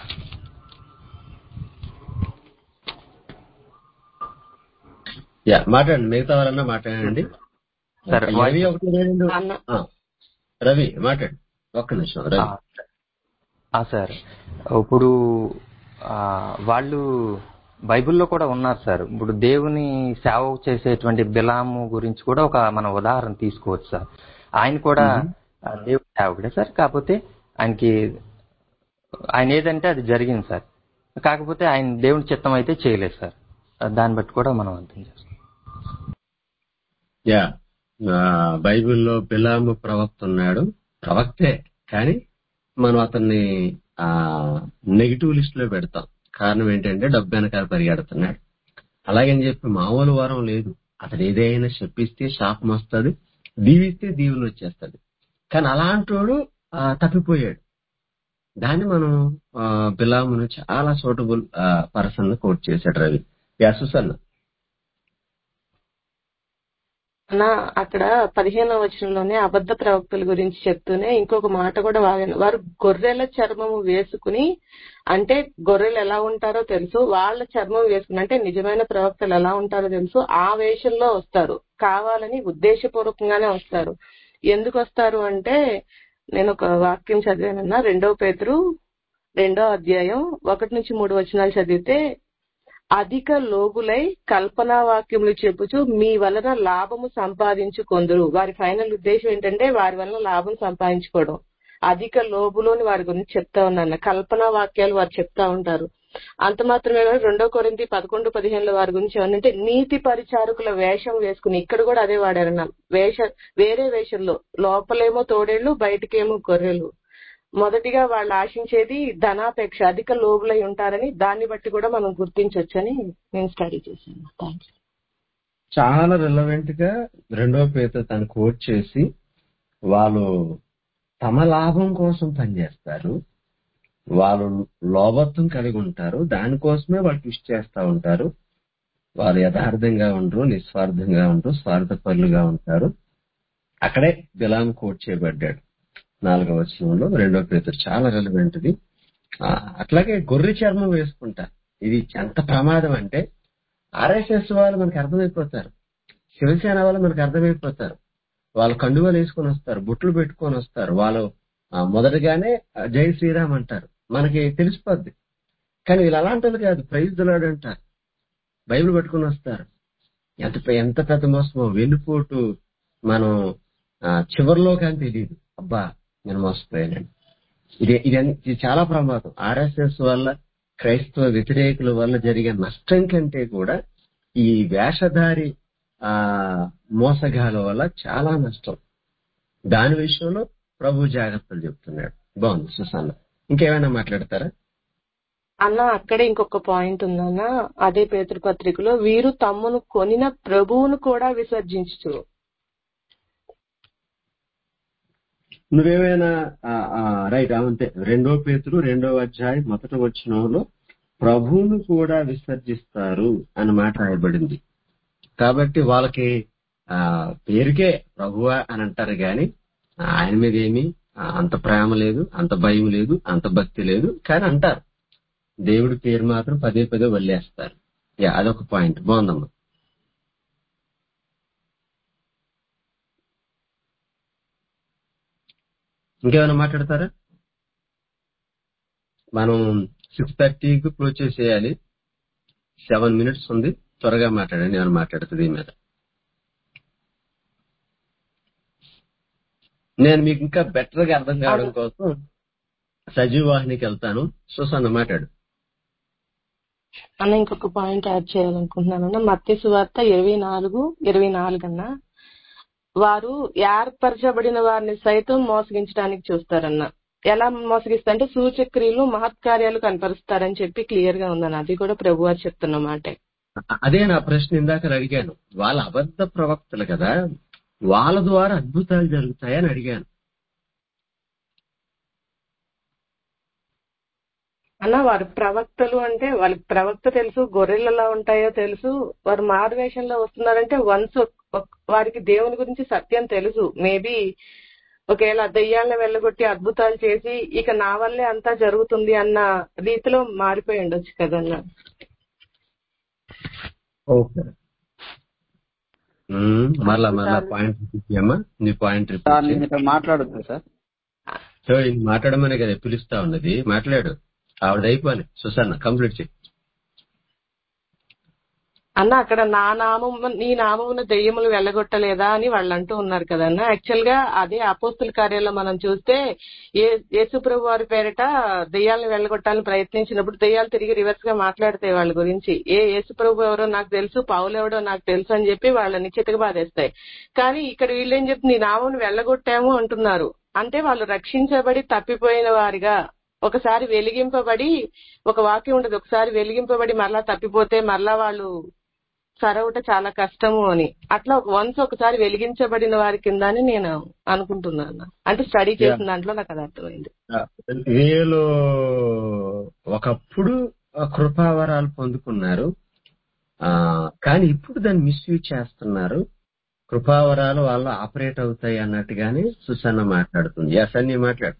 Speaker 10: యా మాట్లాడండి మిగతా వాళ్ళన్నా మాట్లాడండి
Speaker 6: సరే,
Speaker 10: రవి
Speaker 6: వాయిస్-
Speaker 10: ఒకటి రెండు
Speaker 3: అన్న
Speaker 10: ఆ, రవి మాట్లాడు ఒక్క నిమిషం
Speaker 6: ఆ,
Speaker 10: రవి
Speaker 6: ఆ, సార్ ఇప్పుడు ఆ, వాళ్ళు బైబిల్లో కూడా ఉన్నారు సార్ ఇప్పుడు దేవుని సేవ చేసేటువంటి బిలాము గురించి కూడా ఒక మన ఉదాహరణ తీసుకోవచ్చు సార్ ఆయన కూడా ఆ, దేవుని సేవకుడే సార్ కాకపోతే ఆయనకి ఆయన ఏదంటే అది జరిగింది సార్ కాకపోతే ఆయన దేవుని చిత్తం అయితే చేయలేదు సార్ దాన్ని బట్టి కూడా మనం అర్థం చేసుకోవాలి
Speaker 10: యా ఆ, బైబిల్లో బిలాము ప్రవక్త ఉన్నాడు ప్రవక్తే కానీ మనం అతన్ని ఆ నెగిటివ్ లిస్ట్ లో పెడతాం కారణం ఏంటంటే డబ్బు వెనకాల పరిగెడుతున్నాడు అలాగని చెప్పి మామూలు వరం లేదు అతడు ఏదైనా చెప్పిస్తే శాపం వస్తుంది దీవిస్తే దీవులు వచ్చేస్తుంది కానీ అలాంటోడు ఆ, తప్పిపోయాడు దాన్ని మనం ఆ, బిలామును చాలా సూటబుల్ పర్సన్ కోట్ చేశాడు రవి యా సుసన్న
Speaker 3: అన్న అక్కడ పదిహేనవ వచనంలోనే అబద్ధ ప్రవక్తల గురించి చెప్తూనే ఇంకొక మాట కూడా వాడాను వారు గొర్రెల చర్మము వేసుకుని అంటే గొర్రెలు ఎలా ఉంటారో తెలుసు వాళ్ళ చర్మం వేసుకుని అంటే నిజమైన ప్రవక్తలు ఎలా ఉంటారో తెలుసు ఆ వేషంలో వస్తారు కావాలని ఉద్దేశపూర్వకంగానే వస్తారు ఎందుకు వస్తారు అంటే నేను ఒక వాక్యం చదివానన్నా రెండో పేతురు రెండో అధ్యాయం ఒకటి నుంచి మూడు వచనాలు చదివితే అధిక లోగులై కల్పనా వాక్యములు చెప్పుచు మీ వలన లాభము సంపాదించుకొందురు వారి ఫైనల్ ఉద్దేశం ఏంటంటే వారి వలన లాభం సంపాదించుకోవడం అధిక లోబులోని వారి గురించి చెప్తా ఉన్నాను కల్పనా వాక్యాలు వారు చెప్తా ఉంటారు అంత మాత్రమే కాదు రెండో కొరింది పదకొండు పదిహేనులో వారి గురించి ఏమంటే నీతి పరిచారకుల వేషం వేసుకుని ఇక్కడ కూడా అదే వాడారన్న వేష వేరే వేషంలో లోపలేమో తోడేళ్లు బయటకేమో గొర్రెలు మొదటిగా వాళ్ళు ఆశించేది ధనాపేక్ష అధిక లోబులై ఉంటారని దాన్ని బట్టి కూడా మనం గుర్తించవచ్చని నేను స్టడీ చేశాను థ్యాంక్స్
Speaker 10: చాలా రిలవెంట్ గా రెండో పేద తను కోట్ చేసి వాళ్ళు తమ లాభం కోసం పనిచేస్తారు వాళ్ళు లోభత్వం కలిగి ఉంటారు దానికోసమే వాళ్ళు కృషి చేస్తా ఉంటారు వారు యథార్థంగా ఉండరు నిస్వార్థంగా ఉండరు స్వార్థపరులుగా ఉంటారు అక్కడే బిలాం కోట్ చేయబడ్డాడు నాలుగవ వచనంలో రెండో పేతురు చాలా రెలవెంట్ ది ఆ, అట్లాగే గొర్రె చర్మం వేసుకుంటారు ఇది ఎంత ప్రమాదం అంటే ఆర్ఎస్ఎస్ వాళ్ళు మనకు అర్థమైపోతారు శివసేన వాళ్ళు మనకు అర్థమైపోతారు వాళ్ళు కండువలు వేసుకొని వస్తారు బుట్లు పెట్టుకొని వస్తారు వాళ్ళు ఆ, మొదటగానే ఆ, జై శ్రీరామ్ అంటారు మనకి తెలిసిపోద్ది కానీ వీళ్ళు అలాంటి వాళ్ళు కాదు ప్రైజ్ దులాడు అంటారు బైబిల్ పట్టుకొని వస్తారు ఎంత పె- ఎంత పెద్ద మోసమో వెన్నుపోటు మనం ఆ, చివరిలో కానీ తెలియదు అబ్బా నేను మోసపోయానండి ఇది ఇది అన్- ఇది చాలా ప్రమాదం ఆర్ఎస్ఎస్ వల్ల క్రైస్తవ వ్యతిరేకుల వల్ల జరిగే నష్టం కంటే కూడా ఈ వేషధారి ఆ మోసగాల వల్ల చాలా నష్టం దాని విషయంలో ప్రభు జాగ్రత్తలు చెప్తున్నాడు బాగుంది సుసాన్న ఇంకేమైనా మాట్లాడతారా
Speaker 9: అన్న అక్కడే ఇంకొక పాయింట్ ఉందన్న అదే పేతృ పత్రికలో వీరు తమ్మును కొనిన ప్రభువును కూడా విసర్జించు
Speaker 10: నువ్వేమైనా రైట్ అంతే రెండో పేతురు రెండో అధ్యాయం మొదట వచ్చినంలో ప్రభువును కూడా విసర్జిస్తారు అని మాట రాయబడింది కాబట్టి వాళ్ళకి ఆ పేరుకే ప్రభువా అని అంటారు గాని ఆయన మీద ఏమి ఆ, అంత ప్రేమ లేదు అంత భయం లేదు అంత భక్తి లేదు కానీ అంటారు దేవుడి పేరు మాత్రం పదే పదే వదిలేస్తారు యా అదొక పాయింట్ బాగుందమ్మా ఇంకేమైనా మాట్లాడతారా మనం సిక్స్ థర్టీకి క్లోజ్ చేసేయాలి సెవెన్ మినిట్స్ ఉంది త్వరగా మాట్లాడండి ఏమైనా మాట్లాడుతుంది దీని మీద నేను మీకు ఇంకా బెటర్ గా అర్థం కావడం కోసం సజీవాహినికి వెళ్తాను సుసన్న మాట్లాడు
Speaker 9: అన్న ఇంకొక పాయింట్ యాడ్ చేయాలనుకుంటున్నాను అన్న మత్తి సువార్త ఇరవై నాలుగు ఇరవై నాలుగు అన్న వారు ఏర్పరచబడిన వారిని సైతం మోసగించడానికి చూస్తారన్న ఎలా మోసగిస్తారంటే సూచక్రియలు మహత్కార్యాలు కనపరుస్తారని చెప్పి క్లియర్ గా ఉందన్న అది కూడా ప్రభు వారు చెప్తున్న మాటే
Speaker 10: అదే నా ప్రశ్న ఇందాక అడిగాను వాళ్ళ అబద్ధ ప్రవక్తలు కదా వాళ్ళ ద్వారా అద్భుతాలు జరుగుతాయని అడిగాను
Speaker 9: అన్న వారు ప్రవక్తలు అంటే వాళ్ళకి ప్రవక్త తెలుసు గొర్రెలు ఎలా ఉంటాయో తెలుసు వారు మారువేషంలో వస్తున్నారంటే వన్స్ వారికి దేవుని గురించి సత్యం తెలుసు మేబీ ఒకవేళ దెయ్యాలను వెళ్ళగొట్టి అద్భుతాలు చేసి ఇక నా వల్లే అంతా జరుగుతుంది అన్న రీతిలో మారిపోయి ఉండొచ్చు కదన్న
Speaker 10: ఓకే మరలా మరలా పాయింట్ రిపీట్ చేయమ్మా నీ పాయింట్
Speaker 4: సార్
Speaker 10: రిపీట్
Speaker 4: నేను ఇక్కడ మాట్లాడొద్దు సార్
Speaker 10: సో ఇది మాట్లాడమనే కదా పిలుస్తా ఉన్నది మాట్లాడు ఆవిడ అయిపోయి సుసన్న కంప్లీట్ చేయి
Speaker 9: అన్న అక్కడ నా నామము నీ నామమున దెయ్యములు వెళ్ళగొట్టలేదా అని వాళ్ళు అంటూ ఉన్నారు కదన్న యాక్చువల్ గా అదే అపోస్తుల కార్యాల్లో మనం చూస్తే ఏ యేసుప్రభు వారి పేరిట దెయ్యాలను వెళ్ళగొట్టాలని ప్రయత్నించినప్పుడు దెయ్యాలు తిరిగి రివర్స్ గా మాట్లాడతాయి వాళ్ళ గురించి ఏ యేసుప్రభు ఎవరో నాకు తెలుసు పౌలు ఎవడో నాకు తెలుసు అని చెప్పి వాళ్ళని చితక బాధేస్తాయి కానీ ఇక్కడ వీళ్ళు ఏం చెప్తుంది నీ నామను వెళ్ళగొట్టాము అంటున్నారు అంటే వాళ్ళు రక్షించబడి తప్పిపోయిన వారిగా ఒకసారి వెలిగింపబడి ఒక వాక్యం ఉండదు ఒకసారి వెలిగింపబడి మరలా తప్పిపోతే మరలా వాళ్ళు సరవుట చాలా కష్టము అని అట్లా వన్స్ ఒకసారి వెలిగించబడిన వారి కింద అని నేను అనుకుంటున్నాను అంటే స్టడీ చేసిన దాంట్లో నాకు అది అర్థమైంది
Speaker 10: వీళ్ళు ఒకప్పుడు ఆ కృపావరాలు పొందుకున్నారు ఆ కానీ ఇప్పుడు దాన్ని మిస్యూజ్ చేస్తున్నారు కృపావరాలు వాళ్ళు ఆపరేట్ అవుతాయి అన్నట్టుగానే సుసన్న మాట్లాడుతుంది ఎస్ అన్ని మాట్లాడు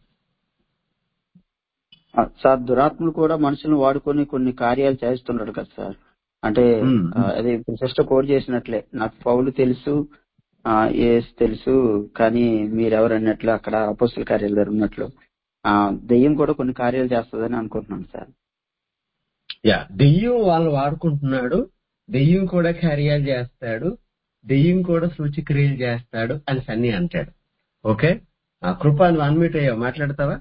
Speaker 4: ఆ, సార్ దురాత్మలు కూడా మనుషులను వాడుకొని కొన్ని కార్యాలు చేస్తున్నాడు కదా సార్ అంటే
Speaker 10: మ్మ్.
Speaker 4: ఆ, అదే ఇప్పుడు సిస్టర్ కోడ్ చేసినట్లే నాకు పౌలు తెలుసు ఆ, ఏసు తెలుసు కానీ మీరెవరు అన్నట్లు అక్కడ అపోస్తుల కార్యాలు జరుగుతున్నట్లు ఆ దెయ్యం కూడా కొన్ని కార్యాలు చేస్తుందని అనుకుంటున్నాను సార్
Speaker 10: యా దెయ్యం వాళ్ళు వాడుకుంటున్నాడు దెయ్యం కూడా కార్యాలు చేస్తాడు దెయ్యం కూడా సూచక్రియలు చేస్తాడు అని సన్ని అంటాడు ఓకే ఆ కృప నువ్వు అన్మ్యూట్ అయ్యావు మాట్లాడతావా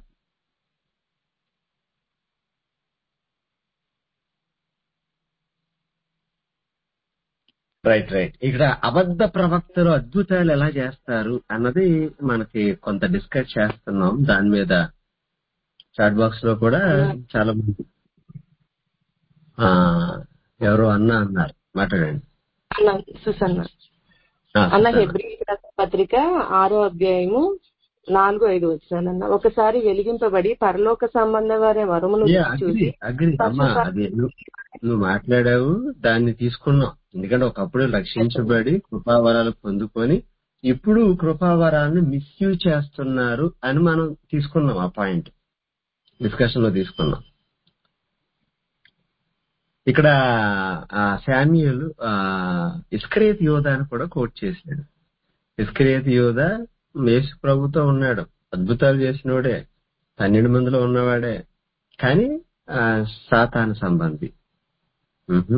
Speaker 10: రైట్ రైట్ ఇక్కడ అబద్ధ ప్రవక్తలు అద్భుతాలు ఎలా చేస్తారు అన్నది మనకి కొంత డిస్కస్ చేస్తున్నాం దాని మీద చాట్ బాక్స్ లో కూడా చాలా మంది ఆ, ఎవరో అన్న అన్నారు మాట్లాడండి
Speaker 9: అన్న సుసన్న
Speaker 10: ఆ,
Speaker 9: అన్న
Speaker 10: సుసన్న.
Speaker 9: హెబ్రి పత్రిక ఆరో అధ్యాయము నాలుగు ఐదు వచ్చానన్న ఒకసారి వెలిగింపబడి పరలోక సంబంధ వారి వరమును
Speaker 10: యా, అగ్రి
Speaker 9: చూసి
Speaker 10: అగ్రి అమ్మా అది నువ్వు నువ్వు మాట్లాడావు దాన్ని తీసుకున్నాం ఎందుకంటే ఒకప్పుడు రక్షించబడి కృపావరాలు పొందుకొని ఇప్పుడు కృపావరాలను మిస్యూజ్ చేస్తున్నారు అని మనం తీసుకున్నాం ఆ పాయింట్ డిస్కషన్ లో తీసుకున్నాం ఇక్కడ ఆ శామ్యులు ఆ ఇస్కరేత్ యోధ అని కూడా కోట్ చేశాడు ఇస్కరేత్ యోధ యేసు ప్రభుతో ఉన్నాడు అద్భుతాలు చేసినోడే పన్నెండు మందిలో ఉన్నవాడే కానీ ఆ, సాతాను సంబంధి మ్హూ.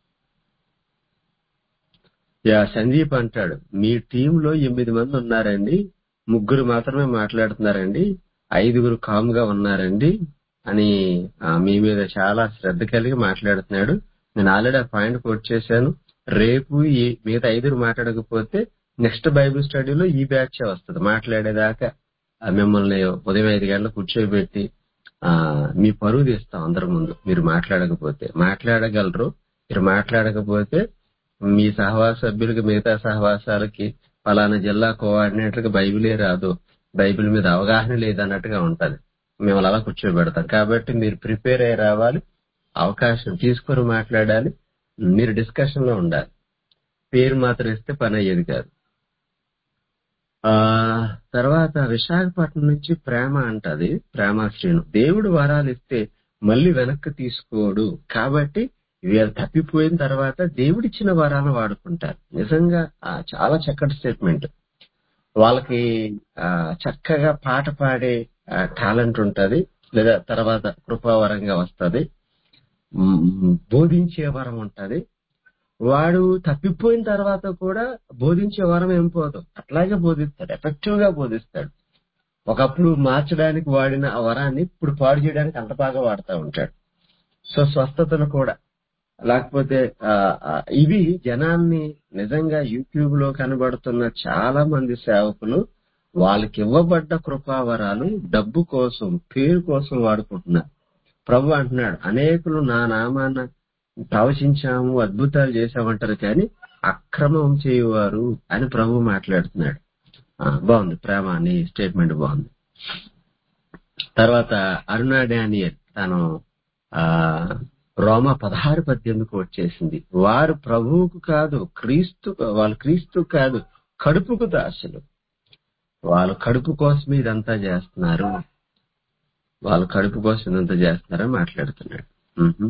Speaker 10: యా సందీప్ అంటాడు మీ టీంలో ఎనిమిది మంది ఉన్నారండి ముగ్గురు మాత్రమే మాట్లాడుతున్నారండి ఐదుగురు కామ్ గా ఉన్నారండి అని ఆ, మీ మీద చాలా శ్రద్ధ కలిగి మాట్లాడుతున్నాడు నేను ఆల్రెడీ ఆ పాయింట్ కోట్ చేశాను రేపు ఈ మిగతా ఐదుగురు మాట్లాడకపోతే నెక్స్ట్ బైబిల్ స్టడీలో ఈ బ్యాచ్ వస్తుంది మాట్లాడేదాకా ఆ, మిమ్మల్ని ఉదయం ఐదు గంటలకు కూర్చోబెట్టి ఆ మీ పరువు తీస్తాం అందరి ముందు మీరు మాట్లాడకపోతే మాట్లాడగలరు మీరు మాట్లాడకపోతే మీ సహవాస సభ్యులకి మిగతా సహవాసాలకి పలానా జిల్లా కోఆర్డినేటర్ కి బైబిలే రాదు బైబిల్ మీద అవగాహన లేదన్నట్టుగా ఉంటది మిమ్మల్ని అలా కూర్చోబెడతాం కాబట్టి మీరు ప్రిపేర్ అయ్యి రావాలి అవకాశం తీసుకొని మాట్లాడాలి మీరు డిస్కషన్ లో ఉండాలి పేరు మాత్రం ఇస్తే పని అయ్యేది కాదు ఆ తర్వాత విశాఖపట్నం నుంచి ప్రేమ అంటది ప్రేమ శ్రీను దేవుడు వరాలు ఇస్తే మళ్ళీ వెనక్కి తీసుకోడు కాబట్టి వీరు తప్పిపోయిన తర్వాత దేవుడిచ్చిన వరాలను వాడుకుంటారు నిజంగా ఆ, చాలా చక్కటి స్టేట్మెంట్ వాళ్ళకి ఆ, చక్కగా పాట పాడే టాలెంట్ ఉంటది లేదా తర్వాత కృపావరంగా వస్తది మ్, బోధించే వరం ఉంటది వాడు తప్పిపోయిన తర్వాత కూడా బోధించే వరం ఏం పోదు అట్లాగే బోధిస్తాడు ఎఫెక్టివ్ గా బోధిస్తాడు ఒకప్పుడు మార్చడానికి వాడిన ఆ వరాన్ని ఇప్పుడు పాడు చేయడానికి అంత బాగా వాడుతూ ఉంటాడు సో స్వస్థతలు కూడా లేకపోతే ఆ, ఆ, ఇవి జనాన్ని నిజంగా యూట్యూబ్ లో కనబడుతున్న చాలా మంది సేవకులు వాళ్ళకి ఇవ్వబడ్డ కృపావరాలు డబ్బు కోసం పేరు కోసం వాడుకుంటున్నారు ప్రభు అంటున్నాడు అనేకులు నా నామాన ప్రవచించాము అద్భుతాలు చేశామంటారు కానీ అక్రమం చేయువారు అని ప్రభు మాట్లాడుతున్నాడు ఆ, బాగుంది ప్రేమ అని స్టేట్మెంట్ బాగుంది తర్వాత అరుణా డానియల్ తను ఆ రోమ పదహారు పద్దెనిమిది కోట్ చేసింది వారు ప్రభువుకు కాదు క్రీస్తు వాళ్ళు క్రీస్తు కాదు కడుపుకు దాసులు వాళ్ళు కడుపు కోసం ఇదంతా చేస్తున్నారు వాళ్ళు కడుపు కోసం ఇదంతా చేస్తున్నారని మాట్లాడుతున్నాడు మ్హూ.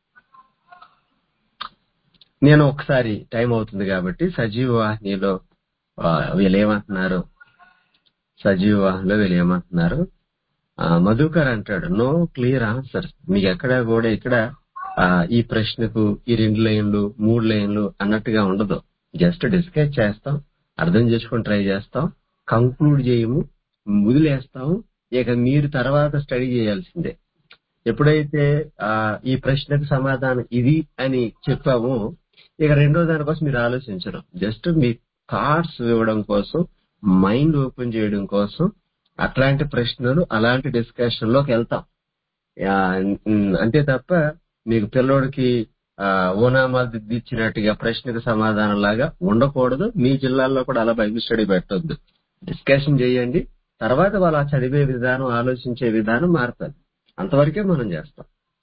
Speaker 10: నేను ఒకసారి టైం అవుతుంది కాబట్టి సజీవ వాహినిలో ఆ, వీళ్ళు ఏమంటున్నారు సజీవ వాహినిలో వీళ్ళు ఏమంటున్నారు ఆ, మధుకర్ అంటాడు నో క్లియర్ ఆన్సర్ మీకు ఎక్కడ కూడా ఇక్కడ ఆ, ఈ ప్రశ్నకు ఈ రెండు లైన్లు మూడు లైన్లు అన్నట్టుగా ఉండదు జస్ట్ డిస్కస్ చేస్తాం అర్థం చేసుకొని ట్రై చేస్తాం కంక్లూడ్ చేయము ముదిలేస్తాము ఇక మీరు తర్వాత స్టడీ చేయాల్సిందే ఎప్పుడైతే ఆ ఈ ప్రశ్నకు సమాధానం ఇది అని చెప్పామో ఇక రెండో దానికోసం మీరు ఆలోచించడం జస్ట్ మీ థాట్స్ ఇవ్వడం కోసం మైండ్ ఓపెన్ చేయడం కోసం అట్లాంటి ప్రశ్నలు అలాంటి డిస్కషన్ లోకి వెళ్తాం ఆ, ఉమ్, అంతే తప్ప మీకు పిల్లోడికి ఆ, ఓనామాలు దిద్దిచ్చినట్టుగా ప్రశ్నకు సమాధానం లాగా ఉండకూడదు మీ జిల్లాల్లో కూడా అలా బైబిల్ స్టడీ పెట్టొద్దు డిస్కషన్ చేయండి తర్వాత వాళ్ళు ఆ చదివే విధానం ఆలోచించే విధానం మారుతుంది అంతవరకే మనం చేస్తాం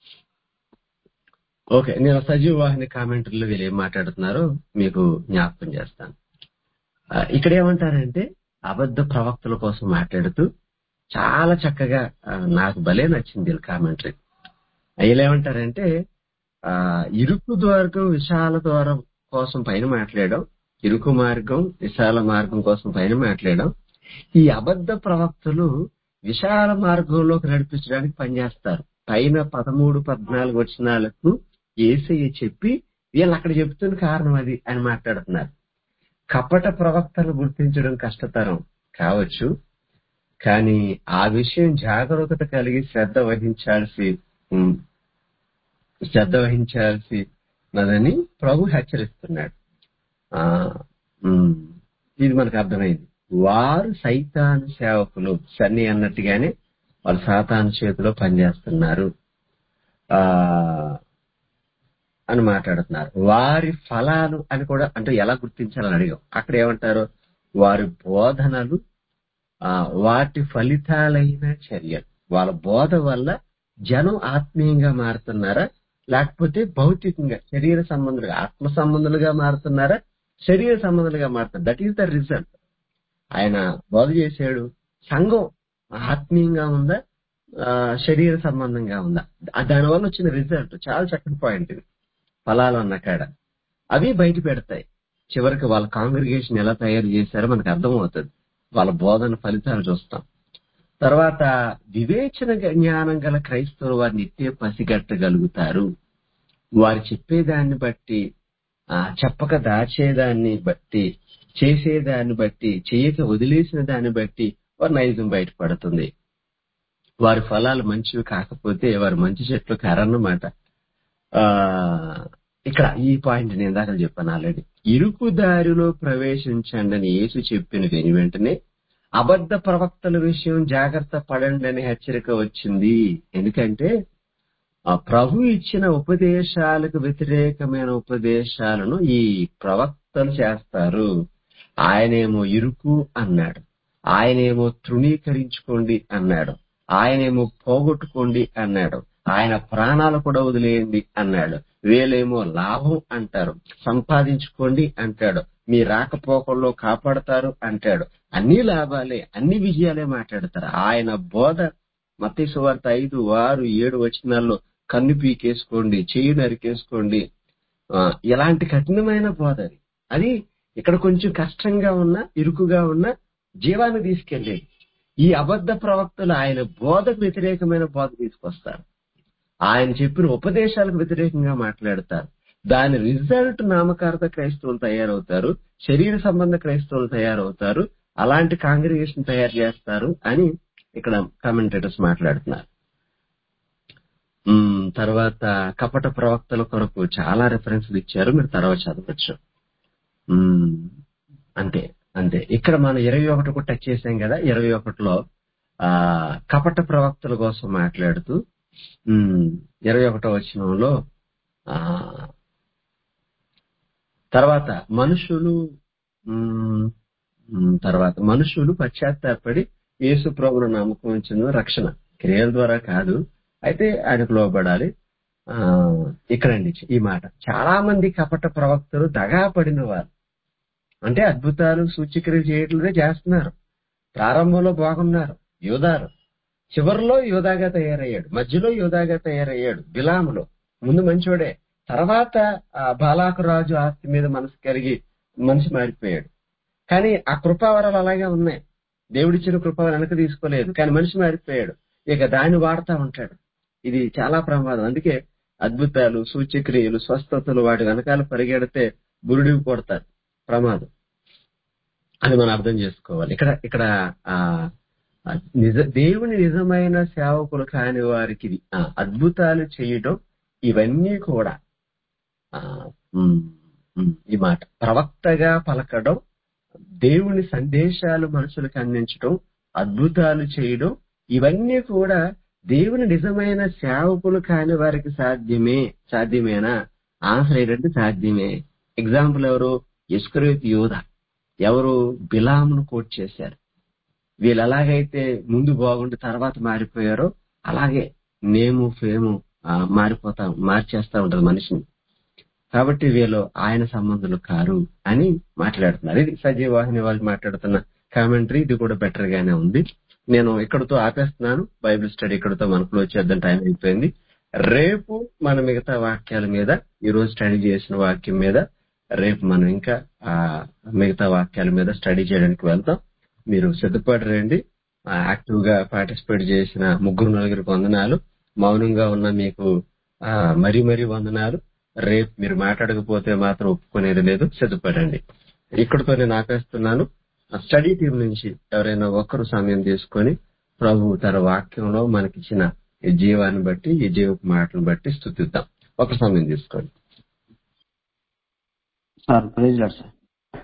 Speaker 10: ఓకే నేను సజీవ వాహిని కామెంటరీలో వీళ్ళు ఏం మాట్లాడుతున్నారో మీకు జ్ఞాపకం చేస్తాను ఆ, ఇక్కడ ఏమంటారంటే అబద్ధ ప్రవక్తల కోసం మాట్లాడుతూ చాలా చక్కగా ఆ, నాకు భలే నచ్చింది వీళ్ళ కామెంటరీ వీళ్ళు ఏమంటారంటే ఆ ఇరుకు ద్వారం విశాల ద్వారం కోసం పైన మాట్లాడడం ఇరుకు మార్గం విశాల మార్గం కోసం పైన మాట్లాడడం ఈ అబద్ధ ప్రవక్తలు విశాల మార్గంలోకి నడిపించడానికి పనిచేస్తారు పైన పదమూడు పద్నాలుగు వచనాలకు ఏసయ్య చెప్పి వీళ్ళు అక్కడ చెప్తున్న కారణం అది అని మాట్లాడుతున్నారు కపట ప్రవక్తలు గుర్తించడం కష్టతరం కావచ్చు కానీ ఆ విషయం జాగ్రత్త కలిగి శ్రద్ధ వహించాల్సి ఉమ్, శ్రద్ధ వహించాల్సినదని ప్రభు హెచ్చరిస్తున్నాడు ఆ ఉమ్, ఇది మనకు అర్థమైంది వారు సైతాను సేవకులు సన్ని అన్నట్టుగానే వాళ్ళు సాతాను చేతిలో పనిచేస్తున్నారు ఆ అని మాట్లాడుతున్నారు వారి ఫలాలు అని కూడా అంటే ఎలా గుర్తించాలని అడిగాం అక్కడ ఏమంటారు వారి బోధనలు ఆ వాటి ఫలితాలైన చర్యలు వాళ్ళ బోధ వల్ల జనం ఆత్మీయంగా మారుతున్నారా లేకపోతే భౌతికంగా శరీర సంబంధులుగా ఆత్మ సంబంధులుగా మారుతున్నారా శరీర సంబంధులుగా మారుతున్నారు దట్ ఈస్ ద రిజల్ట్ ఆయన బోధ చేశాడు సంఘం ఆత్మీయంగా ఉందా ఆ, శరీర సంబంధంగా ఉందా ఆ దానివల్ల వచ్చిన రిజల్ట్ చాలా చక్కటి పాయింట్ ఇది ఫలాలు అన్న కాడ అవి బయట పెడతాయి చివరికి వాళ్ళ కాంగ్రిగేషన్ ఎలా తయారు చేశారో మనకు అర్థమవుతుంది వాళ్ళ బోధన ఫలితాలు చూస్తాం తర్వాత వివేచన జ్ఞానం గల క్రైస్తవులు వారిని ఇట్టే పసిగట్టగలుగుతారు వారు చెప్పేదాన్ని బట్టి ఆ చెప్పక దాచేదాన్ని బట్టి చేసేదాన్ని బట్టి చేయక వదిలేసిన దాన్ని బట్టి వారి నైజం బయటపడుతుంది వారి ఫలాలు మంచివి కాకపోతే వారు మంచి చెట్లు కారన్నమాట ఆ ఇక్కడ ఈ పాయింట్ నేను ఇందాక చెప్పాను ఆల్రెడీ ఇరుకు దారిలో ప్రవేశించండి అని యేసు చెప్పిన వెను వెంటనే అబద్ధ ప్రవక్తల విషయం జాగ్రత్త పడండి అనే హెచ్చరిక వచ్చింది ఎందుకంటే ఆ ప్రభు ఇచ్చిన ఉపదేశాలకు వ్యతిరేకమైన ఉపదేశాలను ఈ ప్రవక్తలు చేస్తారు ఆయనేమో ఇరుకు అన్నాడు ఆయనేమో తృణీకరించుకోండి అన్నాడు ఆయనేమో పోగొట్టుకోండి అన్నాడు ఆయన ప్రాణాలు కూడా వదిలేయండి అన్నాడు వీళ్ళేమో లాభం అంటారు సంపాదించుకోండి అంటాడు మీ రాకపోకల్లో కాపాడతారు అంటాడు అన్ని లాభాలే అన్ని విజయాలే మాట్లాడతారు ఆయన బోధ మత్తయి సువార్త ఐదు ఆరు ఏడు వచనాల్లో కన్ను పీకేసుకోండి చెయ్యి నరికేసుకోండి ఆ, ఇలాంటి కఠినమైన బోధ అది అది ఇక్కడ కొంచెం కష్టంగా ఉన్న ఇరుకుగా ఉన్న జీవాన్ని తీసుకెళ్లేది ఈ అబద్ధ ప్రవక్తలు ఆయన బోధకు వ్యతిరేకమైన బోధ తీసుకొస్తారు ఆయన చెప్పిన ఉపదేశాలకు వ్యతిరేకంగా మాట్లాడతారు దాని రిజల్ట్ నామకార్థ క్రైస్తవులు తయారవుతారు శరీర సంబంధ క్రైస్తవులు తయారవుతారు అలాంటి కాంగ్రిగేషన్ తయారు చేస్తారు అని ఇక్కడ కామెంటేటర్స్ మాట్లాడుతున్నారు ఉమ్, తర్వాత కపట ప్రవక్తల కొరకు చాలా రెఫరెన్స్లు ఇచ్చారు మీరు తర్వాత చదవచ్చు ఉమ్, అంతే అంతే ఇక్కడ మనం ఇరవై ఒకటి కూడా టచ్ చేసాం కదా ఇరవై ఒకటిలో ఆ కపట ప్రవక్తల కోసం మాట్లాడుతూ ఉమ్, ఇరవై ఒకటో వచనంలో ఆ తర్వాత మనుషులు ఉమ్, ఉమ్, తర్వాత మనుషులు పశ్చాత్తాపడి యేసు ప్రభును నమ్మకం ఉంచిన రక్షణ క్రియల ద్వారా కాదు అయితే ఆయనకు లోబడాలి ఆ ఇక్కడండి ఈ మాట చాలా మంది కపట ప్రవక్తలు దగా పడిన వారు అంటే అద్భుతాలు సూచిక్రియలు చేయట్లేదే చేస్తున్నారు ప్రారంభంలో బాగున్నారు యోధారు చివరిలో యోధాగా తయారయ్యాడు మధ్యలో యోధాగా తయారయ్యాడు బిలాములో ముందు మంచోడే తర్వాత ఆ బాలాకు రాజు ఆస్తి మీద మనసు కలిగి మనిషి మారిపోయాడు కానీ ఆ కృపావరాలు అలాగే ఉన్నాయి దేవుడిచ్చిన కృప వెనక తీసుకోలేదు కానీ మనిషి మారిపోయాడు ఇక దాన్ని వాడుతూ ఉంటాడు ఇది చాలా ప్రమాదం అందుకే అద్భుతాలు సూచ్యక్రియలు స్వస్థతలు వాటి వెనకాల పరిగెడితే బురుడికి కొడతారు ప్రమాదం అది మనం అర్థం చేసుకోవాలి ఇక్కడ ఇక్కడ ఆ ఆ నిజ దేవుని నిజమైన సేవకులు కాని వారికి ఇది, ఆ, అద్భుతాలు చేయడం ఇవన్నీ కూడా ఆ, ఉమ్, ఉమ్, ఈ మాట ప్రవక్తగా పలకడం దేవుని సందేశాలు మనుషులకు అందించడం అద్భుతాలు చేయడం ఇవన్నీ కూడా దేవుని నిజమైన సేవకులు కాని వారికి సాధ్యమే సాధ్యమేనా ఆన్సర్ ఏంటంటే సాధ్యమే ఎగ్జాంపుల్ ఎవరు ఇస్కరేత్ యోధ ఎవరు బిలామును కోట్ చేశారు వీళ్ళు ఎలాగైతే ముందు బాగుండి తర్వాత మారిపోయారో అలాగే నేము ఫేము ఆ, మారిపోతా మార్చేస్తా ఉంటది మనిషిని కాబట్టి వీళ్ళు ఆయన సంబంధులు కారు అని మాట్లాడుతున్నారు ఇది సజీవ వాహిని వాళ్ళు మాట్లాడుతున్న కామెంటరీ ఇది కూడా బెటర్ గానే ఉంది నేను ఇక్కడతో ఆపేస్తున్నాను బైబిల్ స్టడీ ఇక్కడతో మనం క్లోజ్ చేద్దాం టైం అయిపోయింది రేపు మన మిగతా వాక్యాల మీద ఈ రోజు స్టడీ చేసిన వాక్యం మీద రేపు మనం ఇంకా ఆ మిగతా వాక్యాల మీద స్టడీ చేయడానికి వెళ్తాం మీరు సిద్ధపడి రండి యాక్టివ్ గా పార్టిసిపేట్ చేసిన ముగ్గురు నలుగురికి వందనాలు మౌనంగా ఉన్న మీకు ఆ, మరీ మరీ వందనాలు రేపు మీరు మాట్లాడకపోతే మాత్రం ఒప్పుకునేది లేదు సిద్ధపడండి ఇక్కడితో నేను ఆపేస్తున్నాను స్టడీ టీం నుంచి ఎవరైనా ఒక్కరు సమయం తీసుకొని ప్రభు తన వాక్యంలో మనకిచ్చిన ఈ జీవాన్ని బట్టి ఈ జీవపు మాటలను బట్టి స్థుతిద్దాం ఒక సమయం తీసుకోండి
Speaker 4: sir praise lord sir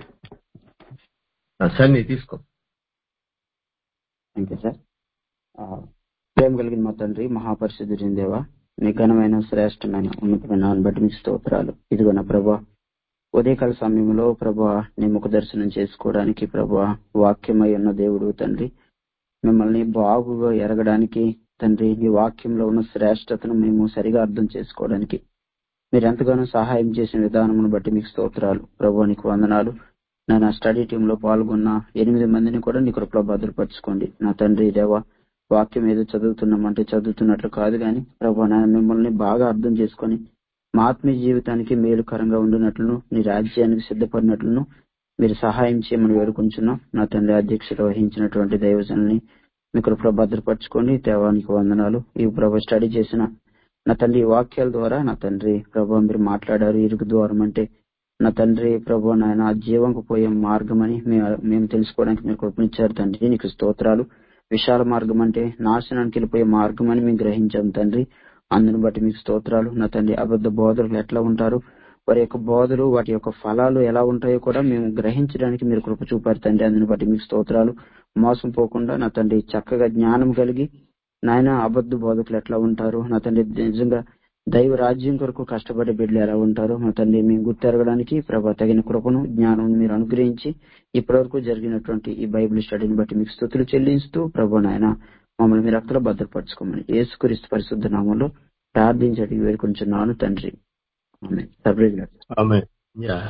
Speaker 10: Sunny తీసుకో
Speaker 4: థ్యాంక్ యూ సార్ ఆ, ప్రేమ కలిగిన మా తండ్రి మహాపరిశుద్ధుడిని దేవ నీ ఘనమైన శ్రేష్టమైన ఉన్నతమైన నామమును బట్టి మీకు స్తోత్రాలు ఇదిగో నా ప్రభా ఉదయకాల సమయంలో ప్రభా నీ ముఖ దర్శనం చేసుకోవడానికి ప్రభా వాక్యమై ఉన్న దేవుడు తండ్రి మిమ్మల్ని బాగుగా ఎరగడానికి తండ్రి నీ వాక్యంలో ఉన్న శ్రేష్టతను మేము సరిగా అర్థం చేసుకోవడానికి మీరు ఎంతగానో సహాయం చేసిన విధానమును బట్టి మీకు స్తోత్రాలు ప్రభు నీకు వందనాలు నా స్టడీ టీంలో పాల్గొన్న ఎనిమిది మందిని కూడా నీ కృపలో భద్రపరచుకోండి నా తండ్రి దేవ వాక్యం ఏదో చదువుతున్నామంటే చదువుతున్నట్లు కాదు కానీ ప్రభా నాయన మిమ్మల్ని బాగా అర్థం చేసుకొని మా ఆత్మీయ జీవితానికి మేలుకరంగా ఉండినట్లును నీ రాజ్యానికి సిద్ధపడినట్లును మీరు సహాయం చేయమని వేడుకుంటున్నాం నా తండ్రి అధ్యక్షత వహించినటువంటి దైవజనుల్ని మీ కృపలో భద్రపరచుకోండి దేవానికి వందనాలు ఈ ప్రభు స్టడీ చేసిన నా తండ్రి ఈ వాక్యాల ద్వారా నా తండ్రి ప్రభు మీరు మాట్లాడారు ఇరుకు ద్వారం అంటే నా తండ్రి ప్రభు నాయన జీవంకు పోయే మార్గం అని మే- మేము తెలుసుకోవడానికి మీరు కృపనిచ్చారు తండ్రి నీకు స్తోత్రాలు విశాల మార్గం అంటే నాశనానికి వెళ్ళిపోయే మార్గం అని మేము గ్రహించాం తండ్రి అందుని బట్టి మీకు స్తోత్రాలు నా తండ్రి అబద్ధ బోధకులు ఎట్లా ఉంటారు వారి యొక్క బోధలు వాటి యొక్క ఫలాలు ఎలా ఉంటాయో కూడా మేము గ్రహించడానికి మీరు కృప చూపారు తండ్రి అందుని బట్టి మీకు స్తోత్రాలు మోసం పోకుండా నా తండ్రి చక్కగా జ్ఞానం కలిగి నాయన అబద్ధ బోధకులు ఎట్లా ఉంటారు నా తండ్రి నిజంగా దైవ రాజ్యం కొరకు కష్టపడే బిడ్డలు ఎలా ఉంటారో మా తండ్రి మేము గుర్తెరగడానికి ప్రభా తగిన కృపను జ్ఞానం మీరు అనుగ్రహించి ఇప్పటివరకు జరిగినటువంటి ఈ బైబిల్ స్టడీని బట్టి మీకు స్థుతులు చెల్లిస్తూ ప్రభు నాయన మమ్మల్ని మీరు అక్కడ భద్రపరచుకోమని యేసుక్రీస్తు పరిశుద్ధ నామంలో ప్రార్థించడానికి వేడుకొంచున్నాను తండ్రి ఆమె
Speaker 10: ఆమె యా